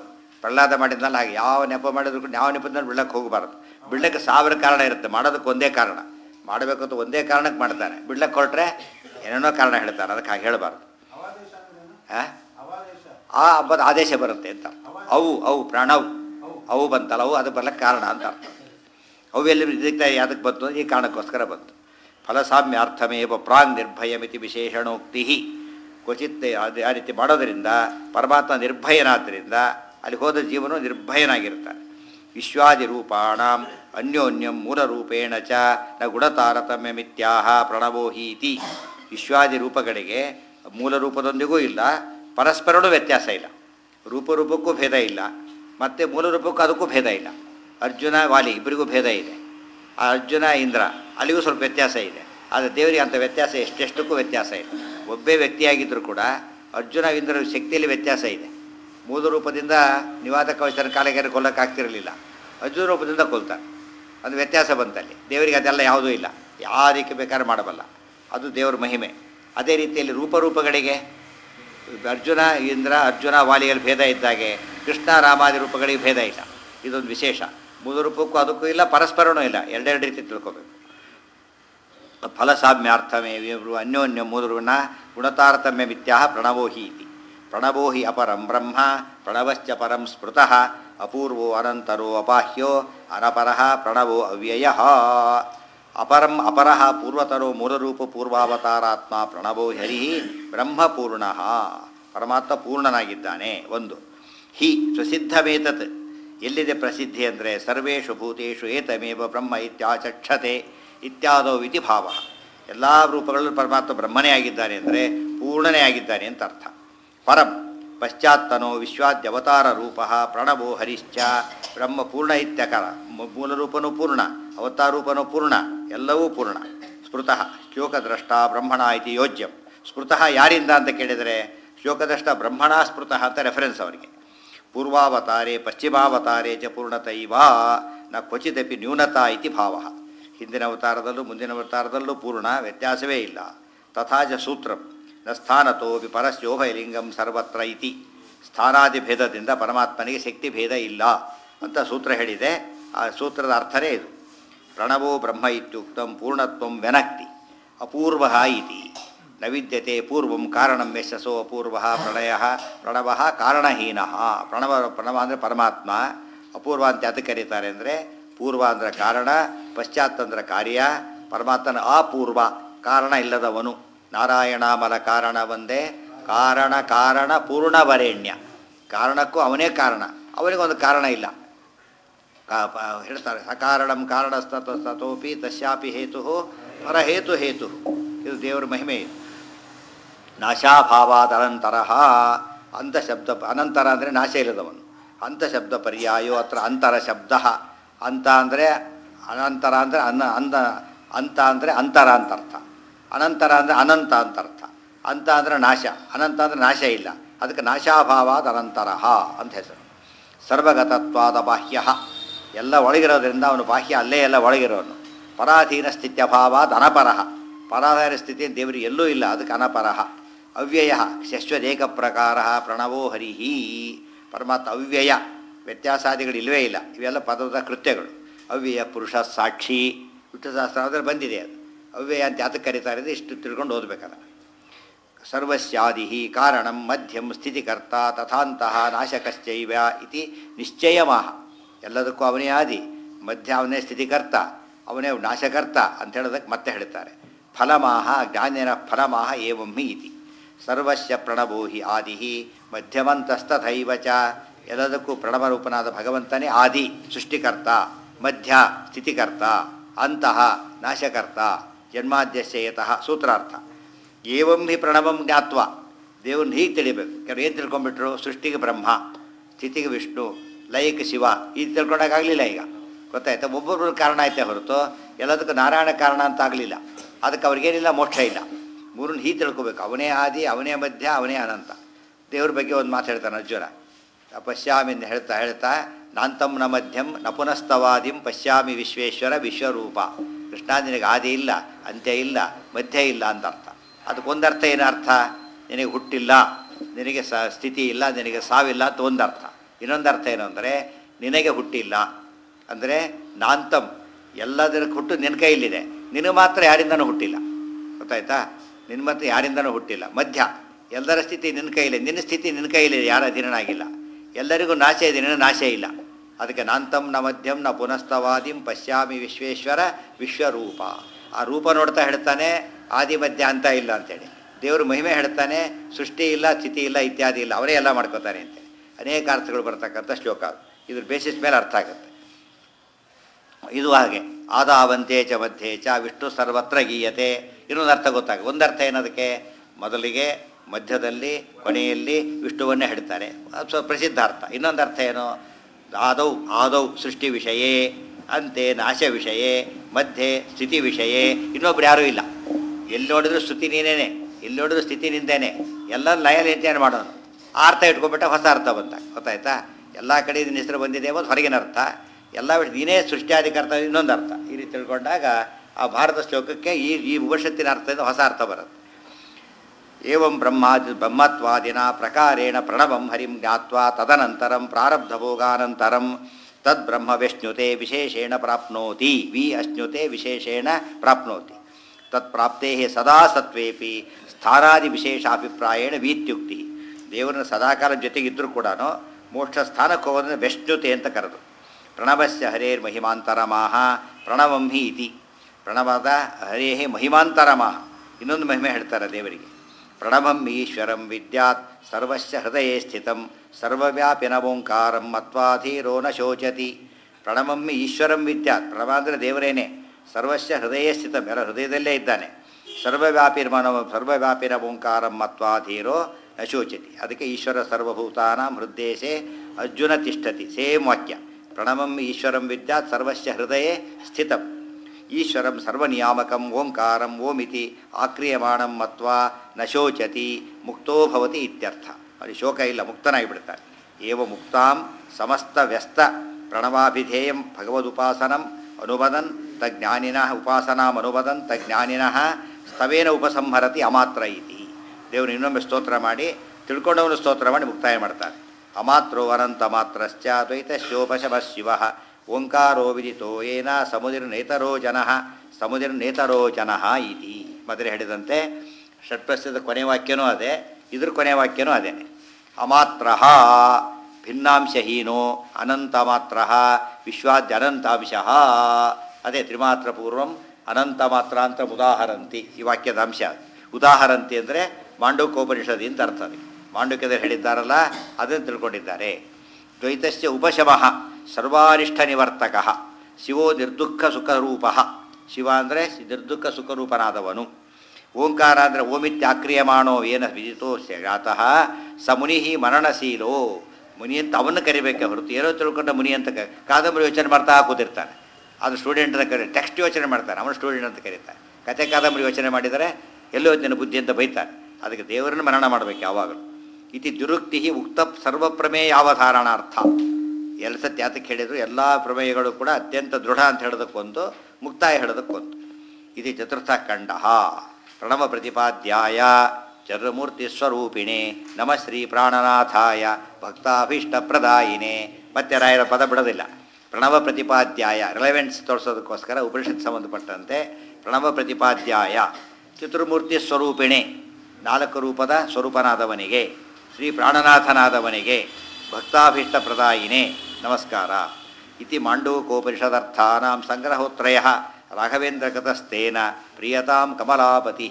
S1: ಪ್ರಹ್ಲಾದ ಮಾಡಿದ್ನಲ್ಲ ಹಾಗೆ ಯಾವ ನೆಪ ಮಾಡಿದ್ರು ಕೂಡ ಯಾವ ನೆಪದಲ್ಲಿ ಬಿಡ್ಲಕ್ಕೆ ಹೋಗಬಾರ್ದು ಬಿಡ್ಲಕ್ಕೆ ಸಾವಿರ ಕಾರಣ ಇರುತ್ತೆ ಮಾಡೋದಕ್ಕೆ ಒಂದೇ ಕಾರಣ ಮಾಡಬೇಕು ಅಂತ ಒಂದೇ ಕಾರಣಕ್ಕೆ ಮಾಡ್ತಾನೆ ಬಿಡ್ಲಕ್ಕೆ ಹೊರಟ್ರೆ ಏನೇನೋ ಕಾರಣ ಹೇಳ್ತಾರೆ ಅದಕ್ಕೆ ಹಾಗೆ ಹೇಳಬಾರ್ದು
S2: ಅವಾದೇಶ ಅಂದ್ರೇನು?
S1: ಹಾಂ
S2: ಅವಾದೇಶ
S1: ಆ ಹಬ್ಬದ ಆದೇಶ ಬರುತ್ತೆ ಅಂತ ಅವು ಅವು ಪ್ರಾಣವು ಅವು ಬಂತಲ್ಲ ಅವು ಅದು ಬರ್ಲಕ್ಕೆ ಕಾರಣ ಅಂತ ಅರ್ಥ ಅವು ಎಲ್ಲಿ ಇದಕ್ಕೆ ಯಾವ್ದಕ್ಕೆ ಬಂತು ಈ ಕಾರಣಕ್ಕೋಸ್ಕರ ಬಂತು ಫಲಸಾಮ್ಯಾರ್ಥಮೇವ ಪ್ರಾಂಗ್ ನಿರ್ಭಯಮಿತಿ ವಿಶೇಷಣೋಕ್ತಿ ಕ್ವಚಿತ್ ಅದು ಆ ರೀತಿ ಮಾಡೋದರಿಂದ ಪರಮಾತ್ಮ ನಿರ್ಭಯನಾದ್ದರಿಂದ ಅಲ್ಲಿ ಹೋದ ಜೀವನು ನಿರ್ಭಯನಾಗಿರ್ತಾನೆ ವಿಶ್ವಾದಿ ರೂಪಾಣಂ ಅನ್ಯೋನ್ಯಂ ಮೂಲರೂಪೇಣ ಚ ನ ಗುಣತಾರತಮ್ಯಮಿತ್ಯಾಹ ಪ್ರಣವೋಹೀತಿ ವಿಶ್ವಾದಿ ರೂಪಗಳಿಗೆ ಮೂಲ ರೂಪದೊಂದಿಗೂ ಇಲ್ಲ ಪರಸ್ಪರನೂ ವ್ಯತ್ಯಾಸ ಇಲ್ಲ ರೂಪರೂಪಕ್ಕೂ ಭೇದ ಇಲ್ಲ ಮತ್ತು ಮೂಲ ರೂಪಕ್ಕೂ ಅದಕ್ಕೂ ಭೇದ ಇಲ್ಲ ಅರ್ಜುನ ವಾಲಿ ಇಬ್ಬರಿಗೂ ಭೇದ ಇದೆ ಆ ಅರ್ಜುನ ಇಂದ್ರ ಅಲ್ಲಿಗೂ ಸ್ವಲ್ಪ ವ್ಯತ್ಯಾಸ ಇದೆ ಆದರೆ ದೇವರಿಗೆ ಅಂಥ ವ್ಯತ್ಯಾಸ ಎಷ್ಟೆಷ್ಟಕ್ಕೂ ವ್ಯತ್ಯಾಸ ಇದೆ ಒಬ್ಬೇ ವ್ಯಕ್ತಿಯಾಗಿದ್ದರೂ ಕೂಡ ಅರ್ಜುನ ಇಂದ್ರ ಶಕ್ತಿಯಲ್ಲಿ ವ್ಯತ್ಯಾಸ ಇದೆ ಮೂಲ ರೂಪದಿಂದ ನಿವಾದ ಕವಚನ ಕಾಲಿಗೆರೆ ಕೊಲ್ಲಕ್ಕಾಗ್ತಿರಲಿಲ್ಲ ಅರ್ಜುನ ರೂಪದಿಂದ ಕೊಲ್ತಾನೆ ಅದು ವ್ಯತ್ಯಾಸ ಬಂತಲ್ಲಿ ದೇವರಿಗೆ ಅದೆಲ್ಲ ಯಾವುದೂ ಇಲ್ಲ ಯಾವುದಕ್ಕೆ ಬೇಕಾದ್ರೆ ಮಾಡಬಲ್ಲ ಅದು ದೇವರ ಮಹಿಮೆ ಅದೇ ರೀತಿಯಲ್ಲಿ ರೂಪರೂಪಗಳಿಗೆ ಅರ್ಜುನ ಇಂದ್ರ ಅರ್ಜುನ ವಾಲಿಗಳ ಭೇದ ಇದ್ದಾಗೆ ಕೃಷ್ಣ ರಾಮಾದಿ ರೂಪಗಳಿಗೆ ಭೇದ ಇಲ್ಲ ಇದೊಂದು ವಿಶೇಷ ಮೂಲ ರೂಪಕ್ಕೂ ಅದಕ್ಕೂ ಇಲ್ಲ ಪರಸ್ಪರನೂ ಇಲ್ಲ ಎರಡೆರಡು ರೀತಿ ತಿಳ್ಕೊಬೇಕು ಫಲಸಾಮ್ಯಾರ್ಥಮೇ ಇವರು ಅನ್ಯೋನ್ಯ ಮೂಲರುಣ ಗುಣತಾರತಮ್ಯ ಮಿತ್ಯಾಹ ಪ್ರಣವೋಹಿ ಇತಿ ಪ್ರಣವೋಹಿ ಅಪರಂ ಬ್ರಹ್ಮ ಪ್ರಣವಶ್ಚ ಪರಂ ಸ್ಮೃತಃ ಅಪೂರ್ವೋ ಅನಂತರೋ ಅಪಾಹ್ಯೋ ಅನಪರಃ ಪ್ರಣವೋ ಅವ್ಯಯ ಅಪರಂ ಅಪರಃ ಪೂರ್ವತರೋ ಮೂಲರೂಪ ಪೂರ್ವಾವತಾರಾತ್ಮ ಪ್ರಣವೋ ಹರಿ ಬ್ರಹ್ಮಪೂರ್ಣ ಪರಮಾತ್ಮ ಪೂರ್ಣನಾಗಿದ್ದಾನೆ ಒಂದು ಹಿ ಪ್ರಸಿದ್ಧಮೇತತ್ ಎಲ್ಲಿದೆ ಪ್ರಸಿದ್ಧಿ ಅಂದರೆ ಸರ್ವೇಷು ಭೂತೇಷು ಏತಮೇವ ಬ್ರಹ್ಮ ಇತ್ಯಾಚಕ್ಷತೆ ಇತ್ಯಾದೋ ಇತಿ ಭಾವ ಎಲ್ಲ ರೂಪಗಳಲ್ಲೂ ಪರಮಾತ್ಮ ಬ್ರಹ್ಮನೇ ಆಗಿದ್ದಾನೆ ಅಂದರೆ ಪೂರ್ಣನೇ ಆಗಿದ್ದಾನೆ ಅಂತ ಅರ್ಥ ಪರಂ ಪಶ್ಚಾತ್ತನೋ ವಿಶ್ವಾದ್ಯವತಾರ ರೂಪ ಪ್ರಣವೋ ಹರಿಶ್ಚ ಬ್ರಹ್ಮ ಪೂರ್ಣ ಇತ್ಯಕರ ಮೂ- ಮೂಲರೂಪನೂ ಪೂರ್ಣ ಅವತಾರೂಪನೂ ಪೂರ್ಣ ಎಲ್ಲವೂ ಪೂರ್ಣ ಸ್ಮೃತಃ ಶ್ಲೋಕದ್ರಷ್ಟ ಬ್ರಹ್ಮಣ ಇತಿ ಯೋಜ್ಯಂ ಸ್ಮೃತಃ ಯಾರಿಂದ ಅಂತ ಕೇಳಿದರೆ ಶ್ಲೋಕದ್ರಷ್ಟ ಬ್ರಹ್ಮಣ ಸ್ಮೃತಃ ಅಂತ ರೆಫರೆನ್ಸ್ ಅವರಿಗೆ ಪೂರ್ವಾವತಾರೆ ಪಶ್ಚಿಮಾವತಾರೆ ಚ ಪೂರ್ಣತೈವ ನ ಕ್ವಚಿದಪಿ ನ್ಯೂನತಾ ಇತಿ ಭಾವ ಹಿಂದಿನ ಅವತಾರದಲ್ಲೂ ಮುಂದಿನ ಅವತಾರದಲ್ಲೂ ಪೂರ್ಣ ವ್ಯತ್ಯಾಸವೇ ಇಲ್ಲ ತಥಾಚ ಸೂತ್ರಂ ನ ಸ್ಥಾನತೋಪಿ ಪರಸ್ಯೋಭಯಲಿಂಗಂ ಸರ್ವತ್ರ ಇತಿ ಸ್ಥಾನಾದಿ ಭೇದದಿಂದ ಪರಮಾತ್ಮನಿಗೆ ಶಕ್ತಿ ಭೇದ ಇಲ್ಲ ಅಂತ ಸೂತ್ರ ಹೇಳಿದೆ ಆ ಸೂತ್ರದ ಅರ್ಥನೇ ಇದು ಪ್ರಣವೋ ಬ್ರಹ್ಮ ಇತ್ಯುಕ್ತಂ ಪೂರ್ಣತ್ವಂ ವ್ಯನಕ್ತಿ ಅಪೂರ್ವ ಇತಿ ನ ವಿದ್ಯತೆ ಪೂರ್ವಂ ಕಾರಣಂ ಯಶಸ್ಸೋ ಅಪೂರ್ವ ಪ್ರಣಯ ಪ್ರಣವ ಕಾರಣಹೀನ ಪ್ರಣವ ಪ್ರಣವ ಅಂದರೆ ಪರಮಾತ್ಮ ಅಪೂರ್ವ ಅಂತ ಅದಕ್ಕೆ ಕರೀತಾರೆ ಅಂದರೆ ಪೂರ್ವ ಅಂದರೆ ಕಾರಣ ಪಶ್ಚಾತ್ ಅಂದ್ರೆ ಕಾರ್ಯ ಪರಮಾತ್ಮನ ಅಪೂರ್ವ ಕಾರಣ ಇಲ್ಲದವನು ನಾರಾಯಣಾಮಲ ಕಾರಣ ಒಂದೇ ಕಾರಣ ಕಾರಣ ಪೂರ್ಣವರೇಣ್ಯ ಕಾರಣಕ್ಕೂ ಅವನೇ ಕಾರಣ ಅವನಿಗೊಂದು ಕಾರಣ ಇಲ್ಲ ಕಾ- ಪ- ಹೇಳ್ತಾರೆ ಸಕಾರಣಂ ಕಾರಣಸ್ತತೋಪಿ ತಸ್ಯಾಪಿ ಹೇತು ಪರಹೇತು ಹೇತು ಇದು ದೇವರ ಮಹಿಮೆ ಇದು ನಾಶಾಭಾವಾದ ಅನಂತರ ಅಂತ ಶಬ್ದ ಅನಂತರ ಅಂದರೆ ನಾಶ ಇಲ್ಲದವನು ಅಂತ ಶಬ್ದ ಪರ್ಯಾಯೋ ಅತ್ರ ಅಂತರ ಶಬ್ದ ಅಂತ ಅಂದರೆ ಅನಂತರ ಅಂದರೆ ಅನ್ನ ಅಂದ ಅಂತ ಅಂದರೆ ಅಂತರ ಅಂತ ಅರ್ಥ ಅನಂತರ ಅಂದರೆ ಅನಂತ ಅಂತ ಅರ್ಥ ಅಂತ ಅಂದರೆ ನಾಶ ಅನಂತ ಅಂದರೆ ನಾಶ ಇಲ್ಲ ಅದಕ್ಕೆ ನಾಶಾಭಾವಾದ ಅನಂತರ ಅಂತ ಹೆಸರು ಸರ್ವಗತತ್ವಾದ ಬಾಹ್ಯ ಎಲ್ಲ ಒಳಗಿರೋದ್ರಿಂದ ಅವನು ಬಾಹ್ಯ ಅಲ್ಲೇ ಎಲ್ಲ ಒಳಗಿರೋನು ಪರಾಧೀನ ಸ್ಥಿತ್ಯಭಾವಾದ ಅನಪರಃ ಪರಾಧೀನ ಸ್ಥಿತಿ ದೇವರಿಗೆ ಎಲ್ಲೂ ಇಲ್ಲ ಅದಕ್ಕೆ ಅನಪರಃ ಅವ್ಯಯ ಶಶ್ವದೇಕ ಪ್ರಕಾರ ಪ್ರಣವೋ ಹರಿಹಿ ಪರಮಾತ್ಮ ಅವ್ಯಯ ವ್ಯತ್ಯಾಸಾದಿಗಳು ಇಲ್ಲವೇ ಇಲ್ಲ ಇವೆಲ್ಲ ಪದದ ಕೃತ್ಯಗಳು ಅವ್ಯಯ ಪುರುಷ ಸಾಕ್ಷಿ ವಿಷ್ಣುಶಾಸ್ತ್ರ ಅದರಲ್ಲಿ ಬಂದಿದೆ ಅದು ಅವ್ಯಯ ಅಂತ ಯಾತಕ್ಕೆ ಕರೀತಾರೆ ಅಂದರೆ ಇಷ್ಟು ತಿಳ್ಕೊಂಡು ಓದಬೇಕಲ್ಲ ಸರ್ವಸ್ಯಾದಿ ಕಾರಣಂ ಮಧ್ಯಂ ಸ್ಥಿತಿಕರ್ತ ತಥಾಂತಹ ನಾಶಕಶ್ಚೈವ ಇತಿ ನಿಶ್ಚಯಮಾಹ ಎಲ್ಲದಕ್ಕೂ ಅವನೇ ಆದಿ ಮಧ್ಯ ಅವನೇ ಸ್ಥಿತಿಕರ್ತ ಅವನೇ ನಾಶಕರ್ತ ಅಂತ ಹೇಳೋದಕ್ಕೆ ಮತ್ತೆ ಹೇಳ್ತಾರೆ ಫಲಮಾಹ ಜ್ಞಾನಿನ ಫಲಮಾಹ ಏವಂ ಹಿ ಇತಿ ಸರ್ವಸ್ಯ ಪ್ರಣವೋ ಹಿ ಆದಿ ಮಧ್ಯಮಂತಸ್ತಥೈವ ಚ ಎಲ್ಲದಕ್ಕೂ ಪ್ರಣವರೂಪನಾದ ಭಗವಂತನೇ ಆದಿ ಸೃಷ್ಟಿಕರ್ತ ಮಧ್ಯ ಸ್ಥಿತಿಕರ್ತ ಅಂತಹ ನಾಶಕರ್ತ ಜನ್ಮಾದ್ಯಶಯತಃ ಸೂತ್ರಾರ್ಥ ಏವಂ ಹಿ ಪ್ರಣವಂ ಜ್ಞಾತ್ವ ದೇವ್ರನ್ನ ಹೀಗೆ ತಿಳಿಬೇಕು ಕೆಲವು ಏನು ತಿಳ್ಕೊಂಡ್ಬಿಟ್ರು ಸೃಷ್ಟಿಗೆ ಬ್ರಹ್ಮ ಸ್ಥಿತಿಗೆ ವಿಷ್ಣು ಲಯಕ್ಕೆ ಶಿವ ಇದು ತಿಳ್ಕೊಂಡಾಗಲಿಲ್ಲ ಈಗ ಗೊತ್ತಾಯ್ತಾ ಒಬ್ಬೊಬ್ಬರು ಕಾರಣ ಐತೆ ಹೊರತು ಎಲ್ಲದಕ್ಕೂ ನಾರಾಯಣ ಕಾರಣ ಅಂತ ಆಗಲಿಲ್ಲ ಅದಕ್ಕೆ ಅವ್ರಿಗೇನಿಲ್ಲ ಮೋಕ್ಷ ಇಲ್ಲ ಮೂರನ್ನ ಹೀಗೆ ತಿಳ್ಕೊಬೇಕು ಅವನೇ ಆದಿ ಅವನೇ ಮಧ್ಯ ಅವನೇ ಅನಂತ ದೇವ್ರ ಬಗ್ಗೆ ಒಂದು ಮಾತು ಹೇಳ್ತಾನೆ ಅರ್ಜುನ ಪಶ್ಯಾಮಿಂದ ಹೇಳ್ತಾ ಹೇಳ್ತಾ ನಾಂತಂ ನ ಮಧ್ಯಂ ನ ಪುನಸ್ತವಾದಿಂ ಪಶ್ಯಾಮಿ ವಿಶ್ವೇಶ್ವರ ವಿಶ್ವರೂಪ ಕೃಷ್ಣ ನಿನಗೆ ಆದಿ ಇಲ್ಲ ಅಂತ್ಯ ಇಲ್ಲ ಮಧ್ಯ ಇಲ್ಲ ಅಂತ ಅರ್ಥ ಅದಕ್ಕೊಂದರ್ಥ ಏನು ಅರ್ಥ ನಿನಗೆ ಹುಟ್ಟಿಲ್ಲ ನಿನಗೆ ಸ ಸ್ಥಿತಿ ಇಲ್ಲ ನಿನಗೆ ಸಾವಿಲ್ಲ ಅಂತ ಒಂದರ್ಥ ಇನ್ನೊಂದು ಅರ್ಥ ಏನು ಅಂದರೆ ನಿನಗೆ ಹುಟ್ಟಿಲ್ಲ ಅಂದರೆ ನಾಂತಂ ಎಲ್ಲದರ ಹುಟ್ಟು ನಿನ್ನ ಕೈಲಿದೆ ನಿನಗೆ ಮಾತ್ರ ಯಾರಿಂದನೂ ಹುಟ್ಟಿಲ್ಲ ಗೊತ್ತಾಯ್ತಾ ನಿನ್ನ ಮಾತ್ರ ಯಾರಿಂದನೂ ಹುಟ್ಟಿಲ್ಲ ಮಧ್ಯ ಎಲ್ಲರ ಸ್ಥಿತಿ ನಿನ್ನ ಕೈಲಿ ನಿನ್ನ ಸ್ಥಿತಿ ನಿನ್ನ ಕೈಲಿದೆ ಯಾರ ಅಧೀನನಾಗಿಲ್ಲ ಎಲ್ಲರಿಗೂ ನಾಶ ಇದೆ ನಿನ್ನ ನಾಶ ಇಲ್ಲ ಅದಕ್ಕೆ ನಾಂತಂ ನ ಮಧ್ಯಂ ನ ಪುನಸ್ತವಾದಿಂ ಪಶ್ಯಾಮಿ ವಿಶ್ವೇಶ್ವರ ವಿಶ್ವರೂಪ ಆ ರೂಪ ನೋಡ್ತಾ ಹೇಳ್ತಾನೆ ಆದಿ ಮಧ್ಯ ಅಂತ ಇಲ್ಲ ಅಂತೇಳಿ ದೇವರು ಮಹಿಮೆ ಹೇಳ್ತಾನೆ ಸೃಷ್ಟಿ ಇಲ್ಲ ಸ್ಥಿತಿ ಇಲ್ಲ ಇತ್ಯಾದಿ ಇಲ್ಲ ಅವರೇ ಎಲ್ಲ ಮಾಡ್ಕೋತಾನೆ ಅಂತೇಳಿ ಅನೇಕ ಅರ್ಥಗಳು ಬರ್ತಕ್ಕಂಥ ಶ್ಲೋಕ ಅದು. ಇದ್ರ ಬೇಸಿಸ್ ಮೇಲೆ ಅರ್ಥ ಆಗುತ್ತೆ ಇದು ಹಾಗೆ ಆದಾವಂತೆ ಚ ಮಧ್ಯೆ ಚ ವಿಷ್ಣು ಸರ್ವತ್ರ ಗೀಯತೆ ಇನ್ನೊಂದು ಅರ್ಥ ಗೊತ್ತಾಗ ಒಂದು ಅರ್ಥ ಏನದಕ್ಕೆ ಮೊದಲಿಗೆ ಮಧ್ಯದಲ್ಲಿ ಕೊನೆಯಲ್ಲಿ ವಿಷ್ಣುವನ್ನೇ ಹೇಳ್ತಾರೆ ಅದು ಸ್ವಲ್ಪ ಪ್ರಸಿದ್ಧ ಅರ್ಥ ಇನ್ನೊಂದು ಅರ್ಥ ಏನು ಆದೌ ಆದೌ ಸೃಷ್ಟಿ ವಿಷಯೇ ಅಂತೆ ನಾಶ ವಿಷಯೇ ಮಧ್ಯೆ ಸ್ಥಿತಿ ವಿಷಯೇ ಇನ್ನೊಬ್ರು ಯಾರೂ ಇಲ್ಲ ಎಲ್ಲಿ ನೋಡಿದ್ರು ಸ್ತುತಿ ನೀನೇನೆ ಎಲ್ಲಿ ನೋಡಿದ್ರು ಸ್ಥಿತಿ ನಿಂದೇನೆ ಎಲ್ಲ ಲಯ ನಿಂತೇನೆ ಮಾಡೋನು ಆ ಅರ್ಥ ಇಟ್ಕೊಂಡ್ಬಿಟ್ಟ ಹೊಸ ಅರ್ಥ ಬಂತ ಗೊತ್ತಾಯ್ತಾ ಎಲ್ಲ ಕಡೆ ಇದನ್ನ ಹೆಸರು ಬಂದಿದೆ ಎಂಬುದು ಹೊರಗಿನ ಅರ್ಥ ಎಲ್ಲ ಬಿಟ್ಟು ನೀನೇ ಸೃಷ್ಟಿಯಾಧಿಕರ್ತ ಇನ್ನೊಂದು ಅರ್ಥ ಈ ರೀತಿ ತಿಳ್ಕೊಂಡಾಗ ಆ ಭಾರತ ಶ್ಲೋಕಕ್ಕೆ ಈ ಈ ಉಪನಿಷತ್ತಿನ ಅರ್ಥದಿಂದ ಹೊಸ ಅರ್ಥ ಬರುತ್ತೆ ಏವಂ ಬ್ರಹ್ಮಾದಿ ಬ್ರಹ್ಮತ್ವಾದಿನ ಪ್ರಕಾರೇಣ ಪ್ರಣವಂ ಹರಿಂ ಜ್ಞಾತ್ವಾ ತದನಂತರಂ ಪ್ರಾರಬ್ಧಭೋಗಾನಂತರಂ ತದ್ ಬ್ರಹ್ಮ ವಿಷ್ಣುತೆ ವಿಶೇಷೇಣ ಪ್ರಾಪ್ನೋತಿ ವಿ ಅಶ್ನುತೆ ವಿಶೇಷೇಣ ಪ್ರಾಪ್ನೋತಿ ತತ್ ಪ್ರಾಪ್ತೇ ಸದಾ ಸತ್ವೇಪಿ ಸ್ಥಾನಾದಿ ವಿಶೇಷಾಭಿಪ್ರಾಯೇಣ ವೀತ್ಯುಕ್ತಿ ದೇವರನ್ನ ಸದಾಕಾಲ ಜೊತೆಗಿದ್ದರೂ ಕೂಡ ಮೋಕ್ಷ ಸ್ಥಾನಕ್ಕೆ ಹೋಗೋದನ್ನ ವಿಷ್ಣುತೆ ಅಂತ ಕರೆದು ಪ್ರಣವಸ್ಯ ಹರೇರ್ ಮಹಿಮಾಂತರಮಾಹ ಪ್ರಣವಂ ಹಿ ಇತಿ ಪ್ರಣವದ ಹರೇ ಮಹಿಮಾಂತರಮಾಹ ಇನ್ನೊಂದು ಮಹಿಮೆ ಹೇಳ್ತಾರೆ ದೇವರಿಗೆ ಪ್ರಣವಂ ಈಶ್ವರಂ ವಿದ್ಯಾತ್ ಸರ್ವಸ್ಯ ಹೃದಯೇ ಸ್ಥಿತಂ ಸರ್ವವ್ಯಾಪಿನ ಓಂಕಾರಂ ಮತ್ವಾಧೀರೋ ನ ಶೋಚತಿ ಪ್ರಣವಂ ಈಶ್ವರಂ ವಿದ್ಯಾತ್ ಪ್ರಣವ ಅಂದರೆ ದೇವರೇನೆ ಸರ್ವಸ್ಯ ಹೃದಯೇ ಸ್ಥಿತಂ ಎಲ್ಲ ಹೃದಯದಲ್ಲೇ ಇದ್ದಾನೆ ಸರ್ವವ್ಯಾಪಿ ಮನವ ಸರ್ವವ್ಯಾಪಿನ ಓಂಕಾರಂ ಮತ್ವಾಧೀರೋ ನ ಶೋಚತಿ ಅದಕ್ಕೆ ಈಶ್ವರ ಸರ್ವಭೂತಾನಾಂ ಹೃದ್ದೇಶೆ ಅರ್ಜುನ ತಿಷ್ಠತಿ ಸೇಮ್ ವಾಕ್ಯ ಪ್ರಣವಂ ಈಶ್ವರಂ ವಿದ್ಯಾತ್ ಸರ್ವಸ್ಯ ಹೃದಯೇ ಸ್ಥಿತಂ ಈಶ್ವರಂ ಸರ್ವನಿಯಾಮಕಂ ಓಂಕಾರಂ ಓಮಿತಿ ಆಕ್ರಿಯಮಾಣಂ ಮತ್ವಾ ನ ಶೋಚತಿ ಮುಕ್ತೋ ಭವತಿ ಇತ್ಯರ್ಥ ಅಲ್ಲಿ ಶೋಕ ಇಲ್ಲ ಮುಕ್ತನಾಗಿಬಿಡ್ತಾನೆ ಏವ ಮುಕ್ತಾಂ ಸಮಸ್ತ ವ್ಯಸ್ತ ಪ್ರಣವಾಭಿಧೇಯಂ ಭಗವದುಪಾಸನಂ ಅನುವದನ್ ತಜ್ಞಾನಿನಃ ಉಪಾಸನಾಂ ಅನುವದನ್ ತಜ್ಞಾನಿನಃ ಸ್ತವೇನ ಉಪಸಂಹರತಿ ಅಮಾತ್ರ ಇತಿ ದೇವರು ಇನ್ನೊಮ್ಮೆ ಸ್ತೋತ್ರ ಮಾಡಿ ತಿಳ್ಕೊಂಡವನು ಸ್ತೋತ್ರ ಮಾಡಿ ಮುಕ್ತಾಯ ಮಾಡ್ತಾರೆ ಅಮಾತ್ರೋ ಅನಂತ ಮಾತ್ರಶ್ಚ ದ್ವೈತಶ್ಚೋಪಶಮ ಶಿವ ಓಂಕಾರೋ ವಿದಿತೋ ಏನ ಸಮುದಿರ್ನೇತರೋ ಜನಃ ಸಮುದಿರ್ನೇತರೋ ಜನಃ ಇತಿ ಮೊದಲೇ ಹೇಳಿದಂತೆ ಷಟ್ಪ್ರಸ್ಥದ ಕೊನೆ ವಾಕ್ಯನೂ ಅದೇ ಇದ್ರ ಕೊನೆ ವಾಕ್ಯನೂ ಅದೇನೆ ಅಮಾತ್ರ ಭಿನ್ನಾಂಶಹೀನೋ ಅನಂತ ಮಾತ್ರ ವಿಶ್ವಾದ್ಯ ಅನಂತಾಂಶ ಅದೇ ತ್ರಿಮಾತ್ರ ಪೂರ್ವಂ ಅನಂತ ಮಾತ್ರ ಅಂತ ಉದಾಹರಂತಿ ಈ ವಾಕ್ಯದ ಅಂಶ ಉದಾಹರಂತಿ ಅಂದರೆ ಮಾಂಡೂಕೋಪನಿಷದಿ ಅಂತ ಅರ್ಥ ಅದಕ್ಕೆ ಮಾಂಡುಕ್ಯದಲ್ಲಿ ಹೇಳಿದ್ದಾರಲ್ಲ ಅದನ್ನು ತಿಳ್ಕೊಂಡಿದ್ದಾರೆ ದ್ವೈತಸ್ಯ ಉಪಶಮಃ ಸರ್ವಾರಿಷ್ಠ ನಿವರ್ತಕ ಶಿವೋ ನಿರ್ದುಃಖ ಸುಖರೂಪ ಶಿವ ಅಂದರೆ ನಿರ್ದುಃಖ ಸುಖರೂಪನಾದವನು ಓಂಕಾರ ಅಂದರೆ ಓಮಿತ್ಯಾಕ್ರಿಯಮಾಣೋ ಏನ ವಿದಿತೋ ಜಾತಃ ಸ ಮುನಿ ಮರಣಶೀಲೋ ಮುನಿ ಅಂತ ಅವನ್ನ ಕರಿಬೇಕೆ ಹೊರತು ಏನೋ ತಿಳ್ಕೊಂಡ ಮುನಿ ಅಂತ ಕ ಕಾದಂಬರಿ ಯೋಚನೆ ಮಾಡ್ತಾ ಕೂತಿರ್ತಾನೆ ಅದು ಸ್ಟೂಡೆಂಟ್ ಅಂತ ಕರಿ ಟೆಕ್ಸ್ಟ್ ಯೋಚನೆ ಮಾಡ್ತಾನೆ ಅವನು ಸ್ಟೂಡೆಂಟ್ ಅಂತ ಕರೀತಾರೆ ಕತೆ ಕಾದಂಬರಿ ಯೋಚನೆ ಮಾಡಿದರೆ ಎಲ್ಲೋ ನಿನ್ನ ಬುದ್ಧಿ ಅಂತ ಬೈತಾರೆ ಅದಕ್ಕೆ ದೇವರನ್ನು ಮರಣ ಮಾಡಬೇಕು ಯಾವಾಗಲೂ ಇತಿ ದುರುಕ್ತಿ ಉಕ್ತ ಸರ್ವಪ್ರಮೇಯ ಅವಧಾರಣಾರ್ಥ ಎಲ್ಲ ಸತ್ಯ ಯಾತಕ್ಕೆ ಹೇಳಿದ್ರು ಎಲ್ಲ ಪ್ರಮೇಯಗಳು ಕೂಡ ಅತ್ಯಂತ ದೃಢ ಅಂತ ಹೇಳೋದಕ್ಕೊಂದು ಮುಕ್ತಾಯ ಹೇಳೋದಕ್ಕೊಂದು ಇದು ಚತುರ್ಥ ಖಂಡ ಪ್ರಣವ ಪ್ರತಿಪಾದ್ಯಾಯ ಚಂದ್ರಮೂರ್ತಿ ಸ್ವರೂಪಿಣೆ ನಮ ಶ್ರೀ ಪ್ರಾಣನಾಥಾಯ ಭಕ್ತಾಭೀಷ್ಟ ಪ್ರದಾಯಿನೇ ಮತ್ತೆ ರಾಯರ ಪದ ಬಿಡೋದಿಲ್ಲ ಪ್ರಣವ ಪ್ರತಿಪಾದ್ಯಾಯ ರಿಲೆವೆನ್ಸ್ ತೋರಿಸೋದಕ್ಕೋಸ್ಕರ ಉಪನಿಷತ್ ಸಂಬಂಧಪಟ್ಟಂತೆ ಪ್ರಣವ ಪ್ರತಿಪಾದ್ಯಾಯ ಚತುರ್ಮೂರ್ತಿ ಸ್ವರೂಪಿಣೆ ನಾಲ್ಕು ರೂಪದ ಸ್ವರೂಪನಾದವನಿಗೆ ಶ್ರೀ ಪ್ರಾಣನಾಥನಾದವನಿಗೆ ಭಕ್ತಾಭೀಷ್ಟ ಪ್ರದಾಯಿನೇ ನಮಸ್ಕಾರ ಇತಿ ಮಾಂಡೂಕೋಪನಿಷದರ್ಥಾನಾಂ ಸಂಗ್ರಹೋತ್ರಯ ರಾಘವೇಂದ್ರಗತಸ್ತೇನ ಪ್ರಿಯತಾಂ ಕಮಲಾಪತಿ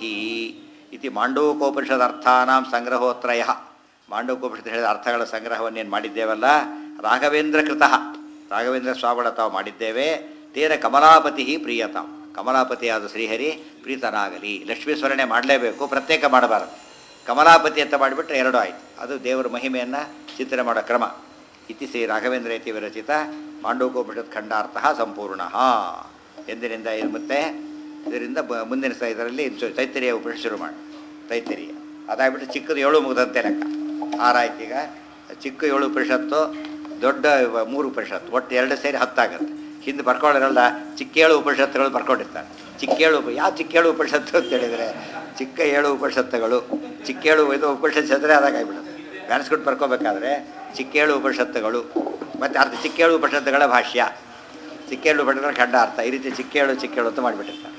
S1: ಇತಿ ಮಾಂಡೂಕೋಪನಿಷದರ್ಥಾನಾಂ ಸಂಗ್ರಹೋತ್ರಯ ಮಾಂಡೂಕೋಪನಿಷತ್ ಹೇಳಿದ ಅರ್ಥಗಳ ಸಂಗ್ರಹವನ್ನೇನು ಮಾಡಿದ್ದೇವಲ್ಲ ರಾಘವೇಂದ್ರ ಕೃತಃ ರಾಘವೇಂದ್ರ ಸ್ವಾಮಿಗಳ ತಾವು ಮಾಡಿದ್ದೇವೆ ತೇನ ಕಮಲಾಪತಿ ಪ್ರಿಯತಾಂ ಕಮಲಾಪತಿಯಾದ ಶ್ರೀಹರಿ ಪ್ರೀತನಾಗಲಿ ಲಕ್ಷ್ಮೀ ಸ್ಮರಣೆ ಮಾಡಲೇಬೇಕು ಪ್ರತ್ಯೇಕ ಮಾಡಬಾರದು ಕಮಲಾಪತಿ ಅಂತ ಮಾಡಿಬಿಟ್ರೆ ಎರಡು ಆಯಿತು ಅದು ದೇವರ ಮಹಿಮೆಯನ್ನು ಚಿಂತನೆ ಮಾಡೋ ಕ್ರಮ ಇತಿ ಶ್ರೀ ರಾಘವೇಂದ್ರ ಇತಿ ವಿರಚಿತ ಮಾಂಡೂಕೋಪನಿಷತ್ ಖಂಡಾರ್ಥ ಸಂಪೂರ್ಣ ಎಂದಿನಿಂದ ಇದು ಮತ್ತೆ ಇದರಿಂದ ಬ- ಮುಂದಿನ ಸ ಇದರಲ್ಲಿ ಚು- ತೈತ್ತರಿಯ ಉಪನಿಷತ್ ಶುರು ಮಾಡಿ ತೈತ್ತರಿಯ ಅದಾಗ್ಬಿಟ್ಟು ಚಿಕ್ಕದು ಏಳು ಮುಗಿದಂತೆ ಲೆಕ್ಕ ಆರಾಯ್ತು ಈಗ ಚಿಕ್ಕ ಏಳು ಉಪನಿಷತ್ತು ದೊಡ್ಡ ಇವ- ಮೂರು ಉಪನಿಷತ್ತು ಒಟ್ಟು ಎರಡು ಸೇರಿ ಹತ್ತಾಗತ್ತೆ ಹಿಂದೆ ಬರ್ಕೊಳ್ಳೋರಲ್ಲ ಚಿಕ್ಕ ಏಳು ಉಪನಿಷತ್ತುಗಳು ಬರ್ಕೊಂಡಿರ್ತಾರೆ ಚಿಕ್ಕ ಏಳು ಉಪ ಯಾವ ಚಿಕ್ಕ ಏಳು ಉಪನಿಷತ್ತು ಅಂತ ಹೇಳಿದರೆ ಚಿಕ್ಕ ಏಳು ಉಪನಿಷತ್ತುಗಳು ಚಿಕ್ಕ ಏಳು ಇದು ಉಪನಿಷತ್ ಹೆಸರೇ ಆದಾಗ ಆಗ್ಬಿಡುತ್ತೆ ವ್ಯಾನಿಸ್ಕೊಂಡು ಬರ್ಕೋಬೇಕಾದ್ರೆ ಚಿಕ್ಕೇಳು ಉಪನಿಷತ್ತುಗಳು ಮತ್ತು ಅರ್ಥ ಚಿಕ್ಕೇಳು ಉಪನಿಷತ್ತುಗಳ ಭಾಷ್ಯ ಚಿಕ್ಕೇಳು ಉಪನಿಷತ್ತುಗಳ ಖಂಡ ಅರ್ಥ ಈ ರೀತಿ ಚಿಕ್ಕೇಳು ಚಿಕ್ಕೇಳು ಅಂತ ಮಾಡಿಬಿಟ್ಟಿರ್ತಾರೆ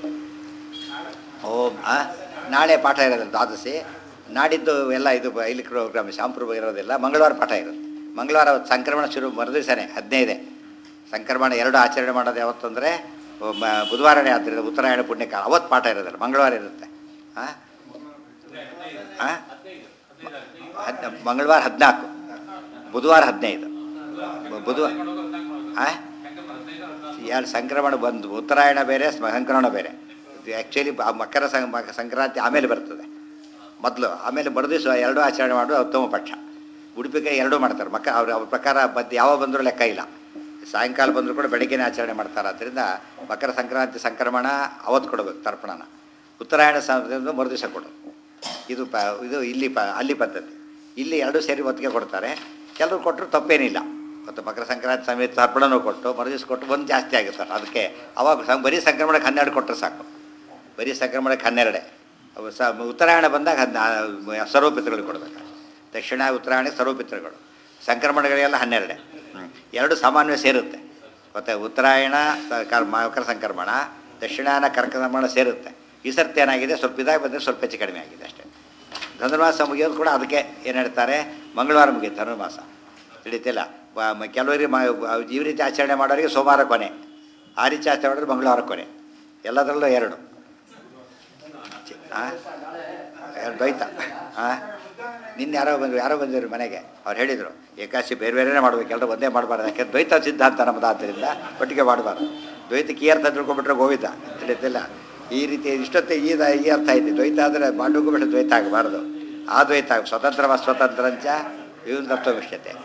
S1: ಓಂ ಆ ನಾಳೆ ಪಾಠ ಇರೋದಿಲ್ಲ ದ್ವಾದಶಿ ನಾಡಿದ್ದು ಎಲ್ಲ ಇದು ಬ- ಇಲ್ಲಿ ಪ್ರೋಗ್ರಾಮ್ ಶಾಂಪುರ ಇರೋದಿಲ್ಲ ಮಂಗಳವಾರ ಪಾಠ ಇರುತ್ತೆ ಮಂಗಳವಾರ ಅವತ್ತು ಸಂಕ್ರಮಣ ಶುರು ಮರುದಿವಸನೇ ಹದಿನೈದೇ ಸಂಕ್ರಮಣ ಎರಡು ಆಚರಣೆ ಮಾಡೋದು ಯಾವತ್ತು ಅಂದರೆ ಬುಧವಾರನೇ ಆದ್ದರಿಂದ ಉತ್ತರಾಯಣ ಪುಣ್ಯಕಾಲ ಅವತ್ತು ಪಾಠ ಇರೋದಿಲ್ಲ ಮಂಗಳವಾರ ಇರುತ್ತೆ ಹಾಂ ಹಾಂ ಹದ್ ಮಂಗಳವಾರ ಹದಿನಾಲ್ಕು ಬುಧವಾರ ಹದಿನೈದು ಬ- ಬುಧವಾರ ಹಾಂ ಎರಡು ಸಂಕ್ರಮಣ ಬಂದು ಉತ್ತರಾಯಣ ಬೇರೆ ಸ್ಮ- ಸಂಕ್ರಮಣ ಬೇರೆ ಆ್ಯಕ್ಚುಲಿ ಮಕರ ಸಂ ಮಕ- ಸಂಕ್ರಾಂತಿ ಆಮೇಲೆ ಬರ್ತದೆ ಮೊದಲು ಆಮೇಲೆ ಮರುದಿವಸ ಎರಡೂ ಆಚರಣೆ ಮಾಡೋದು ಉತ್ತಮ ಪಕ್ಷ ಉಡುಪಿಗೆ ಎರಡೂ ಮಾಡ್ತಾರೆ ಮಕ್ಕ ಅವ್ರ ಅವ್ರ ಪ್ರಕಾರ ಬದ್ದು ಯಾವ ಬಂದರೂ ಲೆಕ್ಕ ಇಲ್ಲ ಸಾಯಂಕಾಲ ಬಂದರೂ ಕೂಡ ಬೆಳಗ್ಗೆನೇ ಆಚರಣೆ ಮಾಡ್ತಾರೆ ಆದ್ದರಿಂದ ಮಕರ ಸಂಕ್ರಾಂತಿ ಸಂಕ್ರಮಣ ಅವತ್ತು ಕೊಡಬೇಕು ತರ್ಪಣನ ಉತ್ತರಾಯಣ ಸಮಯದಿಂದ ಮರುದಿವಸ ಕೊಡೋದು ಇದು ಪ ಇದು ಇಲ್ಲಿ ಪ ಅಲ್ಲಿ ಪದ್ಧತಿ ಇಲ್ಲಿ ಎರಡೂ ಸೇರಿ ಒತ್ತಿಗೆ ಕೊಡ್ತಾರೆ ಕೆಲವರು ಕೊಟ್ಟರು ತಪ್ಪೇನಿಲ್ಲ ಮತ್ತು ಮಕರ ಸಂಕ್ರಾಂತಿ ಸಮೇತ ತರ್ಪಣನೂ ಕೊಟ್ಟು ಮರುದಿವಸ ಕೊಟ್ಟು ಒಂದು ಜಾಸ್ತಿ ಆಗುತ್ತೆ ಅದಕ್ಕೆ ಅವಾಗ ಸಂ ಬರೀ ಸಂಕ್ರಮಣಕ್ಕೆ ಹನ್ನೆರಡು ಕೊಟ್ಟರೆ ಸಾಕು ಬರೀ ಸಂಕ್ರಮಣಕ್ಕೆ ಹನ್ನೆರಡೇ ಅವು ಸ ಉತ್ತರಾಯಣ ಬಂದಾಗ ಹದಿನಾ ಸರ್ವಪಿತೃಗಳು ಕೊಡಬೇಕು ದಕ್ಷಿಣ ಉತ್ತರಾಯಣ ಸರ್ವಪಿತೃಗಳು ಸಂಕ್ರಮಣಗಳಿಗೆಲ್ಲ ಹನ್ನೆರಡೇ ಹ್ಮ್. ಎರಡು ಸಾಮಾನ್ಯ ಸೇರುತ್ತೆ ಮತ್ತು ಉತ್ತರಾಯಣ ಸ- ಕರ್ ಮಕರ ಸಂಕ್ರಮಣ ದಕ್ಷಿಣಾಯನ ಕರ್ಕ ಸಂಕ್ರಮಣ ಸೇರುತ್ತೆ ಈ ಸರ್ತಿ ಏನಾಗಿದೆ ಸ್ವಲ್ಪ ಇದಾಗಿ ಬಂದರೆ ಸ್ವಲ್ಪ ಹೆಚ್ಚು ಕಡಿಮೆ ಆಗಿದೆ ಅಷ್ಟೇ ಧನುರ್ಮಾಸ ಮುಗಿಯೋದು ಕೂಡ ಅದಕ್ಕೆ ಏನು ಹೇಳ್ತಾರೆ ಮಂಗಳವಾರ ಮುಗಿಯುತ್ತೆ ಧನುರ್ಮಾಸ ತಿಳಿತಿಲ್ಲ ವ- ಮ- ಕೆಲವರಿಗೆ ಮ ಈ ರೀತಿ ಆಚರಣೆ ಮಾಡೋರಿಗೆ ಸೋಮವಾರ ಕೊನೆ ಆ ರೀತಿ ಆಚರಣೆ ಮಾಡಿದ್ರೆ ಮಂಗಳವಾರ ಕೊನೆ ಎಲ್ಲದರಲ್ಲೂ ಎರಡು ಚಿ- ಆ? ಎರಡು ದ್ವೈತ ಹಾಂ ನಿನ್ನೆ ಯಾರೋ ಬಂದರು ಯಾರೋ ಬಂದಿದ್ರು ಮನೆಗೆ ಅವ್ರು ಹೇಳಿದರು ಏಕಾಶಿ ಬೇರೆ ಬೇರೆನೇ ಮಾಡ್ಬೇಕು ಎಲ್ಲರೂ ಒಂದೇ ಮಾಡಬಾರ್ದು ಯಾಕೆ ದ್ವೈತ ಸಿದ್ಧಾಂತ ನಮ್ಮದು ಆದ್ದರಿಂದ ಒಟ್ಟಿಗೆ ಮಾಡಬಾರ್ದು ದ್ವೈತಕ್ಕೆ ಈ ಅರ್ಥ ತಿಳ್ಕೊಂಬಿಟ್ರೆ ಗೋವಿಂದ ತಿಳಿತಿಲ್ಲ ಈ ರೀತಿ ಇಷ್ಟೊತ್ತೆ ಈ ದ- ಈ ಅರ್ಥ ಐತಿ ದ್ವೈತ ಆದರೆ ಬಾಂಡುಗೂ ಬಿಟ್ಟು ದ್ವೈತ ಆಗಬಾರ್ದು ಆ ದ್ವೈತ ಆಗ ಸ್ವತಂತ್ರ ಸ್ವತಂತ್ರಂಚ ಇವನ್ ತತ್ವವಿಷ್ಯತೆ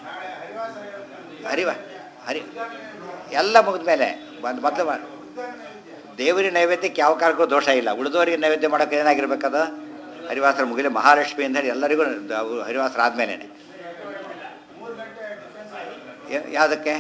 S1: ಹರಿವ ಹರಿ ಎಲ್ಲ ಮುಗಿದ ಮೇಲೆ ಒಂದು ಮೊದಲು ಮಾ- ದೇವರಿಗೆ ನೈವೇದ್ಯಕ್ಕೆ ಯಾವ ಕಾರಣಕ್ಕೂ ದೋಷ ಇಲ್ಲ ಉಳಿದವರಿಗೆ ನೈವೇದ್ಯ ಮಾಡೋಕೆ ಏನಾಗಿರ್ಬೇಕದು ಹರಿವಾಸರ ಮುಗಿಲಿ ಮಹಾಲಕ್ಷ್ಮಿ ಅಂತ ಹೇಳಿ ಎಲ್ಲರಿಗೂ ಅವು ಹರಿವಾಸರ ಆದಮೇಲೆ ಯಾವುದಕ್ಕೆ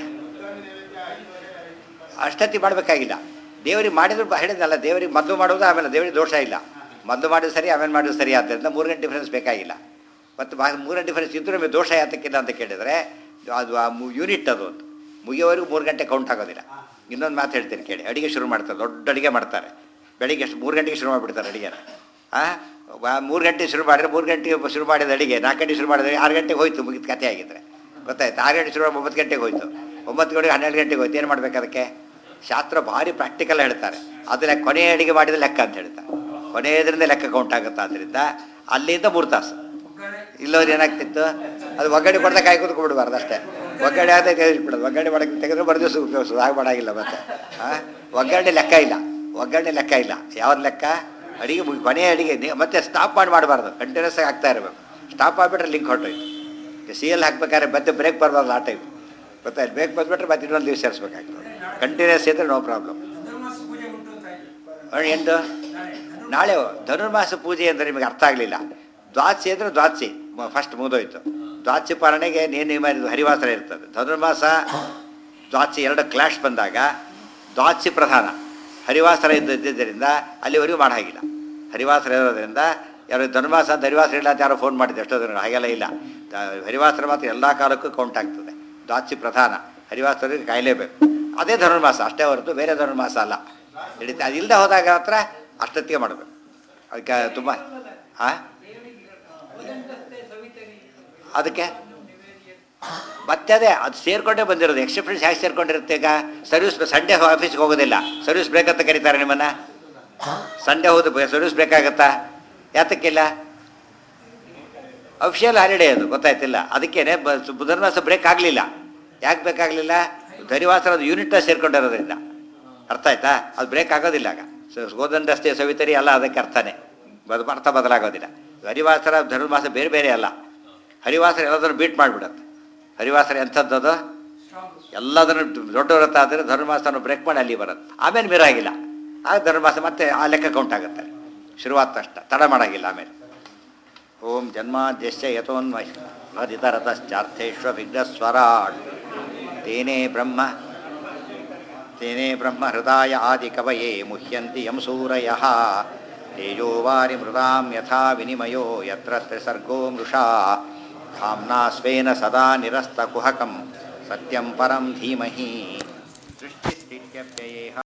S1: ಅಷ್ಟತಿ ಮಾಡಬೇಕಾಗಿಲ್ಲ ದೇವರಿಗೆ ಮಾಡಿದ್ರು ಬ- ಹೇಳಿದ್ನಲ್ಲ ದೇವರಿಗೆ ಮೊದಲು ಮಾಡೋದು ಆಮೇಲೆ ದೇವರಿಗೆ ದೋಷ ಇಲ್ಲ ಮೊದಲು ಮಾಡಿದ್ರು ಸರಿ ಆಮೇಲೆ ಮಾಡಿದ್ರು ಸರಿ ಆದ್ದರಿಂದ ಮೂರು ಗಂಟೆ ಡಿಫ್ರೆನ್ಸ್ ಬೇಕಾಗಿಲ್ಲ ಮತ್ತು ಬಾ ಮೂರು ಗಂಟೆ ಡಿಫ್ರೆನ್ಸ್ ಇದ್ರೂ ನಮಗೆ ದೋಷ ಯಾತಕ್ಕಿಲ್ಲ ಅಂತ ಕೇಳಿದರೆ ಅದು ಆ ಯೂನಿಟ್ ಅದು ಅಂತ ಮುಗಿಯೋವರೆಗೂ ಮೂರು ಗಂಟೆ ಕೌಂಟ್ ಆಗೋದಿಲ್ಲ ಇನ್ನೊಂದು ಮಾತು ಹೇಳ್ತೀನಿ ಕೇಳಿ ಅಡಿಗೆ ಶುರು ಮಾಡ್ತಾರೆ ದೊಡ್ಡ ಅಡಿಗೆ ಮಾಡ್ತಾರೆ ಬೆಳಿಗ್ಗೆ ಎಷ್ಟು ಮೂರು ಗಂಟೆಗೆ ಶುರು ಮಾಡಿಬಿಡ್ತಾರೆ ಅಡಿಗೆನ ಹಾಂ ಮೂರು ಗಂಟೆ ಶುರು ಮಾಡಿದ್ರೆ ಮೂರು ಗಂಟೆಗೆ ಶುರು ಮಾಡಿದ ಅಡಿಗೆ ನಾಲ್ಕು ಗಂಟೆ ಶುರು ಮಾಡಿದ್ರೆ ಆರು ಗಂಟೆಗೆ ಹೋಯ್ತು ಮುಗಿದ ಕಥೆ ಆಗಿದ್ರೆ ಗೊತ್ತಾಯ್ತು ಆರು ಗಂಟೆ ಶುರು ಮಾಡಿ ಒಂಬತ್ತು ಗಂಟೆಗೆ ಹೋಯ್ತು ಒಂಬತ್ತು ಗಂಟೆಗೆ ಹನ್ನೆರಡು ಗಂಟೆಗೆ ಹೋಯ್ತು ಏನು ಮಾಡ್ಬೇಕು ಅದಕ್ಕೆ ಶಾಸ್ತ್ರ ಭಾರಿ ಪ್ರಾಕ್ಟಿಕಲ್ ಹೇಳ್ತಾರೆ ಅದನ್ನ ಕೊನೆ ಅಡಿಗೆ ಮಾಡಿದ ಲೆಕ್ಕ ಅಂತ ಹೇಳ್ತಾರೆ ಕೊನೆಯದ್ರಿಂದ ಲೆಕ್ಕ ಕೌಂಟ್ ಆಗುತ್ತೆ ಆದ್ದರಿಂದ ಅಲ್ಲಿಂದ ಮೂರು ತಾಸು ಇಲ್ಲವ್ರು ಏನಾಗ್ತಿತ್ತು ಅದು ಒಗ್ಗಡೆ ಕೊಡ್ದಾಗ ಕಾಯಿ ಕೂತ್ಕೊಂಡ್ಬಿಡ್ಬಾರ್ದು ಅಷ್ಟೇ ಒಗ್ಗಡೆ ಆದ ತೆಗೆದುಬಿಡೋದು ಒಗ್ಗಡೆ ಮಾಡಕ್ಕೆ ತೆಗೆದ್ರೆ ಬರೆದು ಉಪಯೋಗಿಸೋದು ಹಾಗೆ ಮಾಡಾಗಿಲ್ಲ ಮತ್ತೆ ಹಾಂ ಒಗ್ಗರಣೆ ಲೆಕ್ಕ ಇಲ್ಲ ಒಗ್ಗರಣೆ ಲೆಕ್ಕ ಇಲ್ಲ ಯಾವ್ದು ಲೆಕ್ಕ ಅಡಿಗೆ ಮುಗಿ ಕೊನೆಯ ಅಡಿಗೆ ನಿ- ಮತ್ತೆ ಸ್ಟಾಪ್ ಮಾಡಿ ಮಾಡಬಾರ್ದು ಕಂಟಿನ್ಯೂಸ್ ಆಗಿ ಆಗ್ತಾ ಇರಬೇಕು ಸ್ಟಾಪ್ ಆಗಿಬಿಟ್ರೆ ಲಿಂಕ್ ಹೊರಟೋಯ್ತು ಸಿ ಎಲ್ ಹಾಕ್ಬೇಕಾದ್ರೆ ಮತ್ತೆ ಬ್ರೇಕ್ ಬರಬಾರ್ದು ಆ ಟೈಪ್ ಗೊತ್ತಾಯ್ತು ಬ್ರೇಕ್ ಬಂದುಬಿಟ್ರೆ ಮತ್ತೆ ಇನ್ನೊಂದು ದಿವಸ ಸೇರಿಸ್ಬೇಕಾಗ್ತದೆ ಕಂಟಿನ್ಯೂಸ್ ಇದ್ರೆ ನೋ ಪ್ರಾಬ್ಲಮ್ ಎಂಟು ನಾಳೆ ಧನುರ್ಮಾಸ ಪೂಜೆ ಅಂದರೆ ನಿಮಗೆ ಅರ್ಥ ಆಗಲಿಲ್ಲ ದ್ವಾದಶಿ ಅಂದರೆ ದ್ವಾದಶಿ ಫಸ್ಟ್ ಮುಗಿದೋಯ್ತು ದ್ವಾದಶಿ ಪಾಲನೆಗೆ ನೇನು ನಿಯಮ ಇದು ಹರಿವಾಸರ ಇರ್ತದೆ ಧನುರ್ಮಾಸ ದ್ವಾದಶಿ ಎರಡು ಕ್ಲಾಶ್ ಬಂದಾಗ ದ್ವಾದಶಿ ಪ್ರಧಾನ ಹರಿವಾಸರ ಇದ್ದಿದ್ದರಿಂದ ಅಲ್ಲಿವರೆಗೂ ಮಾಡೋ ಹಾಗಿಲ್ಲ ಹರಿವಾಸರ ಇರೋದ್ರಿಂದ ಯಾರು ಧನುರ್ಮಾಸ ಅಂತ ಹರಿವಾಸರ ಇಲ್ಲ ಅಂತ ಯಾರೋ ಫೋನ್ ಮಾಡಿದ್ದೆ ಎಷ್ಟೋ ದಿನ ಹಾಗೆಲ್ಲ ಇಲ್ಲ ದ- ಹರಿವಾಸರ ಮಾತ್ರ ಎಲ್ಲ ಕಾಲಕ್ಕೂ ಕೌಂಟ್ ಆಗ್ತದೆ ದ್ವಾದಶಿ ಪ್ರಧಾನ ಹರಿವಾಸರಿಗೆ ಕಾಯಲೇಬೇಕು ಅದೇ ಧನುರ್ಮಾಸ ಅಷ್ಟೇ ಹೊರತು ಬೇರೆ ಧನುರ್ಮಾಸ ಅಲ್ಲ ಹಿಡಿತ ಅದಿಲ್ಲದೆ ಹೋದಾಗ ಮಾತ್ರ ಅಷ್ಟೊತ್ತಿಗೆ ಮಾಡಬೇಕು ಅದಕ್ಕೆ ತುಂಬ ಹಾಂ ಅದಕ್ಕೆ ಮತ್ತೆ ಅದೇ ಅದು ಸೇರ್ಕೊಂಡೇ ಬಂದಿರೋದು ಎಕ್ಸೆಪ್ಷನ್ಸ್ ಹೇಗೆ ಸೇರ್ಕೊಂಡಿರುತ್ತೆ ಈಗ ಸರ್ವಿಸ್ ಸಂಡೇ ಆಫೀಸ್ಗೆ ಹೋಗೋದಿಲ್ಲ ಸರ್ವಿಸ್ ಬ್ರೇಕ್ ಅಂತ ಕರೀತಾರೆ ನಿಮ್ಮನ್ನ ಸಂಡೇ ಹೋದ ಸರ್ವಿಸ್ ಬೇಕಾಗತ್ತಾ ಯಾತಕ್ಕಿಲ್ಲ ಅಫಿಷಿಯಲ್ ಹಾಲಿಡೇ ಅದು ಗೊತ್ತಾಯ್ತಿಲ್ಲ ಅದಕ್ಕೇನೆ ಬುಧನ್ವಾಸ ಬ್ರೇಕ್ ಆಗಲಿಲ್ಲ ಯಾಕೆ ಬೇಕಾಗಲಿಲ್ಲ ಧರಿವಾಸರ ಅದು ಯೂನಿಟ್ ಸೇರ್ಕೊಂಡಿರೋದ್ರಿಂದ ಅರ್ಥ ಆಯ್ತಾ ಅದು ಬ್ರೇಕ್ ಆಗೋದಿಲ್ಲ ಆಗ ಸೊ ಗೋಧನ್ ರಸ್ತೆ ಸವಿತರಿ ಅಲ್ಲ ಅದಕ್ಕೆ ಅರ್ಥನೇ ಬದ ಅರ್ಥ ಬದಲಾಗೋದಿಲ್ಲ ಹರಿವಾಸರ ಧನುರ್ಮಾಸ ಬೇರೆ ಬೇರೆ ಅಲ್ಲ ಹರಿವಾಸರ ಎಲ್ಲದನ್ನು ಬೀಟ್ ಮಾಡಿಬಿಡತ್ತೆ ಹರಿವಾಸರ ಎಂಥದ್ದು ಎಲ್ಲದನ್ನು ದೊಡ್ಡ ವ್ರತ ಆದರೆ ಧನುರ್ಮಾಸವನ್ನು ಬ್ರೇಕ್ ಮಾಡಿ ಅಲ್ಲಿ ಬರುತ್ತೆ ಆಮೇಲೆ ಮೀರಾಗಿಲ್ಲ ಆಗ ಧನುರ್ಮಾಸ ಮತ್ತೆ ಆ ಲೆಕ್ಕ ಕೌಂಟ್ ಆಗುತ್ತೆ ಶುರುವಾದ ತಕ್ಷಣ ತಡ ಮಾಡಾಗಿಲ್ಲ ಆಮೇಲೆ ಓಂ ಜನ್ಮಾದ್ಯಶ್ಚ ಯಥೋನ್ಮಹಿತರತಶ್ಚಾರ್ಥೇಶ್ವ ವಿಘ್ನಸ್ವರಾಟ್ ತೇನೇ ಬ್ರಹ್ಮ ತೇನೇ ಬ್ರಹ್ಮ ಹೃದಯ ಆದಿ ಕವಯೇ ಮುಹ್ಯಂತಿ ಯಂ ಸೂರಯ ತೇಜೋ ವಾರಿ ಮೃದಾಂ ಯಥಾ ವಿನಿಮಯೋ ಯತ್ರ ತ್ರಿಸರ್ಗೋ ಮೃಷಾ धाम्ना स्वेन सदा निरस्तकुहकं सत्यं परं धीमहि सृष्टिस्थित्यप्ययेह